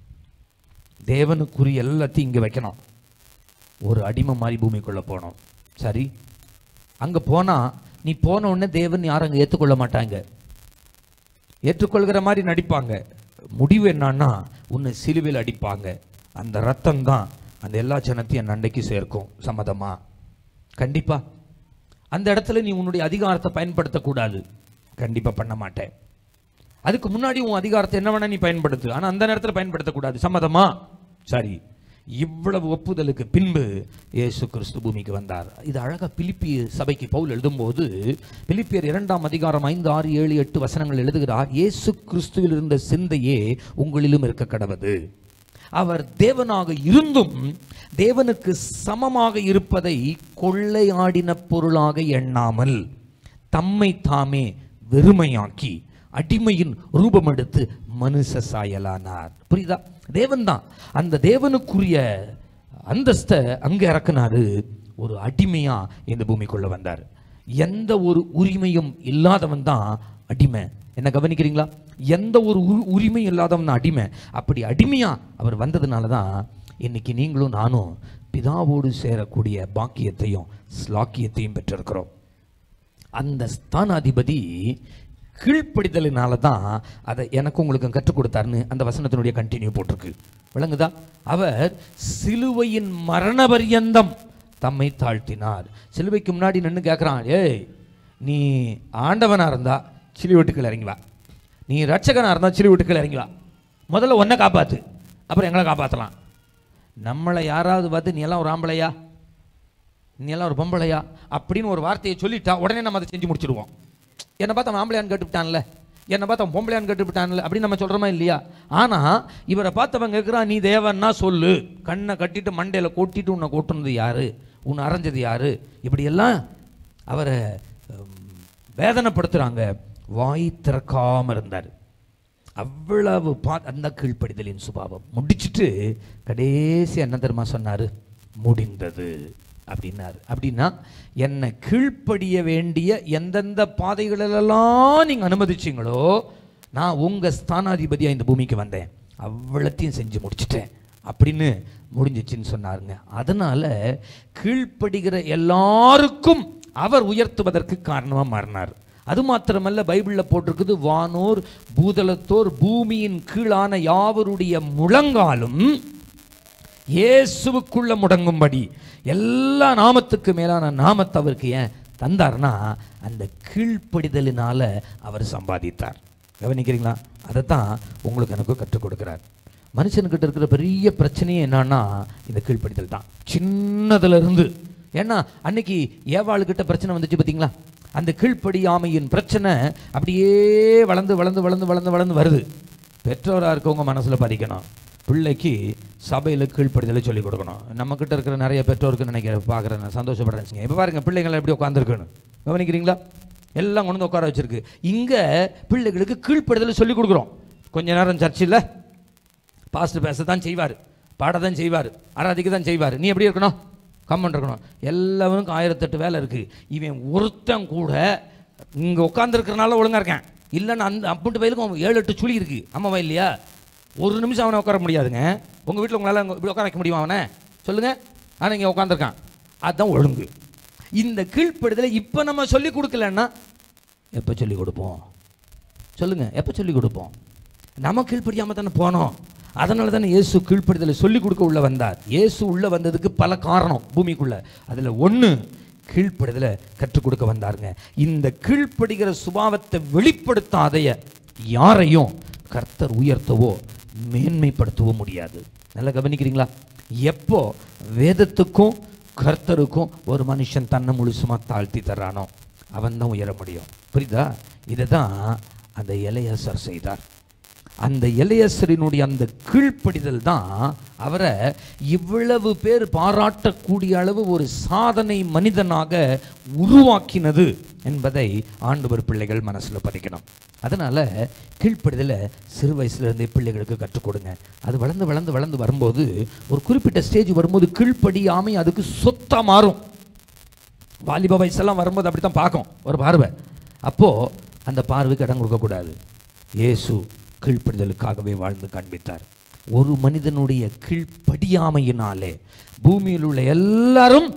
தேவனுக்குரிய எல்லாத்தையும் இங்கே வைக்கணும் ஒரு அடிமை மாதிரி பூமிக்குள்ளே போனோம் சரி அங்கே போனால் நீ போன உடனே தேவன் யாரும் அங்கே ஏற்றுக்கொள்ள மாட்டாங்க ஏற்றுக்கொள்கிற மாதிரி நடிப்பாங்க முடிவு என்னன்னா உன்னை சிலுவையில் அடிப்பாங்க அந்த ரத்தம் தான் அந்த எல்லா ஜனத்தையும் என் அண்டைக்கு சேர்க்கும் சம்மதமா கண்டிப்பா அந்த இடத்துல நீ உன்னுடைய அதிகாரத்தை பயன்படுத்தக்கூடாது கண்டிப்பா பண்ண மாட்டேன் அதுக்கு முன்னாடி உன் அதிகாரத்தை என்ன வேணா நீ பயன்படுத்து ஆனா அந்த நேரத்தில் பயன்படுத்தக்கூடாது சம்மதமா சரி இவ்வளவு ஒப்புதலுக்கு பின்பு இயேசு கிறிஸ்து பூமிக்கு வந்தார் இது அழகா பிலிப்பி சபைக்கு பவுல் எழுதும்போது பிலிப்பியர் இரண்டாம் அதிகாரம் ஐந்து ஆறு ஏழு எட்டு வசனங்கள் எழுதுகிறார் இயேசு கிறிஸ்துவில் இருந்த சிந்தையே உங்களிலும் இருக்க கடவது அவர் தேவனாக இருந்தும் தேவனுக்கு சமமாக இருப்பதை கொள்ளையாடின பொருளாக எண்ணாமல் தம்மை தாமே வெறுமையாக்கி அடிமையின் ரூபம் எடுத்து மனுஷ சாயலானார் புரியுதா தேவன் தான் அந்த தேவனுக்குரிய அந்தஸ்தை அங்க இறக்குனாரு ஒரு அடிமையா இந்த பூமிக்குள்ள வந்தார் எந்த ஒரு உரிமையும் இல்லாதவன் தான் அடிமை என்ன கவனிக்கிறீங்களா எந்த ஒரு உரி- உரிமையும் இல்லாதவன் தான் அடிமை அப்படி அடிமையா அவர் வந்ததுனால தான் இன்னைக்கு நீங்களும் நானும் பிதாவோடு சேரக்கூடிய பாக்கியத்தையும் ஸ்லாக்கியத்தையும் பெற்றிருக்கிறோம் அந்த ஸ்தானாதிபதி கீழ்ப்படிதலினால தான் அதை எனக்கு உங்களுக்கு கற்றுக் கொடுத்தாருன்னு அந்த வசனத்தினுடைய கண்டினியூ போட்டிருக்கு விளங்குதா அவர் சிலுவையின் மரண பரியந்தம் தம்மை தாழ்த்தினார் சிலுவைக்கு முன்னாடி நின்று கேட்குறான் ஏய் நீ ஆண்டவனா இருந்தா சிலி வீட்டுக்குள்ள இறங்கி வா நீ ரட்சகனா இருந்தா சிலி வீட்டுக்குள்ள இறங்கி வா முதல்ல ஒன்றை காப்பாத்து அப்புறம் எங்களை காப்பாற்றலாம் நம்மளை யாராவது பார்த்து நீ எல்லாம் ஒரு ஆம்பளையா நீ எல்லாம் ஒரு பொம்பளையா அப்படின்னு ஒரு வார்த்தையை சொல்லிட்டா உடனே நம்ம அதை செஞ்சு முடிச்சிடுவோம் என்னை பார்த்து அவன் ஆம்பளையான்னு கேட்டுவிட்டான்ல என்னை பார்த்து அவன் பொம்பளையான்னு கேட்டுவிட்டான்ல அப்படின்னு நம்ம சொல்கிறோமா இல்லையா ஆனால் இவரை பார்த்தவன் கேட்குறான் நீ தேவன்னா சொல்லு கண்ணை கட்டிட்டு மண்டையில் கொட்டிட்டு உன்னை கொட்டுனது யாரு உன்னை அரைஞ்சது யாரு இப்படியெல்லாம் அவரை உம், வேதனைப்படுத்துகிறாங்க வாய் திறக்காம இருந்தார் அவ்வளவு பா அந்த கீழ்ப்படிதலின் சுபாவம் முடிச்சிட்டு கடைசி என்ன தெரியுமா சொன்னார் முடிந்தது அப்படின்னாரு அப்படின்னா என்னை கீழ்ப்படிய வேண்டிய எந்தெந்த பாதைகளிலெல்லாம் நீங்கள் அனுமதிச்சீங்களோ நான் உங்கள் ஸ்தானாதிபதியாக இந்த பூமிக்கு வந்தேன் அவ்வளத்தையும் செஞ்சு முடிச்சிட்டேன் அப்படின்னு முடிஞ்சிச்சுன்னு சொன்னாருங்க அதனால கீழ்ப்படுகிற எல்லாருக்கும் அவர் உயர்த்துவதற்கு காரணமாக மாறினார் அது மாத்திரமல்ல பைபிளில் போட்டிருக்குது வானோர் பூதலத்தோர் பூமியின் கீழான யாவருடைய முழங்காலும் இயேசுவுக்குள்ள முடங்கும்படி எல்லா நாமத்துக்கு மேலான நாமத்தை அவருக்கு ஏன் தந்தார்னா அந்த கீழ்ப்படிதலினால அவர் சம்பாதித்தார் கவனிக்கிறீங்களா அதைத்தான் உங்களுக்கு எனக்கு கற்றுக் கொடுக்கிறார் மனுஷனுக்கிட்ட இருக்கிற பெரிய பிரச்சனையே என்னன்னா இந்த கீழ்ப்படிதல் தான் சின்னதுல இருந்து ஏன்னா அன்னைக்கு ஏவாளுக்கிட்ட பிரச்சனை வந்துச்சு பார்த்தீங்களா அந்த கீழ்ப்படியாமையின் பிரச்சனை அப்படியே வளர்ந்து வளர்ந்து வளர்ந்து வளர்ந்து வளர்ந்து வருது பெற்றோராக இருக்கவங்க மனசில் பதிக்கணும் பிள்ளைக்கு சபையில் கீழ்ப்படிதலை சொல்லிக் கொடுக்கணும் நம்மக்கிட்ட இருக்கிற நிறைய பெற்றோருக்கு நினைக்கிற பார்க்குறேன் நான் சந்தோஷப்படுறேன் இப்போ பாருங்க பிள்ளைங்களை எப்படி உட்காந்துருக்கணும் கவனிக்கிறீங்களா எல்லாம் கொண்டு வந்து உட்கார வச்சிருக்கு இங்கே பிள்ளைகளுக்கு கீழ்ப்படிதலை சொல்லிக் கொடுக்குறோம் கொஞ்ச நேரம் சர்ச்சில் பாஸ்டர் பேச தான் செய்வார் பாட தான் செய்வார் ஆராதிக்க தான் செய்வார் நீ எப்படி இருக்கணும் கம்மன் இருக்கணும் எல்லாருக்கும் ஆயிரத்தெட்டு வேலை இருக்குது இவன் ஒருத்தன் கூட இங்கே உட்காந்துருக்கிறனால ஒழுங்கா இருக்கேன் இல்லைன்னா அந்த அப்படின்ட்டு வயலுக்கும் ஏழு எட்டு சுழி இருக்குது ஆமாவா இல்லையா ஒரு நிமிஷம் அவனை உட்கார முடியாதுங்க உங்கள் வீட்டில் உங்களால் அங்க இப்படி உட்கார வைக்க முடியுமா அவனை சொல்லுங்கள் ஆனால் இங்கே உட்காந்துருக்கான் அதுதான் ஒழுங்கு இந்த கீழ்ப்படுதலை இப்போ நம்ம சொல்லி கொடுக்கலன்னா எப்போ சொல்லி கொடுப்போம் சொல்லுங்க எப்போ சொல்லி கொடுப்போம் நம்ம கீழ்ப்படியாம தானே போனோம் அதனால தானே இயேசு கீழ்ப்படிதலை சொல்லி கொடுக்க உள்ள வந்தார் இயேசு உள்ள வந்ததுக்கு பல காரணம் பூமிக்குள்ள அதில் ஒன்று கீழ்ப்படிதலை கற்றுக் கொடுக்க வந்தாருங்க இந்த கீழ்ப்படுகிற சுபாவத்தை வெளிப்படுத்தாதைய யாரையும் கர்த்தர் உயர்த்தவோ மேன்மைப்படுத்தவோ முடியாது நல்லா கவனிக்கிறீங்களா எப்போ வேதத்துக்கும் கர்த்தருக்கும் ஒரு மனுஷன் தன்னை முழுசுமா தாழ்த்தி தர்றானோ அவன் தான் உயர முடியும் புரியுதா இதை தான் அந்த இளையசர் செய்தார் அந்த எலையசரினுடைய அந்த கீழ்ப்படிதல் தான் அவரை இவ்வளவு பேர் பாராட்டக்கூடிய அளவு ஒரு சாதனை மனிதனாக உருவாக்கினது என்பதை ஆண்டவர் பிள்ளைகள் மனசுல பதிக்கணும் அதனால கீழ்ப்படிதலை சிறு வயசுல இருந்தே பிள்ளைகளுக்கு கற்றுக் கொடுங்க அது வளர்ந்து வளர்ந்து வளர்ந்து வரும்போது ஒரு குறிப்பிட்ட ஸ்டேஜ் வரும்போது கீழ்ப்படியாமை அதுக்கு சொத்தா மாறும் வாலிப வயசெல்லாம் வரும்போது அப்படி தான் பார்க்கும் ஒரு பார்வை அப்போது அந்த பார்வைக்கு இடம் கொடுக்கக்கூடாது இயேசு கீழ்ப்படிதலுக்காகவே வாழ்ந்து காண்பித்தார் ஒரு மனிதனுடைய கீழ்ப்படியாமையினாலே பூமியில் உள்ள எல்லாரும்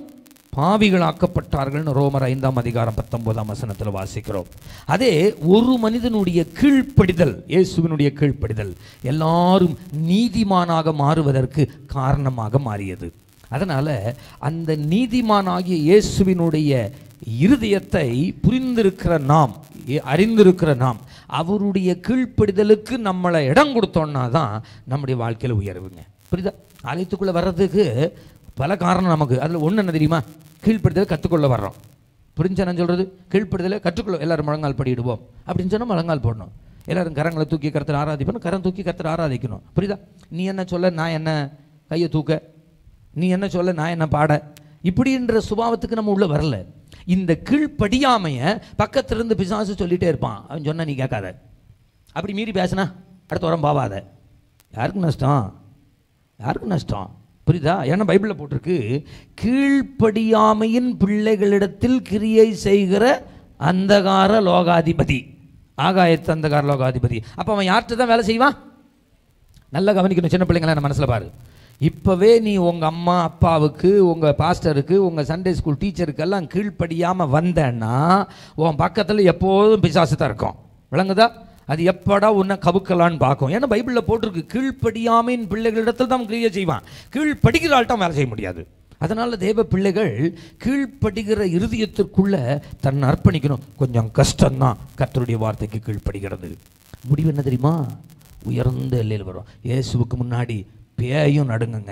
பாவிகளாக்கப்பட்டார்கள்னு ரோமர் ஐந்தாம் அதிகாரம் பத்தொன்பதாம் வசனத்தில் வாசிக்கிறோம் அதே ஒரு மனிதனுடைய கீழ்ப்படிதல் இயேசுவினுடைய கீழ்ப்படிதல் எல்லாரும் நீதிமானாக மாறுவதற்கு காரணமாக மாறியது அதனால அந்த நீதிமானாகிய இயேசுவினுடைய இருதயத்தை புரிந்திருக்கிற நாம் எ- அறிந்திருக்கிற நாம் அவருடைய கீழ்ப்படிதலுக்கு நம்மளை இடம் கொடுத்தோம்னா தான் நம்முடைய வாழ்க்கையில் உயர்வுங்க புரியுதா ஆலயத்துக்குள்ளே வர்றதுக்கு பல காரணம் நமக்கு அதில் ஒன்று என்ன தெரியுமா கீழ்ப்படுதலை கற்றுக்கொள்ள வர்றோம் புரிஞ்சா நான் சொல்கிறது கீழ்ப்படுதலை கற்றுக்கொள்ள எல்லாரும் முழங்கால் படியிடுவோம் அப்படின்னு சொன்னால் முழங்கால் போடணும் எல்லாரும் கரங்களை தூக்கி கருத்தர் ஆராதிப்பணும் கரம் தூக்கி கருத்தர் ஆராதிக்கணும் புரியுதா நீ என்ன சொல்ல நான் என்ன கையை தூக்க நீ என்ன சொல்ல நான் என்ன பாட இப்படின்ற சுபாவத்துக்கு நம்ம உள்ள வரல இந்த கீழ்ப்படியாமைய பக்கத்துல இருந்து பிசாசு சொல்லிட்டே இருப்பான் அவன் சொன்னா நீ கேட்காத அப்படி மீறி பேசினா அடுத்த வாரம் பாவாத யாருக்கு நஷ்டம் யாருக்கு நஷ்டம் புரியுதா ஏன்னா பைபிளில் போட்டிருக்கு கீழ்ப்படியாமையின் பிள்ளைகளிடத்தில் கிரியை செய்கிற அந்தகார லோகாதிபதி ஆகாயத்து அந்தகார லோகாதிபதி அப்போ அவன் யார்கிட்ட தான் வேலை செய்வான் நல்லா கவனிக்கணும் சின்ன பிள்ளைங்கள நம்ம மனசில் பாரு இப்போவே நீ உங்கள் அம்மா அப்பாவுக்கு உங்கள் பாஸ்டருக்கு உங்கள் சண்டே ஸ்கூல் டீச்சருக்கெல்லாம் கீழ்ப்படியாமல் வந்தேன்னா உன் பக்கத்தில் எப்போதும் பிசாசு தான் இருக்கும் விளங்குதா அது எப்படா உன்னை கவுக்கலான்னு பார்க்கும் ஏன்னா பைபிளில் போட்டிருக்கு கீழ்ப்படியாமையின் பிள்ளைகளிடத்தில் தான் கிரியை செய்வான் கீழ்ப்படுகிற ஆள்கிட்ட வேலை செய்ய முடியாது அதனால தேவ பிள்ளைகள் கீழ்ப்படுகிற இருதயத்திற்குள்ள தன்னை அர்ப்பணிக்கணும் கொஞ்சம் கஷ்டம்தான் கர்த்தருடைய வார்த்தைக்கு கீழ்ப்படுகிறது முடிவு என்ன தெரியுமா உயர்ந்த எல்லையில் வரும் இயேசுவுக்கு முன்னாடி பேயும் நடுங்குங்க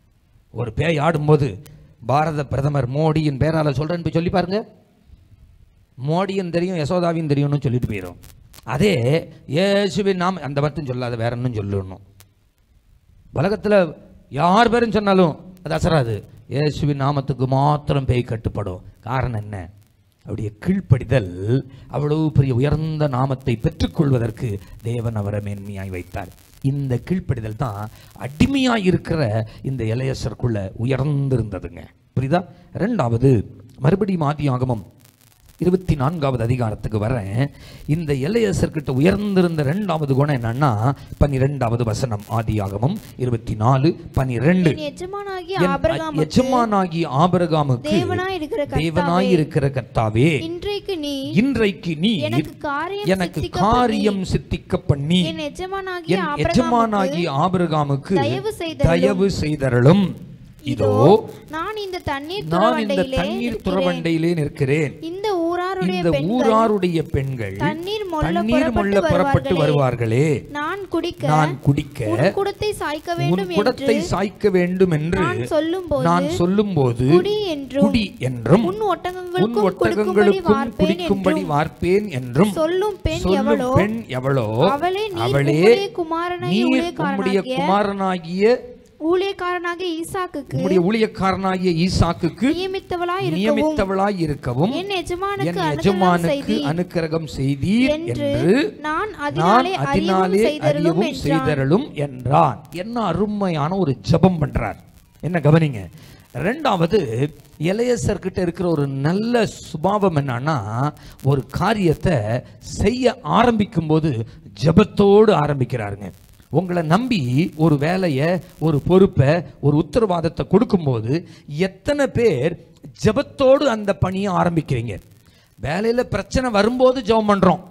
ஒரு பேய் ஆடும்போது பாரத பிரதமர் மோடியின் பேரால சொல்றேன்னு போய் சொல்லி பாருங்க மோடியும் தெரியும் யசோதாவையும் தெரியும்னு சொல்லிட்டு போயிடும் அதே இயேசுவின் நாம் அந்த மட்டும் சொல்லாத வேற ஒன்றும் சொல்லணும் உலகத்தில் யார் பேரும் சொன்னாலும் அது அசராது இயேசுவின் நாமத்துக்கு மாத்திரம் பேய் கட்டுப்படும் காரணம் என்ன அவருடைய கீழ்ப்படிதல் அவ்வளவு பெரிய உயர்ந்த நாமத்தை பெற்றுக்கொள்வதற்கு தேவன் அவரை மேன்மையாய் வைத்தார் இந்த கீழ்ப்படிதல் தான் அடிமையாய் இருக்கிற இந்த இளையசருக்குள்ள உயர்ந்திருந்ததுங்க புரியுதா ரெண்டாவது மறுபடியும் ஆதி ஆகமம் இருபத்தி நான்காவது அதிகாரத்துக்கு வரேன் இந்த எல்லையசர்கிட்ட உயர்ந்திருந்த ரெண்டாவது குணம் என்னன்னா பன்னிரெண்டாவது வசனம் ஆதியாகமம் இருபத்தி நாலு பன்னிரெண்டு என் எஜமானாகிய என் ஆபிரகாமுக்கு எஜமானாகிய ஆபிரகாமுக்கு தேவனாயிருக்கிற கர்த்தாவே, தேவனாய் இருக்கிற கர்த்தாவே இன்றைக்கு நீ இன்றைக்கு நீ எனக்கு காரியம் எனக்கு சித்திக்க காரியம் சித்திக்க பண்ணி என் எஜமானாகிய என் ஆபிரகாமுக்கு எஜமானாகிய ஆபிரகாமுக்கு தயவு செய்தருளும். தயவு செய்தருளும் இதோ நான் இந்த தண்ணீர் நான் இந்த துறவண்டையிலே தண்ணீர் இருக்கிறேன். துறவண்டையிலே நிற்கிறேன் இந்த ஊராருடைய இந்த பெண்கள் ஊராருடைய பெண்கள் தண்ணீர் மொள்ள தண்ணீர் மொள்ள புறப்பட்டு புறப்பட்டு வருவார்களே நான் குடிக்க நான் குடிக்க உன் குடத்தை சாய்க்க உன் வேண்டும் குடத்தை என்று சாய்க்க வேண்டும் என்று நான் சொல்லும்போது நான் சொல்லும்போது குடி என்றும் குடி என்றும் உன் உன் ஒட்டகங்களுக்கும் ஒட்டகங்களுக்கும் குடிக்கும்படி வார்ப்பேன் குடிக்கும்படி என்றும் வார்ப்பேன் என்றும் சொல்லும் பெண் சொல்லும் எவளோ பெண் எவளோ அவளே நீர் அவளே உம்முடைய குமாரனாகிய நீர் உம்முடைய ஊழியக்காரனாகிய குமாரனாகிய ஊழியக்காரனாகிய ஈசாக்குக்கு உம்முடைய ஊழியக்காரனாகிய ஈசாக்குக்கு நியமித்தவளாய் இருக்கவும் நியமித்தவளாய் இருக்கவும் என் எஜமானுக்கு என் அனுகிரகம் எஜமானுக்கு செய்தீர் அனுக்கிரகம் செய்தீர் என்று என்று நான் நான் அதனாலே அறியவும் அதனாலே செய்தருளும் அறியவும் என்றான் செய்தருளும் என்றான் என்ன அருமையான ஒரு ஜெபம் பண்றார் என்ன கவனிங்க ரெண்டாவது இளையசர்கிட்ட இருக்கிற ஒரு நல்ல சுபாவம் என்னன்னா ஒரு காரியத்தை செய்ய ஆரம்பிக்கும் போது ஜெபத்தோடு ஆரம்பிக்கிறாருங்க உங்களை நம்பி ஒரு வேலையை ஒரு பொறுப்பை ஒரு உத்தரவாதத்தை கொடுக்கும்போது எத்தனை பேர் ஜெபத்தோடு அந்த பணியை ஆரம்பிக்கிறீங்க வேலையில் பிரச்சனை வரும்போது ஜெபம் பண்ணுறோம்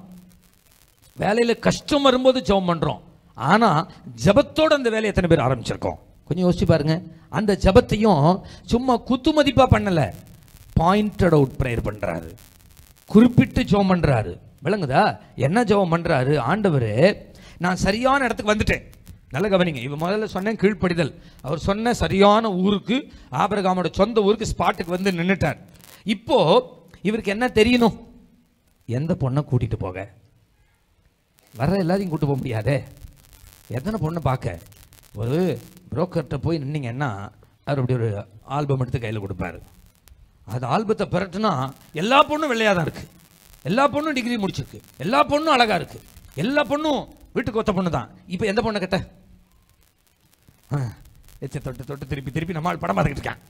வேலையில் கஷ்டம் வரும்போது ஜெபம் பண்ணுறோம் ஆனால் ஜெபத்தோடு அந்த வேலையை எத்தனை பேர் ஆரம்பிச்சிருக்கோம் கொஞ்சம் யோசிச்சு பாருங்க அந்த ஜெபத்தையும் சும்மா குத்துமதிப்பாக பண்ணலை பாயிண்டட் அவுட் ப்ரேயர் பண்ணுறாரு குறிப்பிட்டு ஜெபம் பண்ணுறாரு விளங்குதா என்ன ஜெபம் பண்ணுறாரு ஆண்டவர் நான் சரியான இடத்துக்கு வந்துட்டேன் நல்ல கவனிங்க இவ முதல்ல சொன்னேன் கீழ்ப்படிதல் அவர் சொன்ன சரியான ஊருக்கு ஆபிரகாமோட சொந்த ஊருக்கு ஸ்பாட்டுக்கு வந்து நின்னுட்டார் இப்போ இவருக்கு என்ன தெரியணும் எந்த பொண்ணை கூட்டிட்டு போக வர்ற எல்லாரையும் கூட்டு போக முடியாதே எத்தனை பொண்ணு பார்க்க ஒரு புரோக்கர்கிட்ட போய் நின்னீங்கன்னா அவர் அப்படி ஒரு ஆல்பம் எடுத்து கையில் கொடுப்பாரு அது ஆல்பத்தை பெரட்டுனா எல்லா பொண்ணும் வெள்ளையாக தான் இருக்குது எல்லா பொண்ணும் டிகிரி முடிச்சிருக்கு எல்லா பொண்ணும் அழகாக இருக்குது எல்லா பொண்ணும் வீட்டுக்கு ஒத்த பொண்ணு தான் இப்போ எந்த பொண்ணை கட்ட ஆ, எச்ச தொட்டு தொட்டு திருப்பி திருப்பி நம்ம ஆள் படம் பார்த்துக்கிட்டு இருக்கான்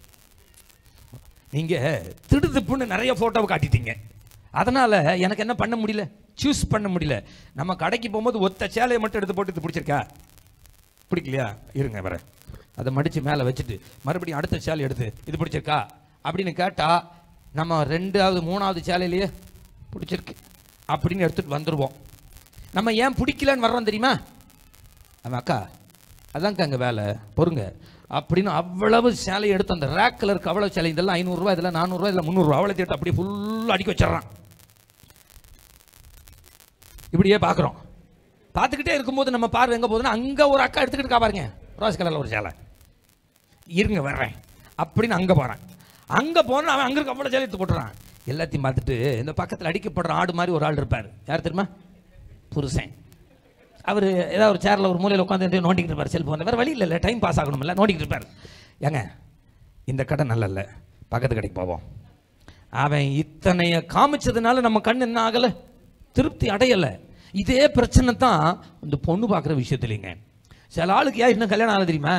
நீங்கள் திடுதிப்புன்னு நிறைய ஃபோட்டோவை காட்டிட்டீங்க அதனால் எனக்கு என்ன பண்ண முடியல சூஸ் பண்ண முடியல நம்ம கடைக்கு போகும்போது ஒத்த சேலையை மட்டும் எடுத்து போட்டு இது பிடிச்சிருக்கா பிடிக்கலையா இருங்க வரேன் அதை மடித்து மேலே வச்சுட்டு மறுபடியும் அடுத்த சேலை எடுத்து இது பிடிச்சிருக்கா அப்படின்னு கேட்டால் நம்ம ரெண்டாவது மூணாவது சேலையிலேயே பிடிச்சிருக்கு அப்படின்னு எடுத்துகிட்டு வந்துடுவோம் நம்ம ஏன் பிடிக்கலன்னு வர்றோம் தெரியுமா அவன் அக்கா அதான்க்கா அங்கே வேலை பொறுங்க அப்படின்னு அவ்வளவு சேலையை எடுத்து அந்த ரேக்கில் இருக்க அவ்வளவு சேலை இதெல்லாம் ஐநூறுரூவா இதெல்லாம் நானூறுரூவா இதில் முந்நூறுரூவா அவ்வளோ தேட்டு அப்படியே ஃபுல்லாக அடிக்க வச்சிடறான் இப்படியே பார்க்குறோம் பார்த்துக்கிட்டே இருக்கும்போது நம்ம பார்வை எங்கே போகுதுன்னா அங்கே ஒரு அக்கா எடுத்துக்கிட்டு இருக்கா பாருங்க ரோஸ் கலரில் ஒரு சேலை இருங்க வர்றேன் அப்படின்னு அங்கே போகிறேன் அங்கே போனால் அவன் அங்கே இருக்க அவ்வளோ சேலை எடுத்து போட்டுறான் எல்லாத்தையும் பார்த்துட்டு இந்த பக்கத்தில் அடிக்கப்படுற ஆடு மாதிரி ஒரு ஆள் இருப்பார் யார் தெரியுமா புருஷன் அவர் ஏதாவது ஒரு சேரில் ஒரு மூலையில் உட்காந்து நோண்டிக்கிட்டு இருப்பார் செல்ஃபோன் வேறு வழி இல்லை டைம் பாஸ் ஆகணும்ல நோண்டிக்கிட்டு இருப்பார் ஏங்க இந்த கடை நல்ல இல்லை பக்கத்து கடைக்கு போவோம் அவன் இத்தனைய காமிச்சதுனால நம்ம கண் என்ன ஆகலை திருப்தி அடையலை இதே பிரச்சனை தான் இந்த பொண்ணு பார்க்குற விஷயத்துலைங்க சில ஆளுக்கு ஏன் இன்னும் கல்யாணம் ஆகல தெரியுமா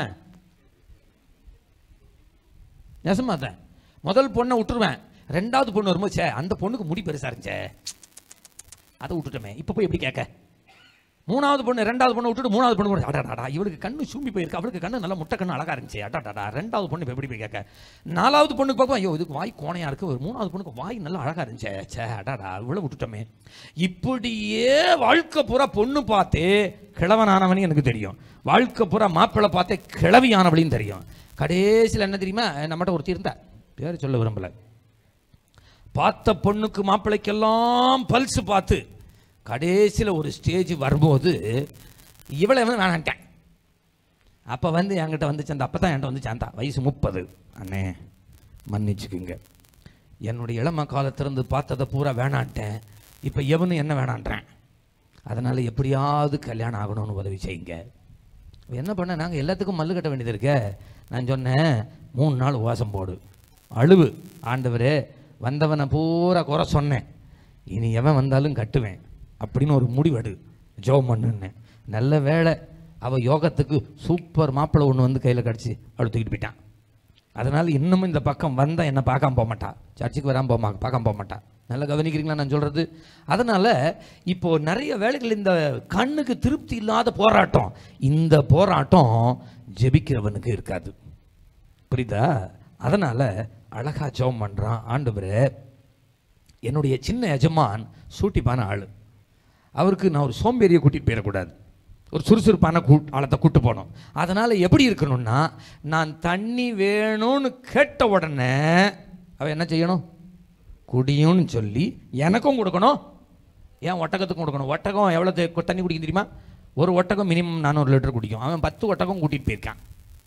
நெசமா தான் முதல் பொண்ணை விட்டுருவேன் ரெண்டாவது பொண்ணு வரும்போது சே அந்த பொண்ணுக்கு முடி பெருசா இருந்துச்சே அதை விட்டுட்டோமே இப்போ போய் எப்படி கேட்க மூணாவது பொண்ணு ரெண்டாவது பொண்ணு விட்டுட்டு மூணாவது பொண்ணு போய் அடாடாடா இவளுக்கு கண்ணு சூம்பி போயிருக்கு அவளுக்கு கண்ணு நல்லா முட்டை கண்ணு அழகா இருந்துச்சு அடாடாடா ரெண்டாவது பொண்ணு இப்ப எப்படி போய் கேட்க நாலாவது பொண்ணுக்கு பார்ப்போம் ஐயோ இதுக்கு வாய் கோணையா இருக்கு ஒரு மூணாவது பொண்ணுக்கு வாய் நல்லா அழகா இருந்துச்சே சே அடாடா இவ்வளவு விட்டுட்டோமே இப்படியே வாழ்க்கை பூரா பொண்ணு பார்த்தே கிழவனானவனே எனக்கு தெரியும் வாழ்க்கை பூரா மாப்பிள்ளை பார்த்தே கிழவியானவளையும் தெரியும் கடைசியில் என்ன தெரியுமா நம்மகிட்ட ஒருத்தி இருந்தா பேர் சொல்ல விரும்பல பார்த்த பொண்ணுக்கு மாப்பிள்ளைக்கெல்லாம் பல்ஸ் பார்த்து கடைசியில் ஒரு ஸ்டேஜ் வரும்போது இவளை வந்து வேணான்ட்டேன் அப்போ வந்து என்கிட்ட வந்து சேர்ந்தா அப்போ தான் என்கிட்ட வந்து சேர்ந்தா வயசு முப்பது அண்ணே மன்னிச்சுக்குங்க என்னுடைய இளம காலத்திலிருந்து பார்த்ததை பூரா வேணான்ட்டேன் இப்போ எவனும் என்ன வேணான்றேன் அதனால் எப்படியாவது கல்யாணம் ஆகணும்னு உதவி செய்யுங்க என்ன பண்ண நாங்கள் எல்லாத்துக்கும் மல்லு கட்ட வேண்டியது இருக்க நான் சொன்னேன் மூணு நாள் உவாசம் போடு அழுவு ஆண்டவரே வந்தவனை பூரா குறை சொன்னேன் இனி எவன் வந்தாலும் கட்டுவேன் அப்படின்னு ஒரு முடிவெடு ஜோம் பண்ணுன்னேன் நல்ல வேளை அவள் யோகத்துக்கு சூப்பர் மாப்பிள்ளை ஒன்று வந்து கையில் கிடச்சி அவள் தூக்கிட்டு போயிட்டான் அதனால் இன்னமும் இந்த பக்கம் வந்தால் என்ன பார்க்காம போக மாட்டா சர்ச்சுக்கு வராமல் போக மா- பார்க்காம போக மாட்டா நல்லா கவனிக்கிறீங்களா நான் சொல்கிறது அதனால் இப்போ நிறைய வேலைகள் இந்த கண்ணுக்கு திருப்தி இல்லாத போராட்டம் இந்த போராட்டம் ஜெபிக்கிறவனுக்கு இருக்காது புரியுதா அதனால் அழகா ஜெபம் பண்ணுறான் ஆண்டவரே என்னுடைய சின்ன எஜமான் சூட்டிப்பான ஆள் அவருக்கு நான் ஒரு சோம்பேறியை கூட்டிகிட்டு போயிடக்கூடாது ஒரு சுறுசுறுப்பான கூ ஆளத்தை கூட்டு போகணும் அதனால் எப்படி இருக்கணும்னா நான் தண்ணி வேணும்னு கேட்ட உடனே அவன் என்ன செய்யணும் குடியும்னு சொல்லி எனக்கும் கொடுக்கணும் ஏன் ஒட்டகத்துக்கும் கொடுக்கணும் ஒட்டகம் எவ்வளோ தே- தண்ணி குடிக்கும் தெரியுமா ஒரு ஒட்டகம் மினிமம் நானூறு லிட்டர் குடிக்கும் அவன் பத்து ஒட்டகம் கூட்டிகிட்டு போயிருக்கான்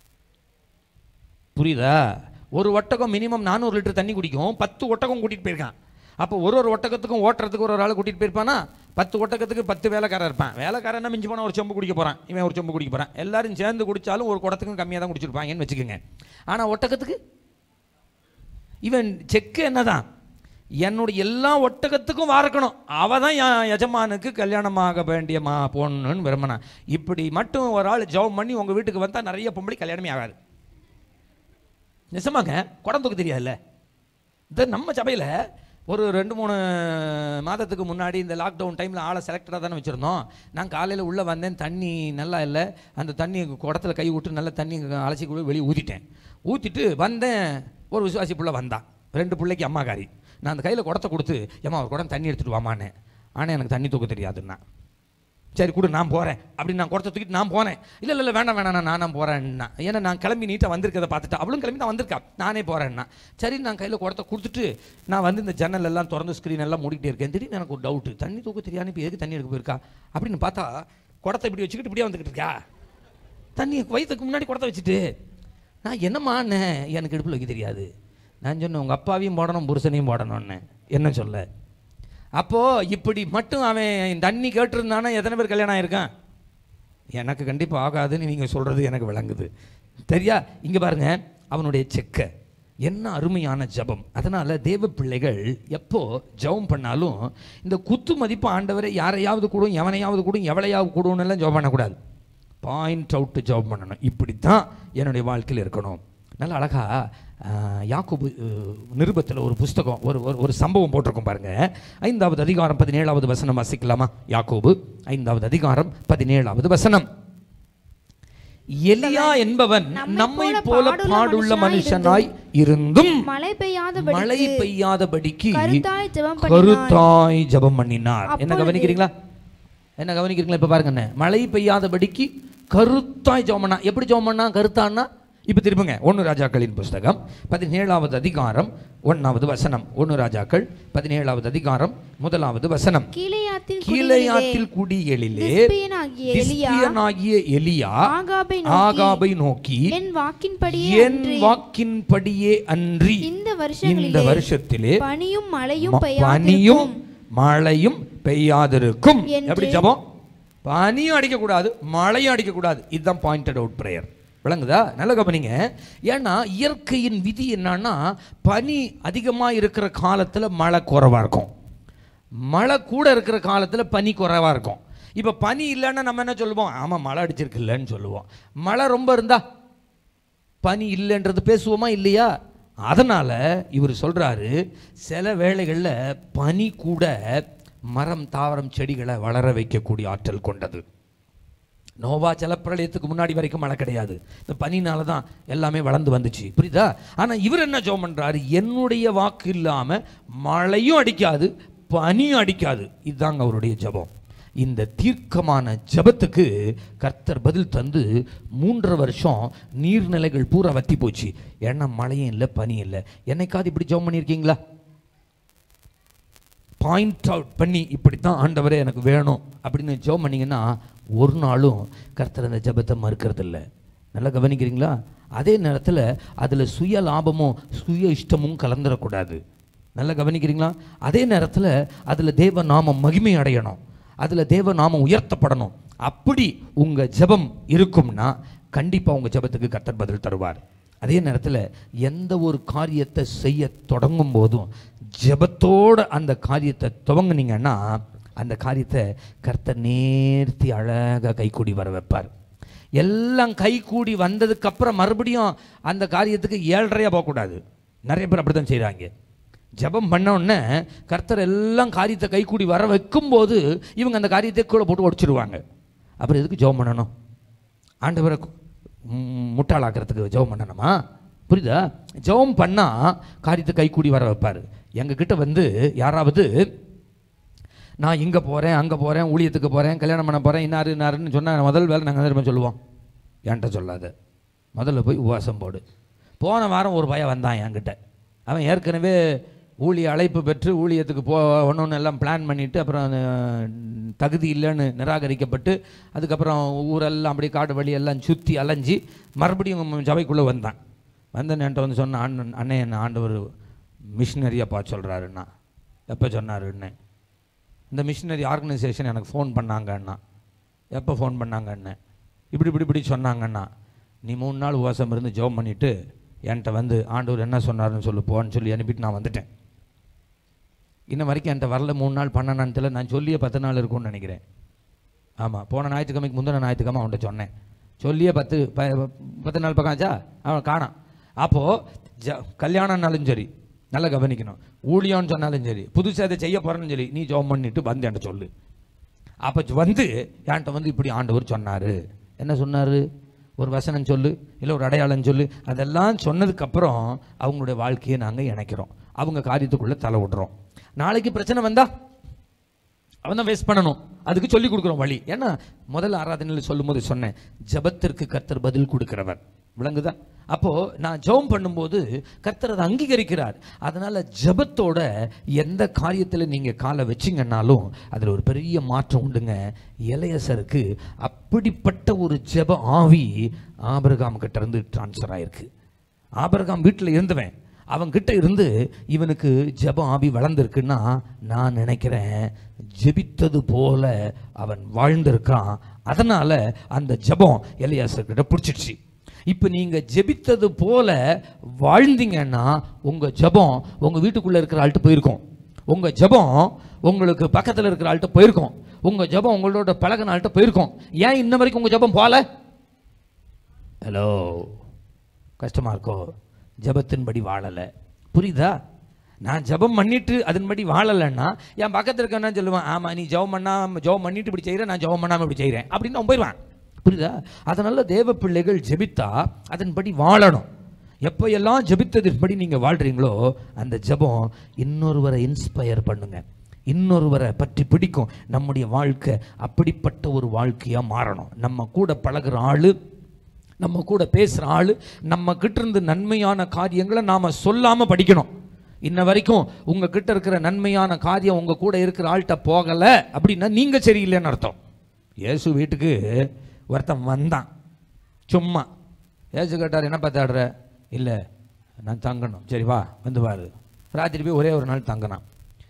புரியுதா ஒரு ஒட்டகம் மினிமம் நானூறு லிட்டர் தண்ணி குடிக்கும் பத்து ஒட்டகம் கூட்டிகிட்டு போயிருக்கான் அப்போ ஒரு ஒரு ஒட்டகத்துக்கும் ஓட்டுறதுக்கு ஒரு ஒரு ஆள் கூட்டிகிட்டு போயிருப்பானா பத்து ஒட்டகத்துக்கு பத்து வேலைக்காரன் இருப்பான் வேலைக்காரன் மிஞ்சி போனால் ஒரு சொம்பு குடிக்க போகிறான் இவன் ஒரு சொம்பு குடிக்க போகிறான் எல்லாரும் சேர்ந்து குடித்தாலும் ஒரு குடத்துக்கும் கம்மியாக தான் குடிச்சிருப்பாங்கன்னு வச்சுக்கோங்க ஆனால் ஒட்டகத்துக்கு இவன் செக்கு என்னதான் என்னுடைய எல்லா ஒட்டகத்துக்கும் வாரக்கணும் அவ தான் என் எஜமானுக்கு கல்யாணமாக வேண்டிய மா பொண்ணுன்னு விரும்பினான் இப்படி மட்டும் ஒரு ஆள் ஜெபம் பண்ணி உங்கள் வீட்டுக்கு வந்தால் நிறைய பொம்பளை கல்யாணமே ஆகாது நிஜமாங்க குடம் தூக்க தெரியாதுல்ல இந்த நம்ம சபையில் ஒரு ரெண்டு மூணு மாதத்துக்கு முன்னாடி இந்த லாக்டவுன் டைமில் ஆளை செலக்டடாக தானே வச்சுருந்தோம் நான் காலையில் உள்ளே வந்தேன் தண்ணி நல்லா இல்லை அந்த தண்ணி குடத்துல கை விட்டு நல்லா தண்ணி அலசி கூட வெளியே ஊற்றிட்டேன் ஊற்றிட்டு வந்தேன் ஒரு விசுவாசி புள்ள வந்தான் ரெண்டு பிள்ளைக்கு அம்மாக்காரி நான் அந்த கையில் குடத்தை கொடுத்து ஏம்மா ஒரு குடம் தண்ணி எடுத்துகிட்டு வாமான்னு ஆனால் எனக்கு தண்ணி தூக்க தெரியாதுன்னா சரி கொடு நான் போகிறேன் அப்படின்னு நான் குடத்தை தூக்கிட்டு நான் போனேன் இல்லை இல்லை இல்லை வேண்டாம் வேணாம் நான் நானும் போகிறேன்னா ஏன்னா நான் கிளம்பி நீட்டாக வந்திருக்கதை பார்த்துட்டு அவளும் கிளம்பி தான் வந்திருக்கா நானே போகிறேன்னா சரி நான் கையில் குடத்தை கொடுத்துட்டு நான் வந்து இந்த ஜன்னல் எல்லாம் திறந்து ஸ்க்ரீன் எல்லாம் மூடிட்டே இருக்கேன் திடீர்னு எனக்கு ஒரு டவுட்டு தண்ணி தூக்க தெரியாது இப்போ எதுக்கு தண்ணி எடுக்க போயிருக்கா அப்படின்னு பார்த்தா குடத்தை இப்படி வச்சுக்கிட்டு இப்படியே வந்துக்கிட்டு இருக்கா தண்ணி வயிற்றுக்கு முன்னாடி குடத்தை வச்சுட்டு நான் என்னம்மாண்ணே எனக்கு இடுப்பில் வைக்க தெரியாது நான் சொன்னேன் உங்கள் அப்பாவையும் போடணும் புருஷனையும் போடணும்னு என்ன சொல்ல அப்போது இப்படி மட்டும் அவன் தண்ணி கேட்டிருந்தானா எத்தனை பேர் கல்யாணம் ஆயிருக்கான் எனக்கு கண்டிப்பாக ஆகாதுன்னு நீங்கள் சொல்கிறது எனக்கு விளங்குது சரியா இங்கே பாருங்க அவனுடைய செக்கை என்ன அருமையான ஜெபம் அதனால் தேவ பிள்ளைகள் எப்போ ஜெபம் பண்ணாலும் இந்த குத்து மதிப்பு ஆண்டவரை யாரையாவது கூடும் எவனையாவது கூடும் எவளையாவது கூடும்னு எல்லாம் ஜெபம் பண்ணக்கூடாது பாயிண்ட் அவுட்டு ஜெபம் பண்ணணும் இப்படி தான் என்னுடைய வாழ்க்கையில் இருக்கணும் நல்ல அழகா ஆஹ், யாக்கோபு நிருபத்தில் ஒரு புஸ்தகம் ஒரு ஒரு ஒரு சம்பவம் போட்டிருக்கோம் பாருங்க ஐந்தாவது அதிகாரம் பதினேழாவது வசனம் வாசிக்கலாமா யாக்கோபு ஐந்தாவது அதிகாரம் பதினேழாவது வசனம் எலியா என்பவன் நம்மை போல பாடுள்ள மனுஷனாய் இருந்தும் மழை பெய்யாதபடிக்கு மழை பெய்யாதபடிக்கு கருத்தாய் ஜெபம் பண்ணினான். கருத்தாய் ஜெபம் பண்ணினார் என்ன அப்பொழுது- கவனிக்கிறீங்களா என்ன கவனிக்கிறீங்களா இப்ப பாருங்க அண்ணே. மழை பெய்யாதபடிக்கு கருத்தாய் ஜெபம் பண்ணா எப்படி ஜெபம் பண்ணா கருத்தான்னா இப்ப திருப்புங்க ஒன்னு ராஜாக்களின் புஸ்தகம் பதினேழாவது அதிகாரம் ஒன்னாவது வசனம் ஒன்னு ராஜாக்கள் பதினேழாவது அதிகாரம் முதலாவது வசனம் கீலேயாத்தின் கீழையாத்தில் குடியெழிலே திஸ்பியனாகிய எலியா திஸ்பியனாகிய எலியா ஆகாபை நோக்கி, ஆகாபை நோக்கி என் வாக்கின்படியே என் அன்றி வாக்கின்படியே அன்றி இந்த இந்த வருஷங்களிலே வருஷத்திலே பனியும் மழையும் ம- பனியும் பெய்யாதிருக்கும் மழையும் பெய்யாதிருக்கும் என்று- எப்படி ஜெபம் பனியும் அடிக்கக்கூடாது மழையும் அடிக்கக்கூடாது இதுதான் பாயிண்டட் அவுட் ப்ரேயர் விளங்குதா நல்ல கவனிங்க ஏன்னா இயற்கையின் விதி என்னன்னா பனி அதிகமாக இருக்கிற காலத்தில் மழை குறைவாக இருக்கும் மழை கூட இருக்கிற காலத்தில் பனி குறைவாக இருக்கும் இப்போ பனி இல்லைன்னா நம்ம என்ன சொல்லுவோம் ஆமாம் மழை அடிச்சிருக்குல்லன்னு சொல்லுவோம் மழை ரொம்ப இருந்தா பனி இல்லைன்றது பேசுவோமா இல்லையா அதனால் இவர் சொல்கிறாரு சில வேளைகளில் பனி கூட மரம் தாவரம் செடிகளை வளர வைக்கக்கூடிய ஆற்றல் கொண்டது நோவா ஜலப்பிரளயத்துக்கு முன்னாடி வரைக்கும் மழை கிடையாது இந்த பனினால தான் எல்லாமே வளர்ந்து வந்துச்சு புரியுதா ஆனால் இவர் என்ன ஜெபம் பண்றாரு என்னுடைய வாக்கு இல்லாமல் மழையும் அடிக்காது பனியும் அடிக்காது இதுதாங்க அவருடைய ஜெபம் இந்த தீர்க்கமான ஜெபத்துக்கு கர்த்தர் பதில் தந்து மூன்றரை வருஷம் நீர்நிலைகள் பூரா வத்தி போச்சு ஏன்னா மழையும் இல்லை பனியும் இல்லை என்னைக்காவது இப்படி ஜெபம் பண்ணியிருக்கீங்களா பாயிண்ட் அவுட் பண்ணி இப்படி தான் ஆண்டவரே எனக்கு வேணும் அப்படின்னு ஜெபம் பண்ணீங்கன்னா ஒரு நாளும் கர்த்தர் அந்த ஜெபத்தை மறுக்கிறதில்ல நல்லா கவனிக்கிறீங்களா அதே நேரத்தில் அதில் சுய லாபமும் சுய இஷ்டமும் கலந்துடக்கூடாது நல்லா கவனிக்கிறீங்களா அதே நேரத்தில் அதில் தேவ நாமம் மகிமை அடையணும் அதில் தேவ நாமம் உயர்த்தப்படணும் அப்படி உங்கள் ஜெபம் இருக்கும்னா கண்டிப்பாக உங்கள் ஜெபத்துக்கு கர்த்தர் பதில் தருவார் அதே நேரத்தில் எந்த ஒரு காரியத்தை செய்ய தொடங்கும் போதும் ஜெபத்தோட அந்த காரியத்தை துவங்குனீங்கன்னா அந்த காரியத்தை கர்த்தர் நேர்த்தி அழகாக கைக்கூடி வர வைப்பார் எல்லாம் கைக்கூடி வந்ததுக்கப்புறம் மறுபடியும் அந்த காரியத்துக்கு ஏழ்றையாக போகக்கூடாது நிறைய பேர் அப்படி தான் செய்கிறாங்க ஜெபம் பண்ண உடனே கர்த்தர் எல்லாம் காரியத்தை கைக்கூடி வர வைக்கும்போது இவங்க அந்த காரியத்தை கீழே போட்டு உடச்சிருவாங்க அப்புறம் எதுக்கு ஜெபம் பண்ணணும் ஆண்டவரை கு- ம், முட்டாளாக்குறதுக்கு ஜெபம் பண்ணணுமா புரியுதா ஜெபம் பண்ணால் காரியத்தை கைக்கூடி வர வைப்பார் எங்ககிட்ட வந்து யாராவது நான் இங்கே போகிறேன் அங்கே போகிறேன் ஊழியத்துக்கு போகிறேன் கல்யாணம் பண்ண போகிறேன் இன்னாரு இன்னாருன்னு சொன்னால் முதல் வேலை நாங்கள் திரும்ப சொல்லுவோம் என்கிட்ட சொல்லாத முதல்ல போய் உபவாசம் போடு போன வாரம் ஒரு பையன் வந்தான் என்கிட்ட அவன் ஏற்கனவே ஊழிய அழைப்பு பெற்று ஊழியத்துக்கு போகணும்னு எல்லாம் பிளான் பண்ணிவிட்டு அப்புறம் அஹ், தகுதி இல்லைன்னு நிராகரிக்கப்பட்டு அதுக்கப்புறம் ஊரெல்லாம் அப்படியே காடு வழி எல்லாம் சுற்றி அலைஞ்சி மறுபடியும் சபைக்குள்ளே வந்தான் வந்தேன் என்கிட்ட வந்து சொன்ன அண்ணன் அண்ணே என்ன ஆண்டவர் மிஷினரியாக பார்த்து சொல்கிறாருண்ணா எப்போ சொன்னாருன்னு இந்த மிஷினரி ஆர்கனைசேஷன் எனக்கு ஃபோன் பண்ணாங்கண்ணா எப்போ ஃபோன் பண்ணாங்கண்ணே இப்படி இப்படி இப்படி சொன்னாங்கண்ணா நீ மூணு நாள் உபவாசம் இருந்து ஜெபம் பண்ணிவிட்டு என்கிட்ட வந்து ஆண்டவர் என்ன சொன்னாருன்னு சொல்லு போன்னு சொல்லி அனுப்பிட்டு நான் வந்துட்டேன் இன்ன வரைக்கும் என்கிட்ட வரல மூணு நாள் பண்ணனான்னு தெரியல நான் சொல்லியே பத்து நாள் இருக்கும்னு நினைக்கிறேன் ஆமாம் போன ஞாயிற்றுக்கிழமைக்கு முந்தின ஞாயிற்றுக்கிழமை அவன்கிட்ட சொன்னேன் சொல்லியே பத்து ப பத்து நாள் பக்கம் ஆச்சா அவன் காணாம் அப்போது ஜ கல்யாணம்னாலும் சரி நல்லா கவனிக்கணும் ஊழியம்னு சொன்னாலும் சரி புதுசாக இதை செய்ய போகிறேன்னு சொல்லி நீ ஜோம் பண்ணிட்டு வந்து என்கிட்ட சொல்லு அப்போ வந்து என்கிட்ட வந்து இப்படி ஆண்டவர் சொன்னார் என்ன சொன்னார் ஒரு வசனம் சொல்லு இல்லை ஒரு அடையாளம் சொல்லு அதெல்லாம் சொன்னதுக்கப்புறம் அவங்களுடைய வாழ்க்கையை நாங்கள் இணைக்கிறோம் அவங்க காரியத்துக்குள்ளே தலை விடுறோம் நாளைக்கு பிரச்சனை வந்தா அவன் தான் வேஸ்ட் பண்ணணும் அதுக்கு சொல்லி கொடுக்குறோம் வழி ஏன்னா முதல்ல ஆராதனையில் சொல்லும்போது சொன்னேன் ஜெபத்திற்கு கர்த்தர் பதில் கொடுக்கிறவர் விளங்குதா அப்போ நான் ஜெபம் பண்ணும்போது கர்த்தர் அதை அங்கீகரிக்கிறார் அதனால ஜெபத்தோட எந்த காரியத்தில் நீங்க காலை வச்சிங்கன்னாலும் அதில் ஒரு பெரிய மாற்றம் உண்டுங்க இளையசருக்கு அப்படிப்பட்ட ஒரு ஜெப ஆவி ஆபிரகாம் கிட்ட இருந்து டிரான்ஸ்ஃபர் ஆயிருக்கு ஆபிரகாம் வீட்டில் இருந்தவன் அவன் கிட்ட இருந்து இவனுக்கு ஜெப ஆவி வளர்ந்துருக்குன்னா நான் நினைக்கிறேன் ஜெபித்தது போல அவன் வாழ்ந்திருக்கான் அதனால் அந்த ஜெபம் எலியாசர்கிட்ட பிடிச்சிடுச்சு இப்போ நீங்கள் ஜெபித்தது போல வாழ்ந்தீங்கன்னா உங்கள் ஜெபம் உங்கள் வீட்டுக்குள்ளே இருக்கிற ஆள்கிட்ட போயிருக்கும் உங்கள் ஜெபம் உங்களுக்கு பக்கத்தில் இருக்கிற ஆள்கிட்ட போயிருக்கும் உங்கள் ஜெபம் உங்களோட பழகின ஆள்கிட்ட போயிருக்கும் ஏன் இன்ன வரைக்கும் உங்கள் ஜெபம் போகல ஹலோ கஷ்டமாக இருக்கோ ஜெபத்தின்படி வாழலை புரியுதா நான் ஜெபம் பண்ணிட்டு அதன்படி வாழலைன்னா என் பக்கத்தில் இருக்கவன் சொல்லுவான் ஆமாம் நீ ஜெபம் பண்ணா ஜெபம் பண்ணிட்டு இப்படி செய்கிற நான் ஜெபம் பண்ணாமல் இப்படி செய்கிறேன் அப்படின்னு அவன் போயிடுவான் புரியுதா அதனால தேவ பிள்ளைகள் ஜெபித்தா அதன்படி வாழணும் எப்போ எல்லாம் ஜெபித்ததின்படி நீங்கள் வாழ்கிறீங்களோ அந்த ஜெபம் இன்னொருவரை இன்ஸ்பயர் பண்ணுங்க இன்னொருவரை பற்றி பிடிக்கும் நம்முடைய வாழ்க்கை அப்படிப்பட்ட ஒரு வாழ்க்கையாக மாறணும் நம்ம கூட பழகுற ஆள் நம்ம கூட பேசுகிற ஆள் நம்ம கிட்ட இருந்து நன்மையான காரியங்களை நாம் சொல்லாமல் படிக்கணும் இன்ன வரைக்கும் உங்கள் கிட்ட இருக்கிற நன்மையான காரியம் உங்கள் கூட இருக்கிற ஆள்கிட்ட போகலை அப்படின்னா நீங்கள் சரியில்லைன்னு அர்த்தம் இயேசு வீட்டுக்கு ஒருத்தன் வந்தான் சும்மா ஏசு கேட்டார் என்ன பார்த்தாடுற இல்லை நான் தங்கணும் சரி வா வந்து பாரு ராத்திரி போய் ஒரே ஒரு நாள் தங்கினான்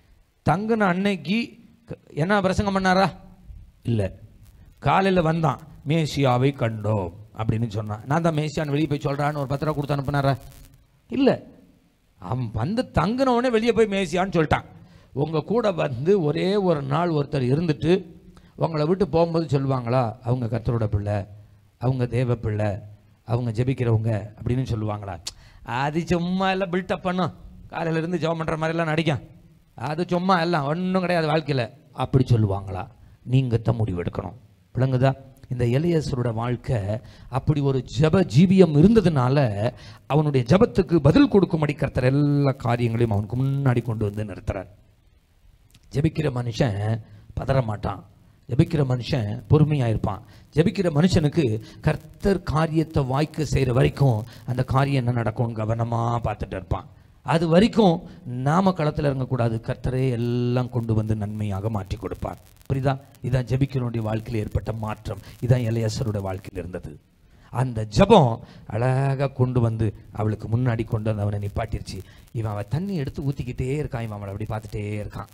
தங்கின அன்னைக்கு க- என்ன பிரசங்கம் பண்ணாரா இல்லை காலையில் வந்தான் மேசியாவை கண்டோம் அப்படின்னு சொன்னான் நான் தான் மேசியான்னு வெளியே போய் சொல்கிறான்னு ஒரு பத்து ரூபா கொடுத்து அனுப்புனாரா இல்லை அவன் வந்து தங்கின உடனே வெளியே போய் மேசியான்னு சொல்லிட்டான் உங்கள் கூட வந்து ஒரே ஒரு நாள் ஒருத்தர் இருந்துட்டு உங்களை விட்டு போகும்போது சொல்லுவாங்களா அவங்க கர்த்தரோட பிள்ளை அவங்க தேவ பிள்ளை அவங்க ஜெபிக்கிறவங்க அப்படின்னு சொல்லுவாங்களா அது சும்மா எல்லாம் பில்டப் பண்ணும் காலையில இருந்து ஜெபம் பண்ணுற மாதிரிலாம் நடிக்கும் அது சும்மா எல்லாம் ஒன்றும் கிடையாது வாழ்க்கையில் அப்படி சொல்லுவாங்களா நீங்கள் தான் முடிவெடுக்கணும் விளங்குதா இந்த எலியசரோட வாழ்க்கை அப்படி ஒரு ஜெப ஜீவியம் இருந்ததுனால அவனுடைய ஜெபத்துக்கு பதில் கொடுக்கும்படி கர்த்தர் எல்லா காரியங்களையும் அவனுக்கு முன்னாடி கொண்டு வந்து நிறுத்துறார் ஜெபிக்கிற மனுஷன் பதற மாட்டான் ஜெபிக்கிற மனுஷன் பொறுமையாக இருப்பான் ஜெபிக்கிற மனுஷனுக்கு கர்த்தர் காரியத்தை வாய்க்க செய்கிற வரைக்கும் அந்த காரியம் என்ன நடக்கும் கவனமாக பார்த்துட்டு இருப்பான் அது வரைக்கும் நாம களத்தில் இறங்கக்கூடாது கர்த்தரே எல்லாம் கொண்டு வந்து நன்மையாக மாற்றி கொடுப்பார் புரியுதா இதான் ஜெபிக்கிறவனுடைய வாழ்க்கையில் ஏற்பட்ட மாற்றம் இதான் எலையசருடைய வாழ்க்கையில் இருந்தது அந்த ஜெபம் அழகாக கொண்டு வந்து அவளுக்கு முன்னாடி கொண்டு வந்து அவனை நிப்பாட்டிருச்சு இவன் அவன் தண்ணி எடுத்து ஊற்றிக்கிட்டே இருக்கான் இவன் அவளை அப்படி பார்த்துட்டே இருக்கான்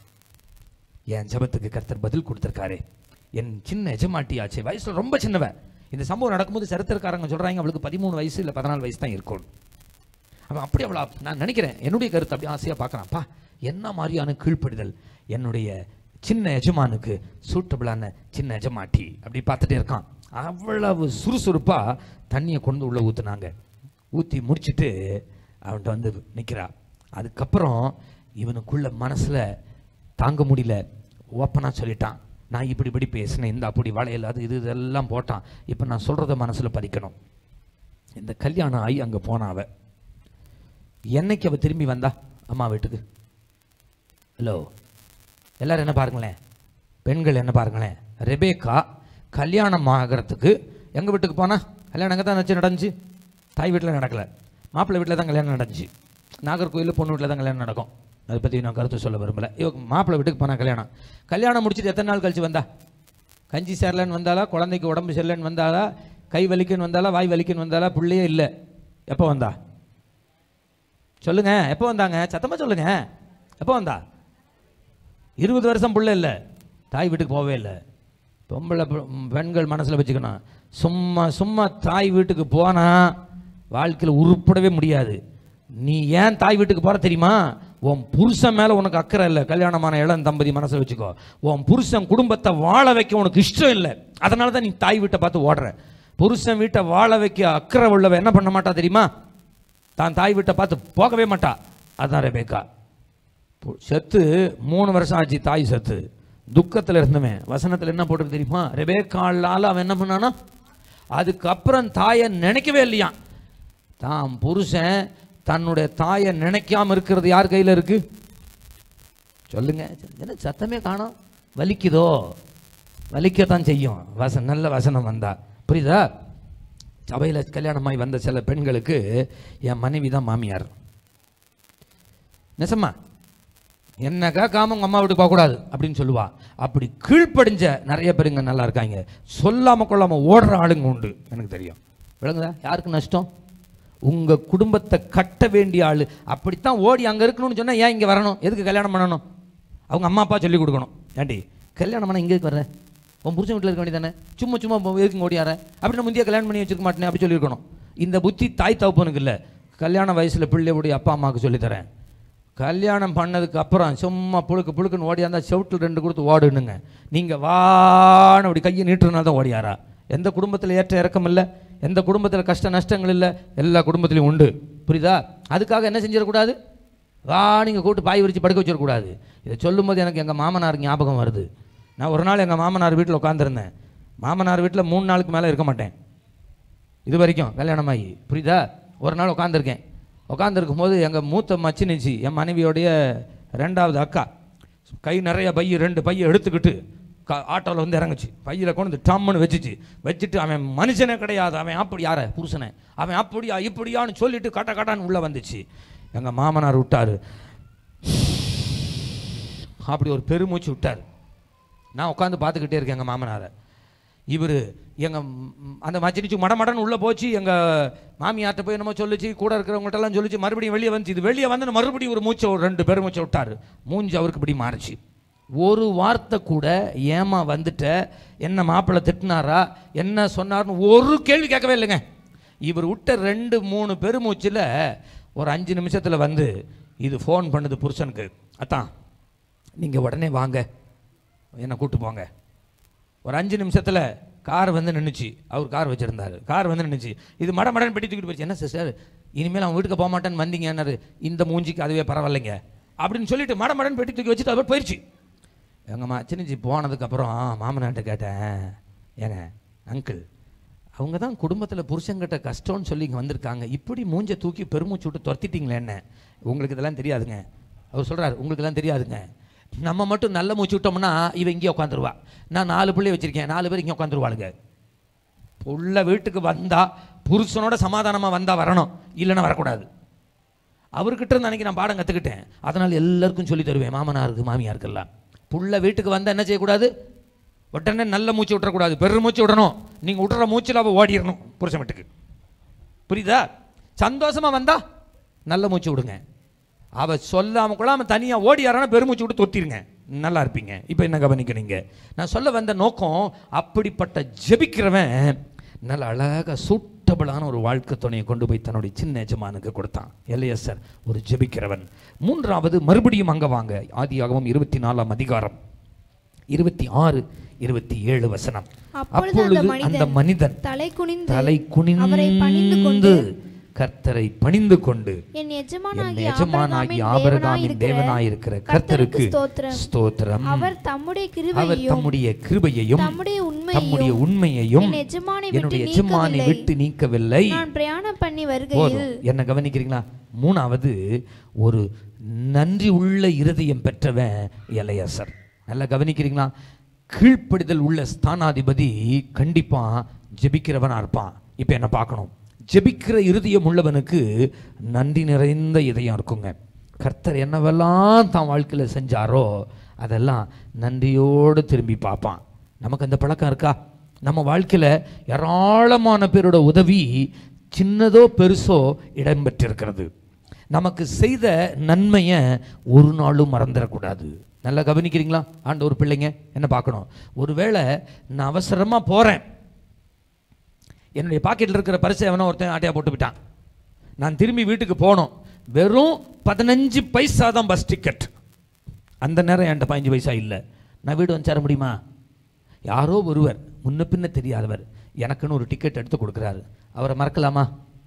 என் ஜெபத்துக்கு கர்த்தர் பதில் கொடுத்துருக்காரு என் சின்ன எஜமாட்டி ஆச்சு வயசுல ரொம்ப சின்னவ இந்த சம்பவம் நடக்கும்போது சரித்திரக்காரங்க சொல்றாங்க அவளுக்கு பதிமூணு வயசு இல்லை பதினாலு வயசு தான் இருக்கும் அவன் அப்படி அவளை நான் நினைக்கிறேன் என்னுடைய கருத்து அப்படி ஆசையாக பார்க்குறான்ப்பா என்ன மாதிரியான கீழ்ப்படிதல் என்னுடைய சின்ன எஜமானுக்கு சூட்டபிளான சின்ன எஜமாட்டி அப்படி பார்த்துட்டே இருக்கான் அவ்வளவு சுறுசுறுப்பா தண்ணியை கொண்டு உள்ள ஊத்துனாங்க ஊற்றி முடிச்சிட்டு அவன்கிட்ட வந்து நிற்கிறா அதுக்கப்புறம் இவனுக்குள்ள மனசுல தாங்க முடியல ஓப்பனாக சொல்லிட்டான் நான் இப்படி இப்படி பேசினேன் இந்த அப்படி வளையல் அது இது இதெல்லாம் போட்டான் இப்போ நான் சொல்கிறத மனசில் பதிக்கணும் இந்த கல்யாணம் ஆகி அங்கே போனா அவ என்னைக்கு அவ திரும்பி வந்தா அம்மா வீட்டுக்கு ஹலோ எல்லாரும் என்ன பாருங்களேன் பெண்கள் என்ன பாருங்களேன் ரெபேக்கா கல்யாணம் ஆகிறதுக்கு எங்கள் வீட்டுக்கு போனா கல்யாணம் எங்கே தான் வச்சு நடந்துச்சு தாய் வீட்டில் நடக்கல மாப்பிள்ளை வீட்டில் தான் கல்யாணம் நடந்துச்சு நாகர்கோயிலில் பொண்ணு வீட்டில் தான் கல்யாணம் நடக்கும் அதை பற்றி நான் கருத்து சொல்ல விரும்பல இவ மாப்பிள்ளை வீட்டுக்கு போனா கல்யாணம் கல்யாணம் முடிச்சுட்டு எத்தனை நாள் கழிச்சு வந்தா கஞ்சி சேரலன்னு வந்தாலா குழந்தைக்கு உடம்பு சரியில்லைன்னு வந்தாலா கை வலிக்குன்னு வந்தாலா வாய் வலிக்குன்னு வந்தாலா பிள்ளையே இல்லை எப்போ வந்தா சொல்லுங்க எப்போ வந்தாங்க சத்தமா சொல்லுங்க எப்போ வந்தா இருபது வருஷம் புள்ள இல்லை தாய் வீட்டுக்கு போகவே இல்லை பொம்பளை பெ- பெண்கள் மனசில் வச்சுக்கணும் சும்மா சும்மா தாய் வீட்டுக்கு போனா வாழ்க்கையில் உருப்படவே முடியாது நீ ஏன் தாய் வீட்டுக்கு போற தெரியுமா உன் புருஷன் மேலே உனக்கு அக்கறை இல்லை கல்யாணமான இளம் தம்பதி மனசில் வச்சுக்கோ உன் புருஷன் குடும்பத்தை வாழ வைக்க உனக்கு இஷ்டம் இல்லை அதனால தான் நீ தாய் வீட்டை பார்த்து ஓடுற புருஷன் வீட்டை வாழ வைக்க அக்கறை உள்ளவ என்ன பண்ண மாட்டா தெரியுமா தான் தாய் வீட்டை பார்த்து போகவே மாட்டா அதான் ரெபேக்கா பு- செத்து மூணு வருஷம் ஆச்சு தாய் செத்து துக்கத்தில் இருந்தவன் வசனத்தில் என்ன போட்டிருக்கு தெரியுமா ரெபேக்காளால் அவன் என்ன பண்ணானா அதுக்கப்புறம் தாயை நினைக்கவே இல்லையா தான் புருஷன் தன்னுடைய தாயை நினைக்காம இருக்கிறது யார் கையில் இருக்கு சொல்லுங்க என்ன சத்தமே காணோம் வலிக்குதோ வலிக்கத்தான் செய்யும் வசனம் நல்ல வசனம் வந்தா புரியுதா சபையில் கல்யாணமாகி வந்த சில பெண்களுக்கு என் மனைவி தான் மாமியார் நெசமா என்ன கேட்காம உங்க அம்மா வீட்டுக்கு போகக்கூடாது அப்படின்னு சொல்லுவா அப்படி கீழ்ப்படிஞ்ச நிறைய பேருங்க நல்லா இருக்காங்க சொல்லாம கொள்ளாம ஓடுற ஆளுங்க உண்டு எனக்கு தெரியும் விளங்குதா யாருக்கு நஷ்டம் உங்க குடும்பத்தை கட்ட வேண்டிய ஆளு அப்படித்தான் ஓடி அங்க இருக்கணும்னு சொன்னா ஏன் இங்க வரணும் எதுக்கு கல்யாணம் பண்ணணும் அவங்க அம்மா அப்பா சொல்லி கொடுக்கணும் ஏண்டி கல்யாணம் பண்ண இங்கே வர்ற உன் புருஷன் வீட்டில் இருக்க வேண்டியதானே சும்மா சும்மா போ- எதுக்கு ஓடியார அப்படி நான் முந்தைய கல்யாணம் பண்ணி வச்சிருக்க மாட்டேனே அப்படி சொல்லியிருக்கணும் இந்த புத்தி தாய் தகப்பனுக்கு இல்லை கல்யாண வயசில் பிள்ளையுடைய அப்பா அம்மாவுக்கு சொல்லித்தரேன் கல்யாணம் பண்ணதுக்கு அப்புறம் சும்மா புழுக்கு புழுக்குன்னு ஓடியாந்தா செவுட்டில் ரெண்டு கொடுத்து ஓடுனுங்க நீங்கள் வான்னு அப்படி கையை நீட்டுறதுனால தான் ஓடியாரா எந்த குடும்பத்தில் ஏற்ற இறக்கம் இல்லை எந்த குடும்பத்தில் கஷ்ட நஷ்டங்கள் இல்லை எல்லா குடும்பத்திலையும் உண்டு புரியுதா அதுக்காக என்ன செஞ்சிடக்கூடாது வா நீங்கள் கூட்டு பாய் விரிச்சு படுக்க வச்சிடக்கூடாது இதை சொல்லும்போது எனக்கு எங்கள் மாமனார் ஞாபகம் வருது நான் ஒரு நாள் எங்கள் மாமனார் வீட்டில் உட்காந்துருந்தேன் மாமனார் வீட்டில் மூணு நாளுக்கு மேலே இருக்க மாட்டேன் இது வரைக்கும் கல்யாணமாகி புரியுதா ஒரு நாள் உட்காந்துருக்கேன் உட்காந்துருக்கும் போது எங்கள் மூத்த மச்சினிச்சி என் மனைவியோடைய ரெண்டாவது அக்கா கை நிறைய பை ரெண்டு பையை எடுத்துக்கிட்டு கா ஆட்டோவில் வந்து இறங்குச்சு பையில் கொண்டு வந்து டம்முன்னு வச்சுச்சு வச்சுட்டு அவன் மனுஷனே கிடையாது அவன் அப்படி யார புருஷனை அவன் அப்படியா இப்படியான்னு சொல்லிட்டு கட்ட கட்டான்னு உள்ளே வந்துச்சு எங்கள் மாமனார் விட்டாரு அப்படி ஒரு பெருமூச்சு விட்டார் நான் உட்காந்து பார்த்துக்கிட்டே இருக்கேன் எங்கள் மாமனாரை இவர் எங்கள் அந்த மச்சினிச்சு மடமடன்னு உள்ளே போச்சு எங்கள் மாமியார்ட்ட போய் என்னமோ சொல்லிச்சு கூட இருக்கிறவங்கள்ட்டெல்லாம் சொல்லிச்சு மறுபடியும் வெளியே வந்துச்சு இது வெளியே வந்து மறுபடியும் ஒரு மூச்சை ஒரு ரெண்டு பெருமூச்சை விட்டார் மூஞ்சி அவருக்கு இப்படி மாறுச்சு ஒரு வார்த்தை கூட ஏமா வந்துட்ட என்ன மாப்பிள்ளை திட்டினாரா என்ன சொன்னார்னு ஒரு கேள்வி கேட்கவே இல்லைங்க இவர் விட்ட ரெண்டு மூணு பெருமூச்சில் ஒரு அஞ்சு நிமிஷத்தில் வந்து இது ஃபோன் பண்ணுது புருஷனுக்கு அத்தான் நீங்கள் உடனே வாங்க என்னை கூட்டு போங்க ஒரு அஞ்சு நிமிஷத்தில் கார் வந்து நின்றுச்சு அவர் கார் வச்சுருந்தாரு கார் வந்து நின்றுச்சு இது மட மடன் பெட்டி தூக்கிட்டு போயிடுச்சு என்ன சிஸ்டர் இனிமேல் அவன் வீட்டுக்கு போக மாட்டேன்னு வந்தீங்கன்னாரு இந்த மூஞ்சிக்கு அதுவே பரவாயில்லைங்க அப்படின்னு சொல்லிட்டு மட மடன் பெட்டி தூக்கி வச்சுட்டு அவர் போயிடுச்சு எங்கள் மா சின்னச்சி போனதுக்கப்புறம் மாமனார்ட்ட கேட்டேன் ஏங்க அங்கிள் அவங்க தான் குடும்பத்தில் புருஷங்கிட்ட கஷ்டம்னு சொல்லி இங்கே வந்திருக்காங்க இப்படி மூஞ்ச தூக்கி பெருமூச்சு விட்டு துரத்திட்டீங்களே என்ன உங்களுக்கு இதெல்லாம் தெரியாதுங்க அவர் சொல்கிறார் உங்களுக்கு எல்லாம் தெரியாதுங்க நம்ம மட்டும் நல்ல மூச்சு விட்டோம்னா இவன் இங்கே உட்காந்துருவா நான் நாலு பிள்ளை வச்சுருக்கேன் நாலு பேர் இங்கே உட்காந்துருவாளுங்க புள்ள வீட்டுக்கு வந்தா புருஷனோட சமாதானமாக வந்தால் வரணும் இல்லைன்னா வரக்கூடாது அவர்கிட்ட இருந்து அன்னைக்கு நான் பாடம் கற்றுக்கிட்டேன் அதனால் எல்லாருக்கும் சொல்லி தருவேன் மாமனாருக்கு மாமியாருக்கெல்லாம் புள்ள வீட்டுக்கு வந்தால் என்ன செய்யக்கூடாது உடனே நல்ல மூச்சு விட்டுறக்கூடாது பெரு மூச்சு விடணும் நீங்கள் விட்டுற மூச்சில் அவள் ஓடிடணும் புருஷன் வீட்டுக்கு புரியுதா சந்தோஷமா வந்தா நல்ல மூச்சு விடுங்க அவ சொல்லாம கொள்ளாம தனியா ஓடியாரான பெருமூச்சு விட்டு தொத்திருங்க நல்லா இருப்பீங்க இப்போ என்ன கவனிக்கிறீங்க நான் சொல்ல வந்த நோக்கம் அப்படிப்பட்ட ஜெபிக்கிறவன் நல்ல அழகா சூட்டபிளான ஒரு வாழ்க்கை துணையை கொண்டு போய் தன்னுடைய சின்ன எஜமானுக்கு கொடுத்தான் எல்லையசர் ஒரு ஜெபிக்கிறவன் மூன்றாவது மறுபடியும் அங்க வாங்க ஆதியாகமம் இருபத்தி நாலாம் அதிகாரம் இருபத்தி ஆறு இருபத்தி ஏழு வசனம் அப்பொழுது அந்த அந்த மனிதன் மனிதன் தலை குனிந்து தலை அவரை பணிந்து குனிந்து கொண்டு கர்த்தரை பணிந்து கொண்டு என் என் எஜமானாகிய எஜமானாகி ஆபிரகாமின் ஆபரகாமின் தேவனாயிருக்கிற தேவனாயிருக்கிற கர்த்தருக்கு கர்த்தருக்கு ஸ்தோத்திரம். ஸ்தோத்திரம் அவர் தம்முடைய அவர் கிருபையையும் தம்முடைய கிருபையையும் தம்முடைய தம்முடைய உண்மையையும் உண்மையையும் என் எஜமானை விட்டு என்னுடைய எஜமானை நீக்கவில்லை. விட்டு நீக்கவில்லை நான் பிரயாணம் பண்ணி போதும் வருகையில் என்ன கவனிக்கிறீங்களா மூணாவது ஒரு நன்றி உள்ள இருதயம் பெற்றவன் எலையசர் நல்லா கவனிக்கிறீங்களா கீழ்ப்படிதல் உள்ள ஸ்தானாதிபதி கண்டிப்பா ஜெபிக்கிறவனா இருப்பான் இப்போ என்ன பார்க்கணும் ஜெபிக்கிற இருதயம் உள்ளவனுக்கு நன்றி நிறைந்த இதயம் இருக்குங்க கர்த்தர் என்னவெல்லாம் தான் வாழ்க்கையில் செஞ்சாரோ அதெல்லாம் நன்றியோடு திரும்பி பார்ப்பான் நமக்கு அந்த பழக்கம் இருக்கா நம்ம வாழ்க்கையில் ஏராளமான பேரோட உதவி சின்னதோ பெருசோ இடம்பெற்றிருக்கிறது நமக்கு செய்த நன்மையை ஒரு நாளும் மறந்துடக்கூடாது நல்லா கவனிக்கிறீங்களா ஆண்டவர் பிள்ளைங்க என்ன பார்க்கணும் ஒருவேளை நான் அவசரமாக போகிறேன் என்னுடைய பாக்கெட்டில் இருக்கிற பரிசை எவனோ ஒருத்தன் ஆட்டையா போட்டு விட்டான் நான் திரும்பி வீட்டுக்கு போனோம் வெறும் பதினஞ்சு பைசா தான் பஸ் டிக்கெட் அந்த நேரம் என்கிட்ட பதினஞ்சு பைசா இல்லை நான் வீடு வந்து சேர முடியுமா யாரோ ஒருவர் முன்ன பின்ன தெரியாதவர் எனக்குன்னு ஒரு டிக்கெட் எடுத்து கொடுக்குறாரு அவரை மறக்கலாமா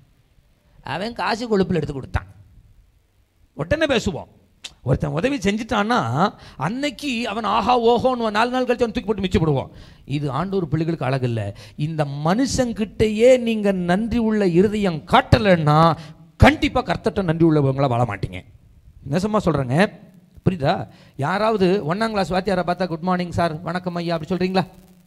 அவன் காசு கொழுப்பில் எடுத்து கொடுத்தான் உடனே பேசுவோம் ஒருத்தன் உதவி செஞ்சுட்டான்னா அன்னைக்கு அவன் ஆஹா ஓஹோன்னு நாலு நாள் கழிச்சு அவன் தூக்கி போட்டு மிச்சம் போடுவோம் இது ஆண்டோர் பிள்ளைகளுக்கு அழகில்லை இந்த மனுஷங்கிட்டயே நீங்க நன்றி உள்ள இருதயம் காட்டலைன்னா கண்டிப்பா கர்த்தட்ட நன்றி உள்ளவங்களா வாழ மாட்டீங்க நெசமா சொல்றேங்க புரியுதா யாராவது ஒன்னாம் கிளாஸ் வாத்தியாரை பார்த்தா குட் மார்னிங் சார் வணக்கம் ஐயா அப்படி சொல்றீங்களா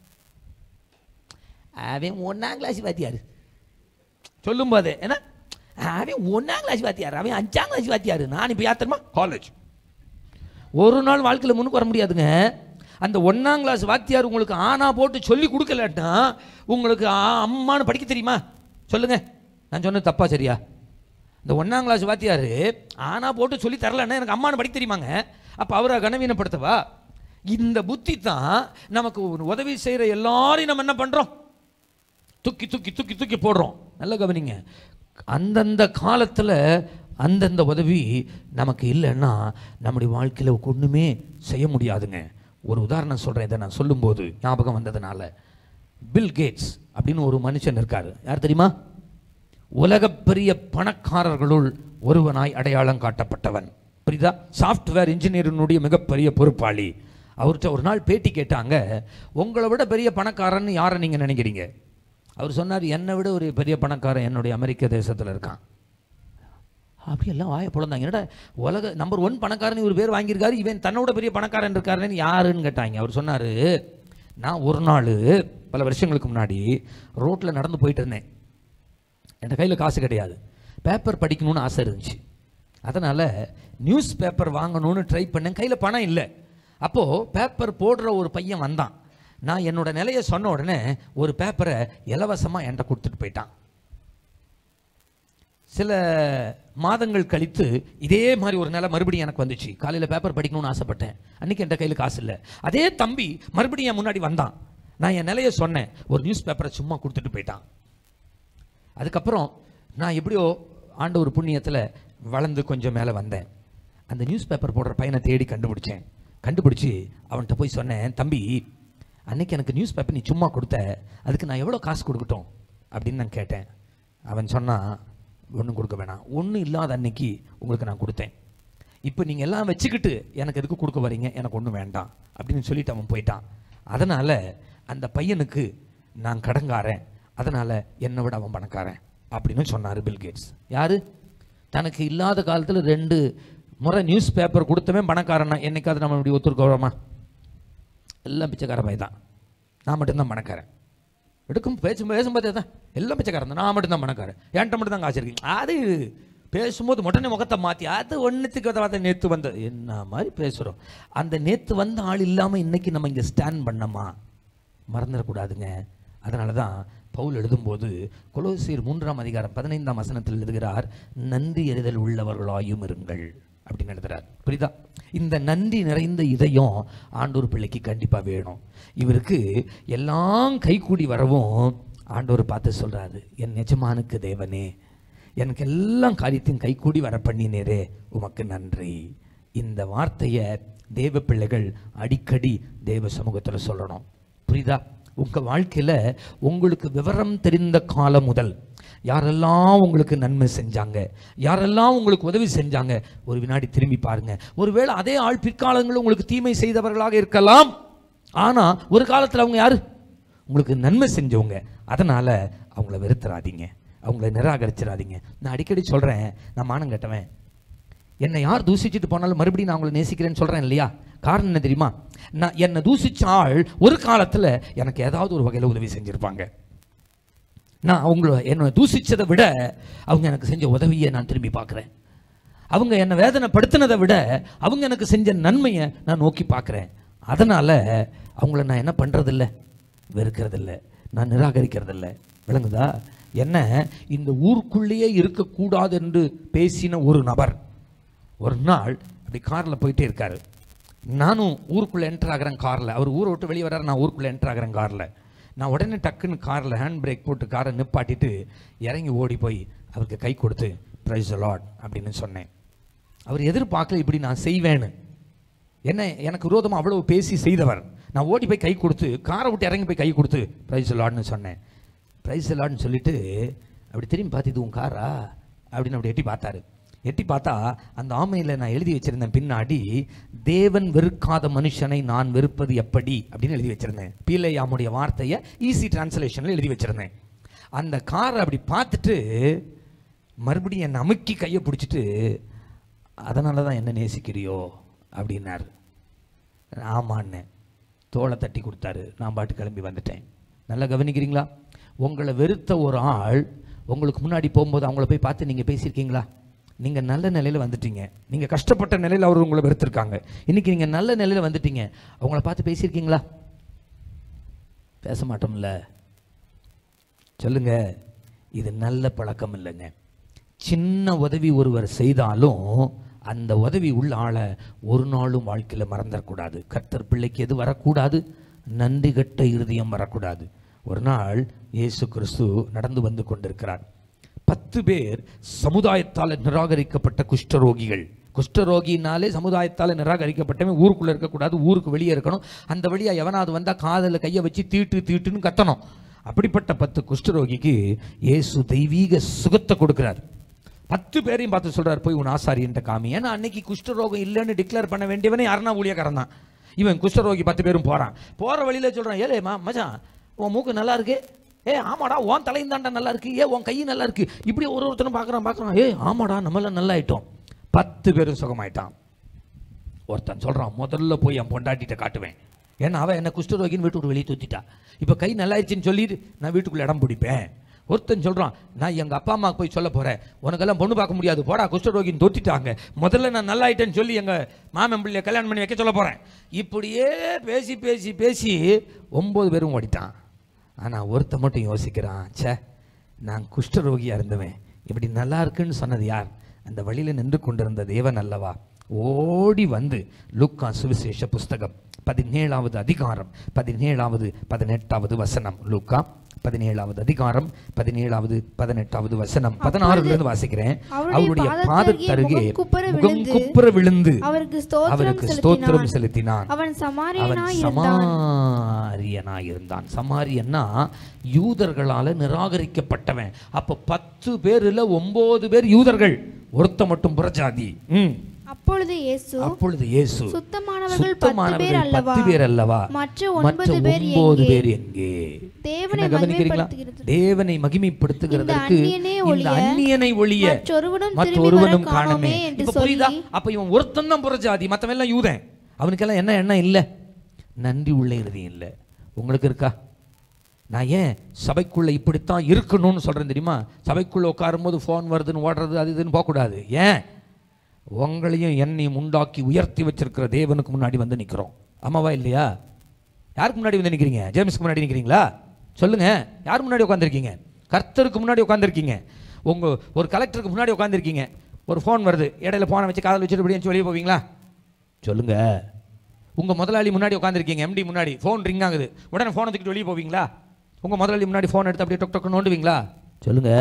அவன் ஒன்னாம் கிளாஸ் வாத்தியார் சொல்லும்போது என்ன அவன் ஒன்றாம் கிளாஸ் வாத்தியார் அவன் அஞ்சாம் கிளாஸ் வாத்தியார் நான் இப்போ யாத்திரமா காலேஜ் ஒரு நாள் வாழ்க்கையில் முன்னுக்கு வர முடியாதுங்க அந்த ஒன்றாம் கிளாஸ் வாத்தியார் உங்களுக்கு ஆனா போட்டு சொல்லி கொடுக்கலன்னா உங்களுக்கு ஆ, அம்மான்னு படிக்க தெரியுமா சொல்லுங்க நான் சொன்னது தப்பா சரியா இந்த ஒன்றாம் கிளாஸ் வாத்தியார் ஆனா போட்டு சொல்லி தரலன்னா எனக்கு அம்மான்னு படிக்க தெரியுமாங்க அப்போ அவரை கனவீனப்படுத்தவா இந்த புத்தி தான் நமக்கு ஒரு உதவி செய்கிற எல்லாரையும் நம்ம என்ன பண்ணுறோம் தூக்கி தூக்கி தூக்கி தூக்கி போடுறோம் நல்லா கவனிங்க அந்தந்த காலத்தில் அந்தந்த உதவி நமக்கு இல்லைன்னா நம்முடைய வாழ்க்கையில் ஒன்றுமே செய்ய முடியாதுங்க ஒரு உதாரணம் சொல்கிறேன் இதை நான் சொல்லும்போது ஞாபகம் வந்ததுனால பில் கேட்ஸ் அப்படின்னு ஒரு மனுஷன் இருக்கார் யார் தெரியுமா உலகப் பெரிய பணக்காரர்களுள் ஒருவனாய் அடையாளம் காட்டப்பட்டவன் புரியுதா சாஃப்ட்வேர் இன்ஜினியரினுடைய மிகப்பெரிய பொறுப்பாளி அவர்கிட்ட ஒரு நாள் பேட்டி கேட்டாங்க உங்களை விட பெரிய பணக்காரன்னு யாரை நீங்கள் நினைக்கிறீங்க அவர் சொன்னார் என்னை விட ஒரு பெரிய பணக்காரன் என்னுடைய அமெரிக்க தேசத்தில் இருக்கான் அப்படியெல்லாம் வாய பிறந்தாங்க என்னடா உலக நம்பர் ஒன் பணக்காரன் இவர் பேர் வாங்கியிருக்காரு இவன் தன்னோட பெரிய பணக்காரன் இருக்காருன்னு யாருன்னு கேட்டாங்க அவர் சொன்னார் நான் ஒரு நாள் பல வருஷங்களுக்கு முன்னாடி ரோட்டில் நடந்து போயிட்டு இருந்தேன் என் கையில் காசு கிடையாது பேப்பர் படிக்கணும்னு ஆசை இருந்துச்சு அதனால் நியூஸ் பேப்பர் வாங்கணும்னு ட்ரை பண்ணேன் கையில் பணம் இல்லை அப்போது பேப்பர் போடுற ஒரு பையன் வந்தான் நான் என்னோட நிலையை சொன்ன உடனே ஒரு பேப்பரை இலவசமாக என்கிட்ட கொடுத்துட்டு போயிட்டான் சில மாதங்கள் கழித்து இதே மாதிரி ஒரு நிலை மறுபடியும் எனக்கு வந்துச்சு காலையில் பேப்பர் படிக்கணும்னு ஆசைப்பட்டேன் அன்னைக்கு என்கிட்ட கையில் காசு இல்லை அதே தம்பி மறுபடியும் என் முன்னாடி வந்தான் நான் என் நிலையை சொன்னேன் ஒரு நியூஸ் பேப்பரை சும்மா கொடுத்துட்டு போயிட்டான் அதுக்கப்புறம் நான் எப்படியோ ஆண்டவர் புண்ணியத்தில் வளர்ந்து கொஞ்சம் மேலே வந்தேன் அந்த நியூஸ் பேப்பர் போடுற பையனை தேடி கண்டுபிடிச்சேன் கண்டுபிடிச்சி அவன்கிட்ட போய் சொன்னேன் தம்பி அன்னைக்கு எனக்கு நியூஸ் பேப்பர் நீ சும்மா கொடுத்த அதுக்கு நான் எவ்வளோ காசு கொடுக்கட்டும் அப்படின்னு நான் கேட்டேன் அவன் சொன்னான் ஒன்றும் கொடுக்க வேணாம் ஒன்றும் இல்லாத அன்னைக்கு உங்களுக்கு நான் கொடுத்தேன் இப்போ நீங்கள் எல்லாம் வச்சுக்கிட்டு எனக்கு எதுக்கு கொடுக்க வரீங்க எனக்கு ஒன்றும் வேண்டாம் அப்படின்னு சொல்லிட்டு அவன் போயிட்டான் அதனால் அந்த பையனுக்கு நான் கடங்காரன் அதனால் என்னை விட அவன் பணக்காரன் அப்படின்னு சொன்னார் பில் கேட்ஸ் யார் தனக்கு இல்லாத காலத்தில் ரெண்டு முறை நியூஸ் பேப்பர் கொடுத்தவன் பணக்காரனா என்னைக்காவது நம்ம இப்படி ஒத்துருக்கோமா எல்லாம் பிச்சைக்கார பையன் தான் நான் மட்டும்தான் பணக்காரன் எடுக்கும் பேசும் பேசும்போதே தான் எல்லாம் பிச்சைக்காரன் தான் நான் மட்டும்தான் பணக்காரன் என்கிட்ட மட்டும் தான் காசு இருக்கு அது பேசும்போது உடனே முகத்தை மாற்றி அது ஒன்றுத்துக்கு அதை நேற்று வந்தது என்ன மாதிரி பேசுகிறோம் அந்த நேற்று வந்த ஆள் இல்லாமல் இன்னைக்கு நம்ம இங்கே ஸ்டாண்ட் பண்ணோமா மறந்துடக்கூடாதுங்க அதனால தான் பவுல் எழுதும்போது கொலோசியர் மூன்றாம் அதிகாரம் பதினைந்தாம் வசனத்தில் எழுதுகிறார் நன்றி எறிதல் உள்ளவர்களாயும் இருங்கள் அப்படின்னு எழுதுறார் புரியுதா இந்த நன்றி நிறைந்த இதயம் ஆண்டோர் பிள்ளைக்கு கண்டிப்பாக வேணும் இவருக்கு எல்லாம் கைகூடி வரவும் ஆண்டவர் பார்த்து சொல்றாரு என் எஜமானுக்கு தேவனே எனக்கு எல்லாம் காரியத்தையும் கைகூடி வர பண்ணினேரே உமக்கு நன்றி இந்த வார்த்தையை தேவ பிள்ளைகள் அடிக்கடி தேவ சமூகத்தில் சொல்லணும் புரியுதா உங்கள் வாழ்க்கையில் உங்களுக்கு விவரம் தெரிந்த காலம் முதல் யாரெல்லாம் உங்களுக்கு நன்மை செஞ்சாங்க யாரெல்லாம் உங்களுக்கு உதவி செஞ்சாங்க ஒரு வினாடி திரும்பி பாருங்க ஒருவேளை அதே ஆள் பிற்காலங்களில் உங்களுக்கு தீமை செய்தவர்களாக இருக்கலாம் ஆனால் ஒரு காலத்தில் அவங்க யாரு உங்களுக்கு நன்மை செஞ்சவங்க அதனால் அவங்கள வெறுத்துறாதீங்க அவங்கள நிராகரிச்சிடாதீங்க நான் அடிக்கடி சொல்கிறேன் நான் மானம் கட்டவன் என்னை யார் தூசிச்சுட்டு போனாலும் மறுபடியும் நான் உங்களை நேசிக்கிறேன்னு சொல்கிறேன் இல்லையா காரணம் என்ன தெரியுமா நான் என்னை தூசிச்ச ஆள் ஒரு காலத்தில் எனக்கு ஏதாவது ஒரு வகையில் உதவி செஞ்சுருப்பாங்க நான் அவங்கள என்னை தூசிச்சதை விட அவங்க எனக்கு செஞ்ச உதவியை நான் திரும்பி பார்க்குறேன் அவங்க என்னை வேதனைப்படுத்தினதை விட அவங்க எனக்கு செஞ்ச நன்மையை நான் நோக்கி பார்க்குறேன் அதனால் அவங்கள நான் என்ன பண்ணுறதில்ல வெறுக்கிறதில்ல நான் நிராகரிக்கிறதில்ல விளங்குதா என்ன இந்த ஊருக்குள்ளேயே இருக்கக்கூடாது என்று பேசின ஒரு நபர் ஒரு நாள் அப்படி காரில் போயிட்டே இருக்காரு நானும் ஊருக்குள்ளே என்டர் ஆகிறேன் காரில் அவர் ஊரை விட்டு வெளியே வர்றாரு நான் ஊருக்குள்ளே என்டர் ஆகிறேன் காரில் நான் உடனே டக்குன்னு காரில் ஹேண்ட் பிரேக் போட்டு காரை நிப்பாட்டிட்டு இறங்கி ஓடி போய் அவருக்கு கை கொடுத்து ப்ரைஸ் லாட் அப்படின்னு சொன்னேன் அவர் எதிர்பார்க்கல இப்படி நான் செய்வேன்னு என்ன எனக்கு விரோதமாக அவ்வளவு பேசி செய்தவர் நான் ஓடி போய் கை கொடுத்து காரை விட்டு இறங்கி போய் கை கொடுத்து ப்ரைஸ் லாட்னு சொன்னேன் ப்ரைஸ் லாட்னு சொல்லிட்டு அப்படி திரும்பி பார்த்து இது உன் காரா அப்படின்னு அப்படி எட்டி பார்த்தாரு எட்டி பார்த்தா அந்த ஆமையில் நான் எழுதி வச்சிருந்தேன் பின்னாடி தேவன் வெறுக்காத மனுஷனை நான் வெறுப்பது எப்படி அப்படின்னு எழுதி வச்சிருந்தேன் பீலையாமுடைய வார்த்தையை ஈஸி டிரான்ஸ்லேஷனில் எழுதி வச்சிருந்தேன் அந்த காரை அப்படி பார்த்துட்டு மறுபடியும் என்னை அமுக்கி கையை பிடிச்சிட்டு அதனால தான் என்ன நேசிக்கிறியோ அப்படின்னாரு ஆமான்னு தோலை தட்டி கொடுத்தாரு நான் பாட்டு கிளம்பி வந்துட்டேன் நல்லா கவனிக்கிறீங்களா உங்களை வெறுத்த ஒரு ஆள் உங்களுக்கு முன்னாடி போகும்போது அவங்கள போய் பார்த்து நீங்கள் பேசியிருக்கீங்களா நீங்கள் நல்ல நிலையில் வந்துட்டீங்க நீங்கள் கஷ்டப்பட்ட நிலையில் அவர் உங்களை வெறுத்திருக்காங்க இன்னைக்கு நீங்கள் நல்ல நிலையில் வந்துட்டீங்க அவங்கள பார்த்து பேசியிருக்கீங்களா பேச மாட்டோம்ல சொல்லுங்க இது நல்ல பழக்கம் இல்லைங்க சின்ன உதவி ஒருவர் செய்தாலும் அந்த உதவி உள்ள ஆளை ஒரு நாளும் வாழ்க்கையில் மறந்துடக்கூடாது கர்த்தர் பிள்ளைக்கு எது வரக்கூடாது நன்றி கட்ட இருதயம் வரக்கூடாது ஒரு நாள் இயேசு கிறிஸ்து நடந்து வந்து கொண்டிருக்கிறார் பத்து பேர் சமுதாயத்தால் நிராகரிக்கப்பட்ட குஷ்டரோகிகள் குஷ்டரோகினாலே சமுதாயத்தால் நிராகரிக்கப்பட்டவன் ஊருக்குள்ளே இருக்கக்கூடாது ஊருக்கு வெளியே இருக்கணும் அந்த வழியா எவனாவது வந்தால் காதில் கையை வச்சு தீட்டு தீட்டுன்னு கத்தணும் அப்படிப்பட்ட பத்து குஷ்டரோகிக்கு இயேசு தெய்வீக சுகத்தை கொடுக்கிறார் பத்து பேரையும் பார்த்து சொல்றார் போய் உன் ஆசாரியன்ட்ட காமி ஏன்னா அன்னைக்கு குஷ்டரோகம் இல்லைன்னு டிக்ளேர் பண்ண வேண்டியவனே யாருன்னா ஊழியக்காரன் தான் இவன் குஷ்டரோகி பத்து பேரும் போறான் போற வழியில சொல்றான் ஏலேமா மச்சான் உன் மூக்கு நல்லா இருக்கு ஏ ஆமாடா உன் தலையும் தாண்டா நல்லா இருக்கு ஏ உன் கை நல்லா இருக்கு இப்படி ஒரு ஒருத்தனும் பார்க்குறான் பார்க்குறான் ஏ ஆமாடா நம்மளாம் நல்லா ஆயிட்டோம் பத்து பேரும் சுகமாயிட்டான் ஒருத்தன் சொல்றான் முதல்ல போய் என் பொண்டாட்டிட்ட காட்டுவேன் ஏன்னா அவன் என்ன குஷ்டரோகின்னு வீட்டு விட்டு வெளியே தூத்திட்டா இப்போ கை நல்லாயிடுச்சுன்னு சொல்லிட்டு நான் வீட்டுக்குள்ள இடம் பிடிப்பேன் ஒருத்தன் சொல்றான் நான் எங்க அப்பா அம்மா போய் சொல்ல போறேன் உனக்கெல்லாம் பொண்ணு பார்க்க முடியாது போடா குஷ்டரோகின்னு தோத்திட்டாங்க முதல்ல நான் நல்லாயிட்டேன்னு சொல்லி எங்க மாமன் பிள்ளைய கல்யாணம் பண்ணி வைக்க சொல்ல போறேன் இப்படியே பேசி பேசி பேசி ஒன்பது பேரும் ஓடிட்டான் ஆனா ஒருத்தன் மட்டும் யோசிக்கிறான் ச்சே நான் குஷ்டரோகியா இருந்தவன் இப்படி நல்லா இருக்குன்னு சொன்னது யார் அந்த வழியில நின்று கொண்டிருந்த தேவன் அல்லவா ஓடி வந்து லுக்கா சுவிசேஷ புஸ்தகம் பதினேழாவது அதிகாரம் பதினேழாவது பதினெட்டாவது வசனம் லூக்கா பதினேழாவது அதிகாரம் பதினேழாவது பதினெட்டாவது வசனம் பதினாறுல இருந்து வாசிக்கிறேன் அவருடைய அவருடைய பாதத்தருகே பாதத்தருகே முகம் குப்புற முகம் விழுந்து குப்புற விழுந்து அவருக்கு ஸ்தோத்திரம் அவருக்கு ஸ்தோத்திரம் செலுத்தினான். செலுத்தினான் அவன் அவன் சமாரியனாய் இருந்தான் சமாரியனாய் இருந்தான் சமாரியன்னா யூதர்களால நிராகரிக்கப்பட்டவன் அப்ப பத்து பேர்ல ஒன்பது பேர் யூதர்கள் ஒருத்த மட்டும் புறஜாதி ம். அப்பொழுது இயேசு அப்பொழுது இயேசு சுத்தமானவர்கள் பத்து பேர் சுத்தமானவர்கள் அல்லவா பத்து பேர் அல்லவா மற்ற ஒன்பது பேர் ஒன்பது எங்கே? பேர் எங்கே தேவனை என்ன கவனிக்கிறீங்களா மகிமைப்படுத்துகிறது. தேவனை மகிமைப்படுத்துகிறதற்கு இந்த அந்நியனே இந்த ஒழிய அந்நியனை ஒழிய மற்றொருவனும் மற்றொருவனும் திரும்பி வர காணமே காணோமே என்று இப்ப புரியுதா சொல்லி, அப்ப இவன் ஒருத்தன் தான் புறஜாதி மத்தவன் எல்லாம் யூதன் அவனுக்கெல்லாம் என்ன எண்ணம் இல்ல நன்றி உள்ள இருதயம் இல்ல உங்களுக்கு இருக்கா நான் ஏன் சபைக்குள்ள இப்படித்தான் இருக்கணும்னு சொல்றேன் தெரியுமா சபைக்குள்ள உட்காரும்போது ஃபோன் வருதுன்னு ஓடுறது அது இதுன்னு போகக்கூடாது ஏன் உங்களையும் என்னையும் உண்டாக்கி உயர்த்தி வச்சிருக்கிற தேவனுக்கு முன்னாடி வந்து நிக்கிறோம் ஆமாவா இல்லையா யாருக்கு முன்னாடி வந்து நிக்கிறீங்க ஜேம்ஸ்க்கு முன்னாடி நிக்கிறீங்களா சொல்லுங்க யார் முன்னாடி உட்காந்துருக்கீங்க கர்த்தருக்கு முன்னாடி உட்காந்துருக்கீங்க உங்க ஒரு கலெக்டருக்கு முன்னாடி உட்காந்துருக்கீங்க ஒரு ஃபோன் வருது இடையில ஃபோனை வச்சு காதல் வச்சுட்டு இப்படியே வெளியே போவீங்களா சொல்லுங்க உங்க முதலாளி முன்னாடி உட்காந்துருக்கீங்க எம்டி முன்னாடி ஃபோன் ரிங் ஆகுது உடனே ஃபோனை தூக்கிட்டு வெளியே போவீங்களா உங்க முதலாளி முன்னாடி ஃபோன் எடுத்து அப்படியே டொக் டொக்கு நோண்டுவீங்களா சொல்லுங்க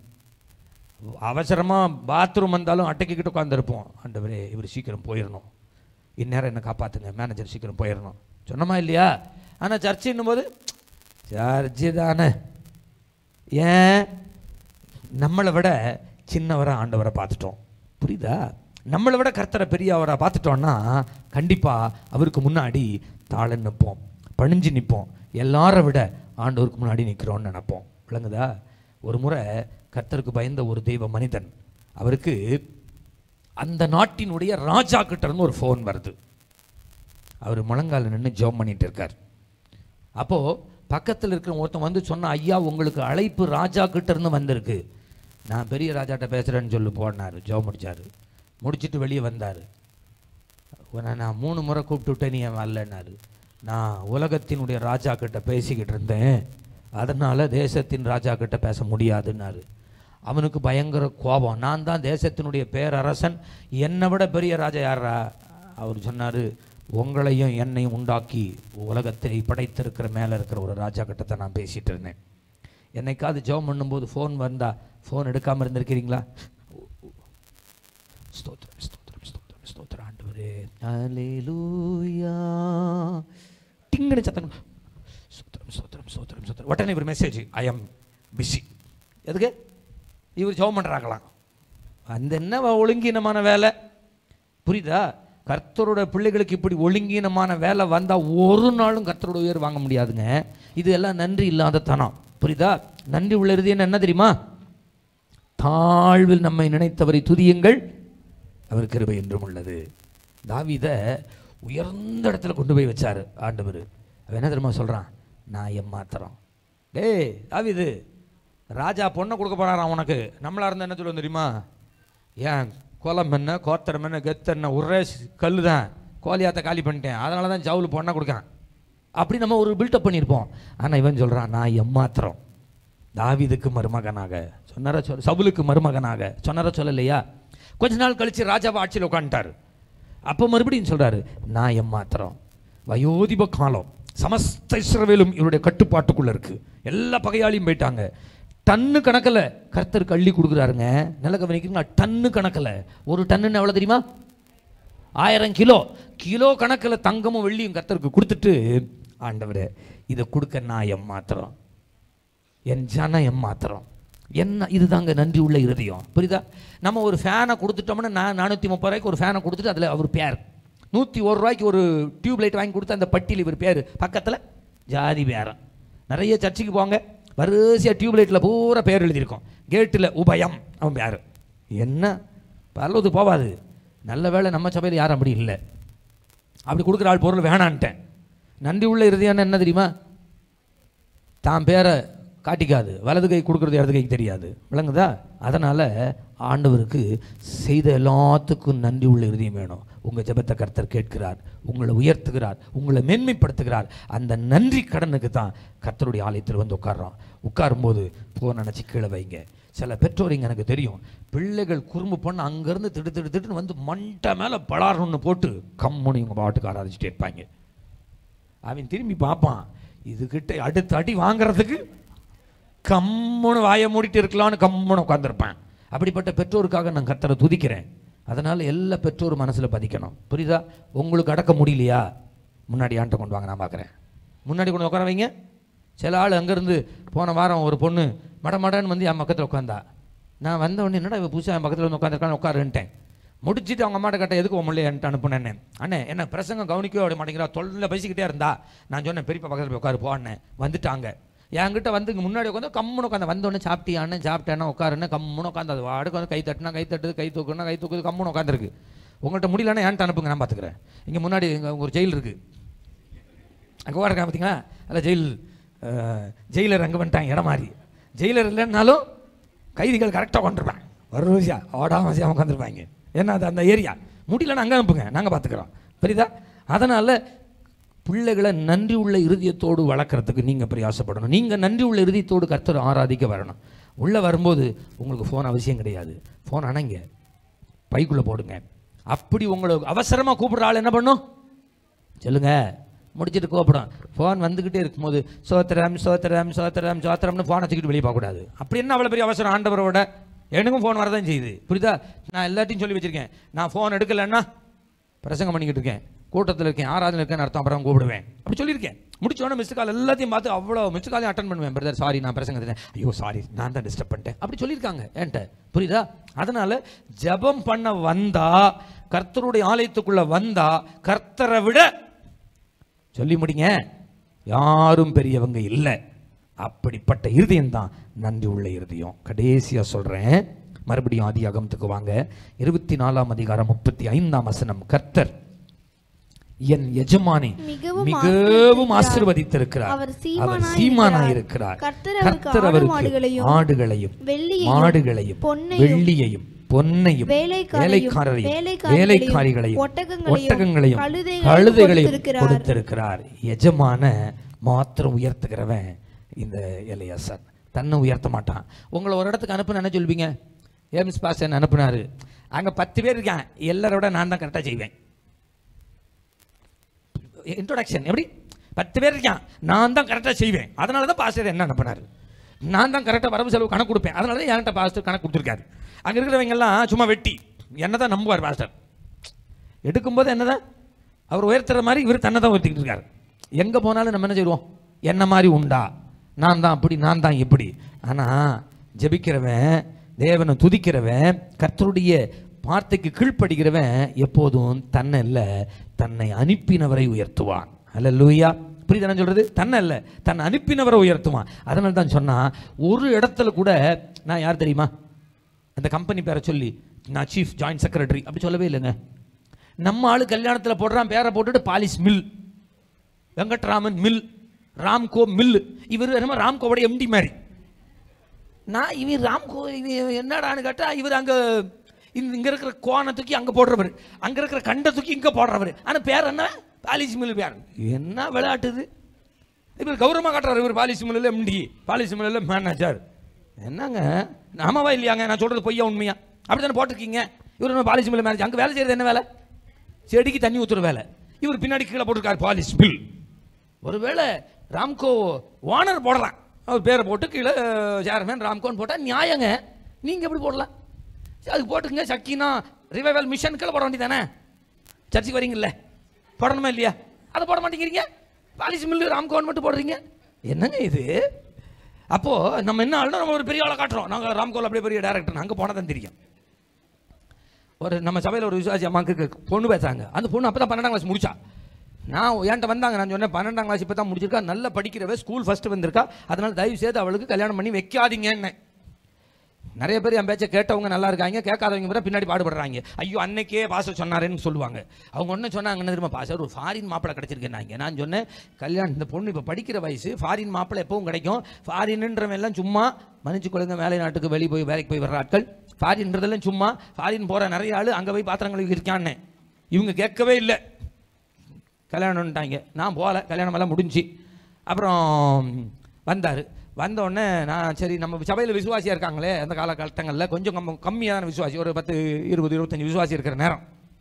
அவசரமா பாத்ரூம் வந்தாலும் அட்டைக்கிட்டு உட்காந்துருப்போம் ஆண்டவரே இவர் சீக்கிரம் போயிடணும் இந்நேரம் என்ன காப்பாத்துங்க மேனேஜர் சீக்கிரம் போயிடணும் சொன்னமா இல்லையா ஆனா சர்ச்சுன்னும் போது சர்ச்சு தானே ஏன் நம்மளை விட சின்னவரை ஆண்டவரை பார்த்துட்டோம் புரியுதா நம்மளை விட கர்த்தரை பெரியவரை பார்த்துட்டோம்னா கண்டிப்பா அவருக்கு முன்னாடி தாழ நிற்போம் பணிஞ்சு நிற்போம் எல்லாரை விட ஆண்டவருக்கு முன்னாடி நிற்கிறோம்னு நினைப்போம் விளங்குதா ஒரு முறை கர்த்தருக்கு பயந்த ஒரு தெய்வ மனிதன் அவருக்கு அந்த நாட்டினுடைய ராஜா கிட்ட இருந்து ஒரு ஃபோன் வருது அவர் முழங்கால நின்று ஜெபம் பண்ணிட்டு இருக்கார் அப்போ பக்கத்தில் இருக்கிற ஒருத்தன் வந்து சொன்னா ஐயா உங்களுக்கு அழைப்பு ராஜா கிட்ட இருந்து வந்திருக்கு நான் பெரிய ராஜாட்ட பேசுறேன்னு சொல்லி போனார் ஜெபம் முடிச்சாரு முடிச்சிட்டு வெளியே வந்தார் உன்னை நான் மூணு முறை கூப்பிட்டு விட்டேன் நீ ஏன் வரலன்னாரு நான் உலகத்தினுடைய ராஜா கிட்ட பேசிக்கிட்டு இருந்தேன் அதனால தேசத்தின் ராஜா கிட்ட பேச முடியாதுன்னாரு அவனுக்கு பயங்கர கோபம் நான் தான் தேசத்தினுடைய பேரரசன் என்னை விட பெரிய ராஜா யாரா அவர் சொன்னாரு உங்களையும் என்னையும் உண்டாக்கி உலகத்தை படைத்திருக்கிற மேலே இருக்கிற ஒரு ராஜா கிட்ட தான் நான் பேசிட்டு இருந்தேன் என்னைக்காவது ஜெபம் பண்ணும்போது ஃபோன் வந்தா ஃபோன் எடுக்காம இருந்திருக்கிறீங்களா ஸ்தோத்திரம் ஸ்தோத்திரம் ஸ்தோத்திரம் ஸ்தோத்திரம் ஆண்டவரே ஹalleluya டிங்கன சத்தம் ஸ்தோத்திரம் ஸ்தோத்திரம் ஸ்தோத்திரம் ஸ்தோத்திரம் உடனே ஒரு மெசேஜ் ஐ அம் பிஸி எதுக்கு இவர் ஜெபம் பண்றாங்களாம் அந்த என்ன ஒழுங்கீனமான வேலை புரியுதா கர்த்தரோட பிள்ளைகளுக்கு இப்படி ஒழுங்கீனமான வேலை வந்தா ஒரு நாளும் கர்த்தரோட உயர் வாங்க முடியாதுங்க இது எல்லாம் நன்றி இல்லாத தனம் புரியுதா நன்றி உள்ள இருதயம் என்ன தெரியுமா தாழ்வில் நம்மை நினைத்தவரை துதியுங்கள் அவர் கிருபை என்றும் உள்ளது தாவீத உயர்ந்த இடத்துல கொண்டு போய் வச்சாரு ஆண்டவர் அவன் என்ன தெரியுமா சொல்றான் நான் எம்மாத்திரம் டேய் தாவீது ராஜா பொண்ணை கொடுக்க போறாராம் உனக்கு நம்மளா இருந்தா என்ன சொல்லுவோம் தெரியுமா ஏன் கோலம் என்ன கோத்தரம் என்ன கெத்து என்ன ஒரே கல்லு தான் கோலியாத்த காலி பண்ணிட்டேன் அதனால தான் ஜவுல் பொண்ணை கொடுக்கான் அப்படி நம்ம ஒரு பில்டப் பண்ணியிருப்போம் ஆனால் இவன் சொல்கிறான் நான் எம்மாத்திரம் தாவீதுக்கு மருமகனாக சொன்னார சொல் சவுலுக்கு மருமகனாக சொன்னார சொல்லலையா கொஞ்ச நாள் கழிச்சு ராஜாவை ஆட்சியில் உட்காந்துட்டாரு அப்போ மறுபடியும் சொல்றாரு நான் எம்மாத்திரம் வயோதிப காலம் சமஸ்த இஸ்ரவேலும் இவருடைய கட்டுப்பாட்டுக்குள்ள இருக்கு எல்லா பகையாளியும் போயிட்டாங்க டன்னு கணக்கில் கர்த்தருக்கு அள்ளி கொடுக்குறாருங்க நல்ல கவனிக்கிறீங்களா டன்னு கணக்கில் ஒரு டன்னுன்னு எவ்வளோ தெரியுமா ஆயிரம் கிலோ கிலோ கணக்கில் தங்கமும் வெள்ளியும் கர்த்தருக்கு கொடுத்துட்டு ஆண்டவரே இதை கொடுக்க நான் எம்மாத்திரம் என் ஜனம் எம்மாத்திரம் என்ன இதுதாங்க நன்றி உள்ள இருதயம் புரியுதா நம்ம ஒரு ஃபேனை கொடுத்துட்டோம்னா நான் நானூற்றி முப்பது ரூபாய்க்கு ஒரு ஃபேனை கொடுத்துட்டு அதில் அவர் பேர் நூற்றி ஒரு ரூபாய்க்கு ஒரு டியூப் லைட் வாங்கி கொடுத்து அந்த பட்டியல் இவர் பேர் பக்கத்தில் ஜாதி பேரம் நிறைய சர்ச்சுக்கு போங்க வரிசையாக டியூப் லைட்டில் பூரா பேர் எழுதியிருக்கோம் கேட்டில் உபயம் அவன் பேர் என்ன பரலோது போவாது நல்ல வேளை நம்ம சபையில் யாரும் அப்படி இல்லை அப்படி கொடுக்குற ஆள் பொருள் வேணான்ட்டேன் நன்றி உள்ள இருதயம்னா என்ன தெரியுமா தான் பேரை காட்டிக்காது வலது கை கொடுக்குறது இடது கைக்கு தெரியாது விளங்குதா அதனால் ஆண்டவருக்கு செய்த எல்லாத்துக்கும் நன்றி உள்ள இருதயம் வேணும் உங்கள் ஜெபத்தை கர்த்தர் கேட்கிறார் உங்களை உயர்த்துகிறார் உங்களை மேன்மைப்படுத்துகிறார் அந்த நன்றி கடனுக்கு தான் கர்த்தருடைய ஆலயத்தில் வந்து உட்கார்றோம் உட்காரும்போது போ நினச்சி கீழே வைங்க சில பெற்றோர் இங்க எனக்கு தெரியும் பிள்ளைகள் குறும்பு பண்ண அங்கேருந்து திடு திடு திடுன்னு வந்து மண்டை மேலே பலாரணுன்னு போட்டு கம்முன்னு இவங்க பாட்டுக்கு ஆராதிச்சுட்டே இருப்பாங்க அவன் திரும்பி பார்ப்பான் இதுகிட்ட அடுத்த அடி வாங்குறதுக்கு கம்முன்னு வாயை மூடிட்டு இருக்கலாம்னு கம்முன்னு உட்காந்துருப்பேன் அப்படிப்பட்ட பெற்றோருக்காக நான் கர்த்தரை துதிக்கிறேன் அதனால் எல்லா பெற்றோரும் மனசில் பதிக்கணும் புரியுதா உங்களுக்கு அடக்க முடியலையா முன்னாடி ஆண்ட கொண்டு வாங்க நான் பார்க்குறேன் முன்னாடி கொண்டு உட்கார வைங்க சில ஆள் அங்கேருந்து போன வாரம் ஒரு பொண்ணு மட மடன்னு வந்து என் பக்கத்தில் உட்காந்தா நான் வந்த உடனே என்னடா இவ புதுசாக என் பக்கத்தில் வந்து உட்காந்துருக்கான்னு உட்காருன்ட்டேன் முடிச்சிட்டு அவங்க அம்மாட்ட கேட்ட எதுக்கு உமல்லையான்ட்டு அனுப்புனேன் அண்ணே என்ன பிரசங்கம் கவனிக்கவே விட மாட்டேங்கிறா தொல்லை பேசிக்கிட்டே இருந்தா நான் சொன்னேன் பெரியப்பா பக்கத்தில் போய் உட்காரு போனேன் வந்துட்டாங்க என்கிட்ட வந்து இங்க முன்னாடி உட்காந்து கம்முன்னு உட்காந்து வந்த உடனே சாப்பிட்டியான்னு சாப்பிட்டேன்னா உட்காருன்னு கம்முன்னு உட்காந்து அது வாடுக்கு வந்து கை தட்டுனா கை தட்டுது கை தூக்குனா கை தூக்குது கம்முன்னு உட்காந்துருக்கு உங்கள்கிட்ட முடியலன்னா ஏன்ட்டு அனுப்புங்க நான் பார்த்துக்கிறேன் இங்கே முன்னாடி இங்கே ஒரு ஜெயில் இருக்குது அங்கே ஓடுறேன் பார்த்தீங்களா அதில் ஜெயில் அஹ், ஜெயிலர் அங்கே வந்துட்டாங்க இடம் மாறி ஜெயிலர் இல்லைன்னாலும் கைதிகள் கரெக்டாக கொண்டிருப்பேன் வரிசையா ஓடாம வசதியாக உட்காந்துருப்பாங்க ஏன்னா அது அந்த ஏரியா முடியலன்னா அங்கே அனுப்புங்க நாங்கள் பார்த்துக்குறோம் புரியுதா அதனால் பிள்ளைகளை நன்றி உள்ள இருதயத்தோடு வளர்க்குறதுக்கு நீங்கள் பிரயாசப்படணும் நீங்கள் நன்றி உள்ள இருதயத்தோடு கர்த்தர் ஆராதிக்க வரணும் உள்ளே வரும்போது உங்களுக்கு ஃபோன் அவசியம் கிடையாது ஃபோன் அணைங்க பைக்குள்ளே போடுங்க அப்படி உங்களை அவசரமாக கூப்பிடுற ஆள் என்ன பண்ணும் சொல்லுங்க முடிச்சிட்டு கூப்பிடும் ஃபோன் வந்துக்கிட்டே இருக்கும்போது சோத்திரம் சோத்திரம் சோத்திரம் சோத்திரம்னு ஃபோனை தூக்கிட்டு வெளியே போகக்கூடாது அப்படி என்ன அவ்வளோ பெரிய அவசரம் ஆண்டவரோட எனக்கும் ஃபோன் வரதான் செய்யுது புரியுதா நான் எல்லாத்தையும் சொல்லி வச்சிருக்கேன் நான் ஃபோன் எடுக்கலைன்னா பிரசங்கம் பண்ணிக்கிட்டு இருக்கேன் கூட்டத்தில் இருக்கேன் ஆராதனை இருக்கேன்னு அர்த்தம் அப்புறம் கூப்பிடுவேன் அப்படி சொல்லியிருக்கேன் முடிச்சோடனே மிஸ் கால் எல்லாத்தையும் பார்த்து அவ்வளோ மிஸ் காலையும் அட்டன் பண்ணுவேன் பிரதர் சாரி நான் பிரசங்கத்தில் ஐயோ சாரி நான் தான் டிஸ்டர்ப் பண்ணிட்டேன் அப்படி சொல்லியிருக்காங்க என்கிட்ட புரியுதா அதனால ஜெபம் பண்ண வந்தா கர்த்தருடைய ஆலயத்துக்குள்ள வந்தா கர்த்தரை விட சொல்லி முடிங்க யாரும் பெரியவங்க இல்லை அப்படிப்பட்ட இருதயம் தான் நன்றி உள்ள இருதயம் கடைசியாக சொல்கிறேன் மறுபடியும் ஆதி அகமத்துக்கு வாங்க இருபத்தி நாலாம் அதிகாரம் முப்பத்தி ஐந்தாம் வசனம் கர்த்தர் என் எஜமானி மிகவும் மிகவும் ஆசீர்வதித்திருக்கிறார். ஆசீர்வதித்திருக்கிறார் அவர் அவர் சீமானாய் சீமானாய் இருக்கிறார். இருக்கிறார் கர்த்தர் அவருக்கு கர்த்தர் ஆடு அவருக்கு மாடுகளையும், ஆடுகளையும் வெள்ளியையும், மாடுகளையும் பொன்னையும், வெள்ளியையும் பொன்னையும் வேலைக்காரையும், வேலைக்காரரையும் வேலைக்காரிகளையும், வேலைக்காரிகளையும் ஒட்டகங்களையும், ஒட்டகங்களையும் கழுதைகளையும் கழுதைகளையும் கொடுத்திருக்கிறார். கொடுத்திருக்கிறார் எஜமான மாத்திரம் உயர்த்துகிறவன் இந்த எலியாசன் தன்னை உயர்த்த மாட்டான் உங்களை ஒரு இடத்துக்கு அனுப்புன என்ன சொல்வீங்க ஏம்ஸ் பாஸ் என்ன அனுப்புனாரு அங்க பத்து பேர் இருக்கான் எல்லாரோட நான் தான் கரெக்டாக செய்வேன் இன்ட்ரோடக்ஷன் எப்படி பத்து பேர் இருக்கான் நான் தான் கரெக்டாக செய்வேன் அதனால தான் பாஸ்டர் என்ன அனுப்புனாரு நான் தான் கரெக்டாக வரவு செலவு கணக்கு கொடுப்பேன் அதனால தான் என்கிட்ட பாஸ்டர் கணக்கு கொடுத்துருக்காரு அங்கே இருக்கிறவங்க எல்லாம் சும்மா வெட்டி என்ன தான் நம்புவார் பாஸ்டர் எடுக்கும்போது என்னதான் அவர் உயர்த்துற மாதிரி இவர் தன்னை தான் உயர்த்திக்கிட்டு இருக்காரு எங்கே போனாலும் நம்ம என்ன செய்வோம் என்ன மாதிரி உண்டா நான் தான் அப்படி நான் தான் இப்படி ஆனால் ஜெபிக்கிறவன் தேவனை துதிக்கிறவன் கர்த்தருடைய வார்த்தைக்கு கீழ்ப்படுகிறவன் எப்போதும் தன்னை இல்லை தன்னை அனுப்பினவரை உயர்த்துவான் அல்ல லூயா புரியுது நான் சொல்றது தன்னை இல்லை தன்னை அனுப்பினவரை உயர்த்துவான் அதனால தான் சொன்னா ஒரு இடத்துல கூட நான் யார் தெரியுமா அந்த கம்பெனி பேரை சொல்லி நான் சீஃப் ஜாயிண்ட் செக்ரட்டரி அப்படி சொல்லவே இல்லைங்க நம்ம ஆளு கல்யாணத்தில் போடுறான் பேரை போட்டுட்டு பாலிஸ் mill Venkatraman mill Ramco mill இவர் என்னமோ ராம்கோவோட எம்டி மாதிரி நான் இவர் ராம்கோ இது என்னடான்னு கேட்டால் இவர் அங்கே இந்த இங்கே இருக்கிற கோணை தூக்கி அங்கே போடுறவர் அங்கே இருக்கிற கண்டை தூக்கி இங்கே போடுறவர் ஆனால் பேர் என்ன பாலிஸ் மில் பேர் என்ன விளையாட்டு இது இவர் கௌரவமாக காட்டுறாரு இவர் பாலிசி மில்லில் எம்டி பாலிசி மில்லில் மேனேஜர் என்னங்க ஆமாவா இல்லையாங்க நான் சொல்கிறது பொய்யா உண்மையா அப்படி தானே போட்டிருக்கீங்க இவர் என்ன பாலிஷ் மில் மேனேஜர் அங்கே வேலை செய்கிறது என்ன வேலை செடிக்கு தண்ணி ஊற்றுற வேலை இவர் பின்னாடி கீழே போட்டிருக்காரு பாலிஷ் பில் ஒருவேளை ராம்கோ ஓனர் போடலாம் அவர் பேரை போட்டு கீழே சேர்மேன் ராம்கோன்னு போட்டால் நியாயங்க நீங்கள் எப்படி போடலாம் அதுக்கு போட்டுங்க சக்கினா ரிவைவல் மிஷன் கீழே போட வேண்டியதானே சர்ச்சுக்கு வரீங்கல்ல போடணுமா இல்லையா அதை போட மாட்டேங்கிறீங்க பாலிஷ் மில்லு ராம்கோன் மட்டும் போடுறீங்க என்னங்க இது அப்போது நம்ம என்ன ஆளுனா நம்ம ஒரு பெரிய ஆளை காட்டுறோம் நாங்கள் ராம்கோல் அப்படியே பெரிய டேரக்டர் அங்கே போனால் தான் தெரியும் ஒரு நம்ம சபையில் ஒரு விசுவாசி அம்மாவுக்கு பொண்ணு பேசுறாங்க அந்த பொண்ணு அப்போ தான் பன்னெண்டாம் கிளாஸ் முடிச்சா நான் என்கிட்ட வந்தாங்க நான் சொன்னேன் பன்னெண்டாம் கிளாஸ் இப்போ தான் முடிச்சிருக்கா நல்லா படிக்கிறவ ஸ்கூல் ஃபஸ்ட்டு வந்திருக்கா அதனால் தயவு செய்து அவளுக்கு கல்யாணம் பண்ணி வைக்காதீங்கன்னு நிறைய பேர் என் பேச்சை கேட்டவங்க நல்லா இருக்காங்க கேட்காதவங்க பிறகு பின்னாடி பாடுபடுறாங்க ஐயோ அன்னைக்கே பாச சொன்னாரேன்னு சொல்லுவாங்க அவங்க ஒன்று சொன்னாங்க என்ன தெரியுமா பாச ஒரு ஃபாரின் மாப்பிளை கிடச்சிருக்கேன்னாங்க நான் சொன்னேன் கல்யாணம் இந்த பொண்ணு இப்போ படிக்கிற வயசு ஃபாரின் மாப்பிளை எப்பவும் கிடைக்கும் ஃபாரின்ன்றவன் எல்லாம் சும்மா மன்னிச்சு கொள்ளுங்க வேலை நாட்டுக்கு வெளியே போய் வேலைக்கு போய் வர்ற ஆட்கள் ஃபாரின்றதெல்லாம் சும்மா ஃபாரின் போகிற நிறைய ஆள் அங்கே போய் பாத்திரம் கழுவி இருக்கான்னு இவங்க கேட்கவே இல்லை கல்யாணம்ட்டாங்க நான் போகல கல்யாணம் எல்லாம் முடிஞ்சு அப்புறம் வந்தார் உடனே நான் சரி நம்ம சபையில் விசுவாசியாக இருக்காங்களே அந்த காலகட்டங்களில் கொஞ்சம் கம் கம்மியான விசுவாசி ஒரு பத்து இருபது இருபத்தஞ்சி விசுவாசி இருக்கிற நேரம்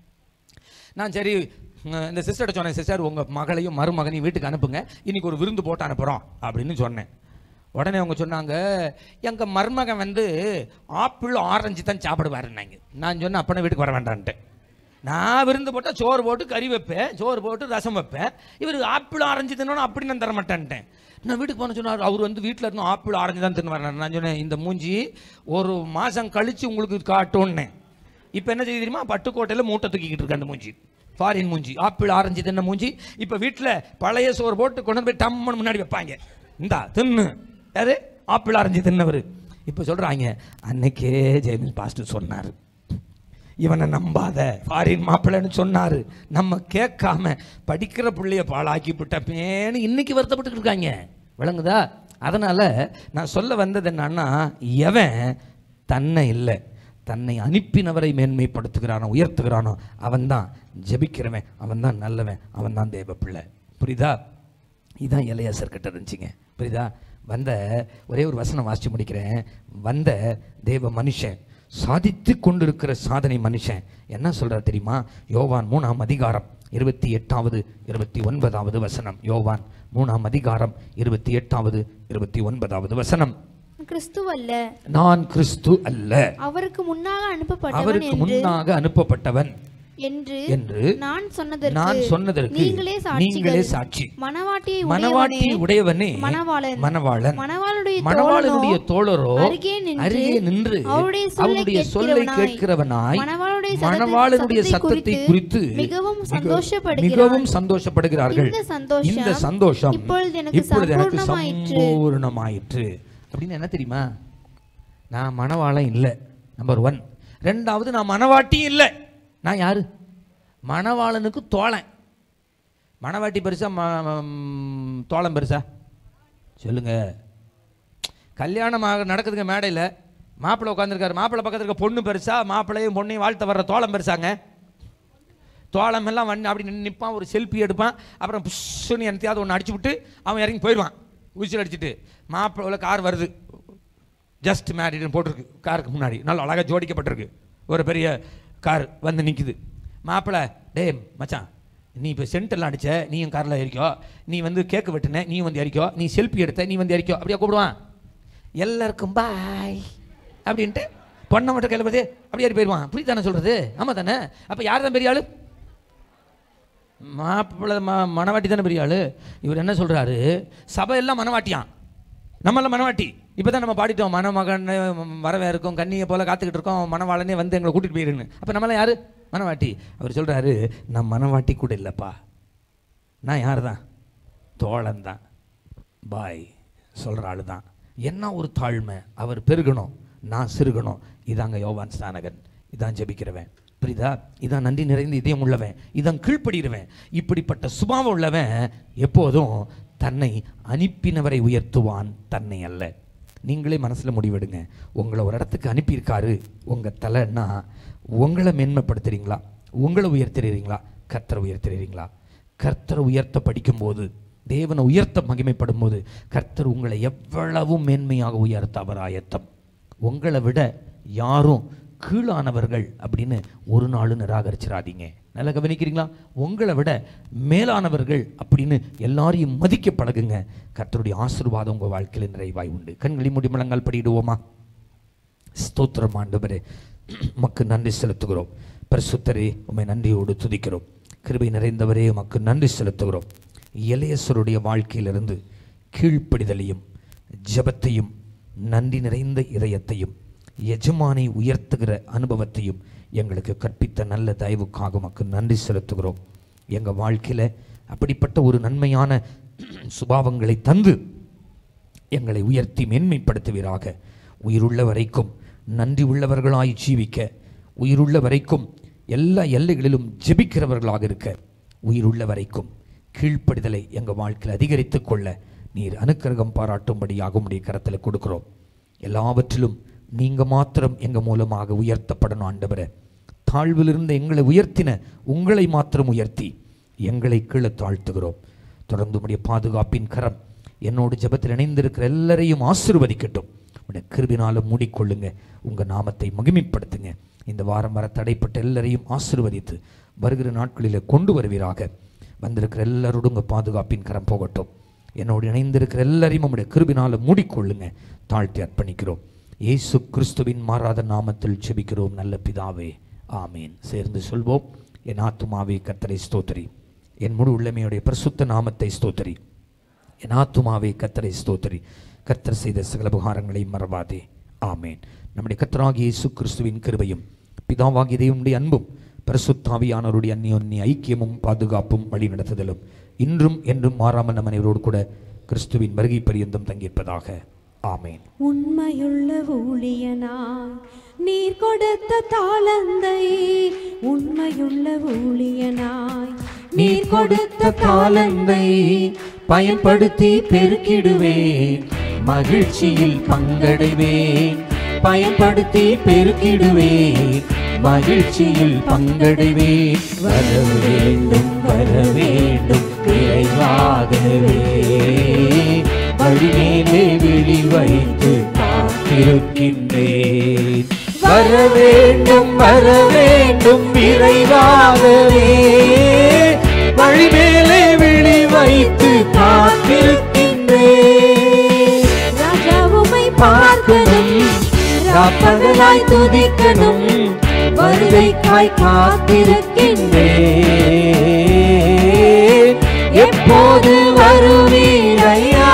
நான் சரி உம், இந்த சிஸ்டர்கிட்ட சொன்னேன் சிஸ்டர் உங்கள் மகளையும் மருமகனையும் வீட்டுக்கு அனுப்புங்க இன்னைக்கு ஒரு விருந்து போட்டு அனுப்புகிறோம் அப்படின்னு சொன்னேன் உடனே அவங்க சொன்னாங்க எங்கள் மருமகன் வந்து ஆப்பிள் ஆரஞ்சு தான் சாப்பிடுவாருன்னாங்க நான் சொன்னேன் அப்பனே வீட்டுக்கு வர வேண்டான்ட்டு நான் விருந்து போட்டால் சோறு போட்டு கறி வைப்பேன் சோறு போட்டு ரசம் வைப்பேன் இவர் ஆப்பிள் ஆரஞ்சு தின்னணும் அப்படி நான் தர மாட்டேன்ட்டேன் நான் வீட்டுக்கு போன சொன்னார் அவர் வந்து வீட்டில் இருந்து ஆப்பிள் ஆரஞ்சு தான் தின்னு வர்றாரு நான் சொன்னேன் இந்த மூஞ்சி ஒரு மாதம் கழித்து உங்களுக்கு காட்டும்னேன் இப்போ என்ன செய்யுது தெரியுமா பட்டுக்கோட்டையில் மூட்டை தூக்கிக்கிட்டு இருக்கு அந்த மூஞ்சி ஃபாரின் மூஞ்சி ஆப்பிள் ஆரஞ்சு தின்ன மூஞ்சி இப்போ வீட்டில் பழைய சோறு போட்டு கொண்டு போய் டம்முன்னு முன்னாடி வைப்பாங்க இந்தா தின்னு யாரு ஆப்பிள் ஆரஞ்சு தின்னவர் இப்போ சொல்கிறாங்க அன்னைக்கே ஜெயமில் பாஸ்டர் சொன்னார் இவனை நம்பாத ஃபாரின் மாப்பிள்ளைன்னு சொன்னார் நம்ம கேட்காம படிக்கிற பிள்ளைய பாழாக்கி விட்டப்பேன்னு இன்னைக்கு வருத்தப்பட்டு இருக்காங்க விளங்குதா அதனால் நான் சொல்ல வந்தது என்னன்னா எவன் தன்னை இல்லை தன்னை அனுப்பினவரை மேன்மைப்படுத்துகிறானோ உயர்த்துகிறானோ அவன்தான் ஜெபிக்கிறவன் அவன்தான் நல்லவன் அவன்தான் தேவ பிள்ளை புரியுதா இதான் இளையாசர் கிட்ட இருந்துச்சுங்க புரியுதா வந்த ஒரே ஒரு வசனம் வாசிச்சு முடிக்கிறேன் வந்த தேவ மனுஷன் சாதித்து கொண்டிருக்கிற சாதனை மனுஷன் என்ன சொல்றார் தெரியுமா யோவான் மூணாம் அதிகாரம் இருபத்தி எட்டாவது இருபத்தி ஒன்பதாவது வசனம் யோவான் மூணாம் அதிகாரம் இருபத்தி எட்டாவது இருபத்தி ஒன்பதாவது வசனம் கிறிஸ்துவல்ல நான் கிறிஸ்து அல்ல அவருக்கு முன்னாக அனுப்பப்பட்டவன் அவருக்கு என்று முன்னாக அனுப்பப்பட்டவன் என்று என்று நான் சொன்னதற்கு நான் சொன்னதற்கு நீங்களே நீங்களே சாட்சிகள் சாட்சி மணவாட்டியை மணவாட்டி உடையவனே மணவாளன் மணவாளன் மணவாளுடைய மணவாளனுடைய தோழனோ தோழரோ அருகே நின்று அருகே நின்று அவருடைய சொல்லை அவருடைய சொல்லை கேட்கிறவனாய், கேட்கிறவனாய் மணவாளுடைய சத்தத்தை- மணவாளனுடைய சத்தத்தை சத்தத்தை குறித்து குறித்து மிகவும் மிக- சந்தோஷப்படுகிறான். மிகவும் சந்தோஷப்படுகிறார்கள் இந்த சந்தோஷம் இந்த சந்தோஷம் இப்பொழுது எனக்கு இப்பொழுது எனக்கு சம்பூர்ணமாயிற்று. சம்பூர்ணமாயிற்று அப்படின்னு என்ன தெரியுமா நான் மணவாளன் இல்லை நம்பர் ஒன் ரெண்டாவது நான் மணவாட்டியும் இல்லை நான் யாரு மணவாளனுக்கு தோழன் மணவாட்டி பெருசா ம- ம், தோழன் பெருசா சொல்லுங்க கல்யாணம் ஆக நடக்குதுங்க மேடையில் மாப்பிள்ளை உட்காந்துருக்காரு மாப்பிள்ளை பக்கத்துல இருக்க பொண்ணு பெருசா மாப்பிள்ளையும் பொண்ணையும் வாழ்த்த வர்ற தோழம் பெருசாங்க தோளம் எல்லாம் வந்து அப்படி நின்று நிற்பான் ஒரு செல்ஃபி எடுப்பான் அப்புறம் புஷ்ஷுன்னு எனத்தையாவது ஒன்று அடிச்சு விட்டு அவன் இறங்கி போயிடுவான் உச்சில் அடிச்சுட்டு மாப்பிள்ளை கார் வருது ஜஸ்ட் மேரிட்னு போட்டிருக்கு காருக்கு முன்னாடி நல்ல அழகாக ஜோடிக்கப்பட்டிருக்கு ஒரு பெரிய கார் வந்து நிற்குது மாப்பிள்ளை டேய் மச்சான் நீ இப்போ சென்டெல்லாம் அடிச்ச நீயும் காரில் ஏறிக்கோ நீ வந்து கேக்கு வெட்டின நீ வந்து ஏறிக்கோ நீ செல்ஃபி எடுத்த நீ வந்து ஏறிக்கோ அப்படியே கூப்பிடுவான் எல்லாருக்கும் பாய் அப்படின்ட்டு பொண்ணை மட்டும் கையில் பார்த்து அப்படியே ஏறி போயிடுவான் புரியுது தானே சொல்கிறது ஆமாம் தானே அப்போ யார் தான் பெரிய ஆளு மாப்பிள்ளை ம மணவாட்டி தானே பெரிய ஆளு இவர் என்ன சொல்கிறாரு சபையெல்லாம் மணவாட்டியான் நம்மெல்லாம் மணவாட்டி இப்போ தான் நம்ம பாடிட்டோம் மணமகன் வரவே இருக்கும் கண்ணியை போல காத்துக்கிட்டு இருக்கோம் மணவாளனே வந்து எங்களை கூட்டிகிட்டு போயிருன்னு அப்போ நம்மளாம் யார் மணவாட்டி அவர் சொல்கிறாரு நான் மணவாட்டி கூட இல்லைப்பா நான் யார் தான் தோழன் தான் பாய் சொல்கிற ஆள் தான் என்ன ஒரு தாழ்மை அவர் பெருகணும் நான் சிறுகணும் இதாங்க யோவான் ஸ்தானகன் இதான் ஜெபிக்கிறவன் புரியுதா இதான் நன்றி நிறைந்த இதயம் உள்ளவன் இதான் கீழ்ப்படுகிறவன் இப்படிப்பட்ட சுபாவம் உள்ளவன் எப்போதும் தன்னை அனுப்பினவரை உயர்த்துவான் தன்னை அல்ல நீங்களே மனசில் முடிவெடுங்க உங்களை ஒரு இடத்துக்கு அனுப்பியிருக்காரு உங்கள் தலைன்னா உங்களை மேன்மைப்படுத்துறீங்களா உங்களை உயர்த்துறீங்களா கர்த்தரை உயர்த்துறீங்களா கர்த்தரை உயர்த்த படிக்கும்போது தேவனை உயர்த்த மகிமைப்படும் போது கர்த்தர் உங்களை எவ்வளவு மேன்மையாக உயர்த்த அவர் ஆயத்தம் உங்களை விட யாரும் கீழானவர்கள் அப்படின்னு ஒரு நாளும் நிராகரிச்சிடாதீங்க நல்லா கவனிக்கிறீங்களா உங்களை விட மேலானவர்கள் அப்படின்னு எல்லாரையும் மதிக்க பழகுங்க கர்த்தருடைய ஆசீர்வாதம் உங்கள் வாழ்க்கையில் நிறைவாய் உண்டு கண்களி முடிமலங்கள் படிடுவோமா ஸ்தோத்திரம் ஆண்டவரே உமக்கு நன்றி செலுத்துகிறோம் பரிசுத்தரே உம்மை நன்றியோடு துதிக்கிறோம் கிருபை நிறைந்தவரே உமக்கு நன்றி செலுத்துகிறோம் இளையசருடைய வாழ்க்கையிலிருந்து கீழ்ப்படிதலையும் ஜெபத்தையும் நன்றி நிறைந்த இதயத்தையும் எஜமானை உயர்த்துகிற அனுபவத்தையும் எங்களுக்கு கற்பித்த நல்ல தயவுக்காக உமக்கு நன்றி செலுத்துகிறோம் எங்கள் வாழ்க்கையில் அப்படிப்பட்ட ஒரு நன்மையான சுபாவங்களை தந்து எங்களை உயர்த்தி மேன்மைப்படுத்துவீராக உயிருள்ள வரைக்கும் நன்றி உள்ளவர்களாய் ஜீவிக்க உயிருள்ள வரைக்கும் எல்லா எல்லைகளிலும் ஜெபிக்கிறவர்களாக இருக்க உயிருள்ள வரைக்கும் கீழ்ப்படிதலை எங்கள் வாழ்க்கையில் அதிகரித்துக் கொள்ள நீர் அனுக்கிரகம் பாராட்டும்படியாக உடைய கரத்தில் கொடுக்கிறோம் எல்லாவற்றிலும் நீங்கள் மாத்திரம் எங்கள் மூலமாக உயர்த்தப்படணும் ஆண்டவரே தாழ்விலிருந்து எங்களை உயர்த்தின உங்களை மாத்திரம் உயர்த்தி எங்களை கீழே தாழ்த்துகிறோம் தொடர்ந்து உடைய பாதுகாப்பின் கரம் என்னோடு ஜெபத்தில் இணைந்திருக்கிற எல்லாரையும் ஆசீர்வதிக்கட்டும் உடைய கிருபினாலும் மூடிக்கொள்ளுங்க உங்கள் நாமத்தை மகிமைப்படுத்துங்க இந்த வாரம் வர தடைப்பட்ட எல்லாரையும் ஆசீர்வதித்து வருகிற நாட்களில் கொண்டு வருவீராக வந்திருக்கிற எல்லாரோடும் உங்கள் பாதுகாப்பின் கரம் போகட்டும் என்னோடு இணைந்திருக்கிற எல்லாரையும் உம்முடைய கிருபினால மூடிக்கொள்ளுங்க தாழ்த்தி அர்ப்பணிக்கிறோம் இயேசு கிறிஸ்துவின் மாறாத நாமத்தில் செபிக்கிறோம் நல்ல பிதாவே ஆமேன் சேர்ந்து சொல்வோம் என் ஆத்துமாவே கர்த்தரை ஸ்தோத்திரி என் முழு உள்ளமையுடைய பிரசுத்த நாமத்தை ஸ்தோத்திரி என் ஆத்துமாவே கர்த்தரை ஸ்தோத்திரி கர்த்தர் செய்த சகல உபகாரங்களை மறவாதே ஆமேன் நம்முடைய கர்த்தராகிய இயேசு கிறிஸ்துவின் கிருபையும் பிதாவாகிய தேவனுடைய அன்பும் பரிசுத்தாவியானவருடைய அந்நியோன்ய ஐக்கியமும் பாதுகாப்பும் வழிநடத்துதலும் இன்றும் என்றும் மாறாமல் நம் அனைவரோடு கூட கிறிஸ்துவின் வருகை பரியந்தம் தங்கியிருப்பதாக ஆமேன் உண்மையுள்ள ஊழியனாய் நீர் கொடுத்த தாளந்தை உண்மையுள்ள ஊழியனாய் நீர் கொடுத்த தாளந்தை பயன்படுத்தி பெருக்கிடுவேன் மகிழ்ச்சியில் பங்கடைவேன் பயன்படுத்தி பெருக்கிடுவேன் மகிழ்ச்சியில் பங்கடைவேன் வர வேண்டும் வர வேண்டும் விரைவாகவே வழிமேலே விழி வைத்து காத்திருக்கின்றேன் வர வேண்டும் வர வேண்டும் விரைவாகவே வழிமேலே விழி வைத்து காத்திருக்கின்றேன் ராஜாவுமை பார்க்கணும் ராப்பகலாய் துதிக்கணும் வருகைக்காய் காத்திருக்கின்றேன் எப்போது வருவீரையா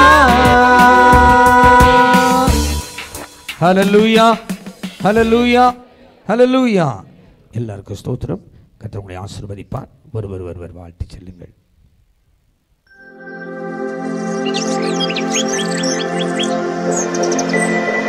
ஹலலூயா ஹலலூயா ஹலலூயா எல்லாருக்கும் ஸ்தோத்திரம் கர்த்தர் உங்களை ஆசீர்வதிப்பார் ஒருவர் ஒருவர் வாழ்த்தி செல்லுங்கள் Thank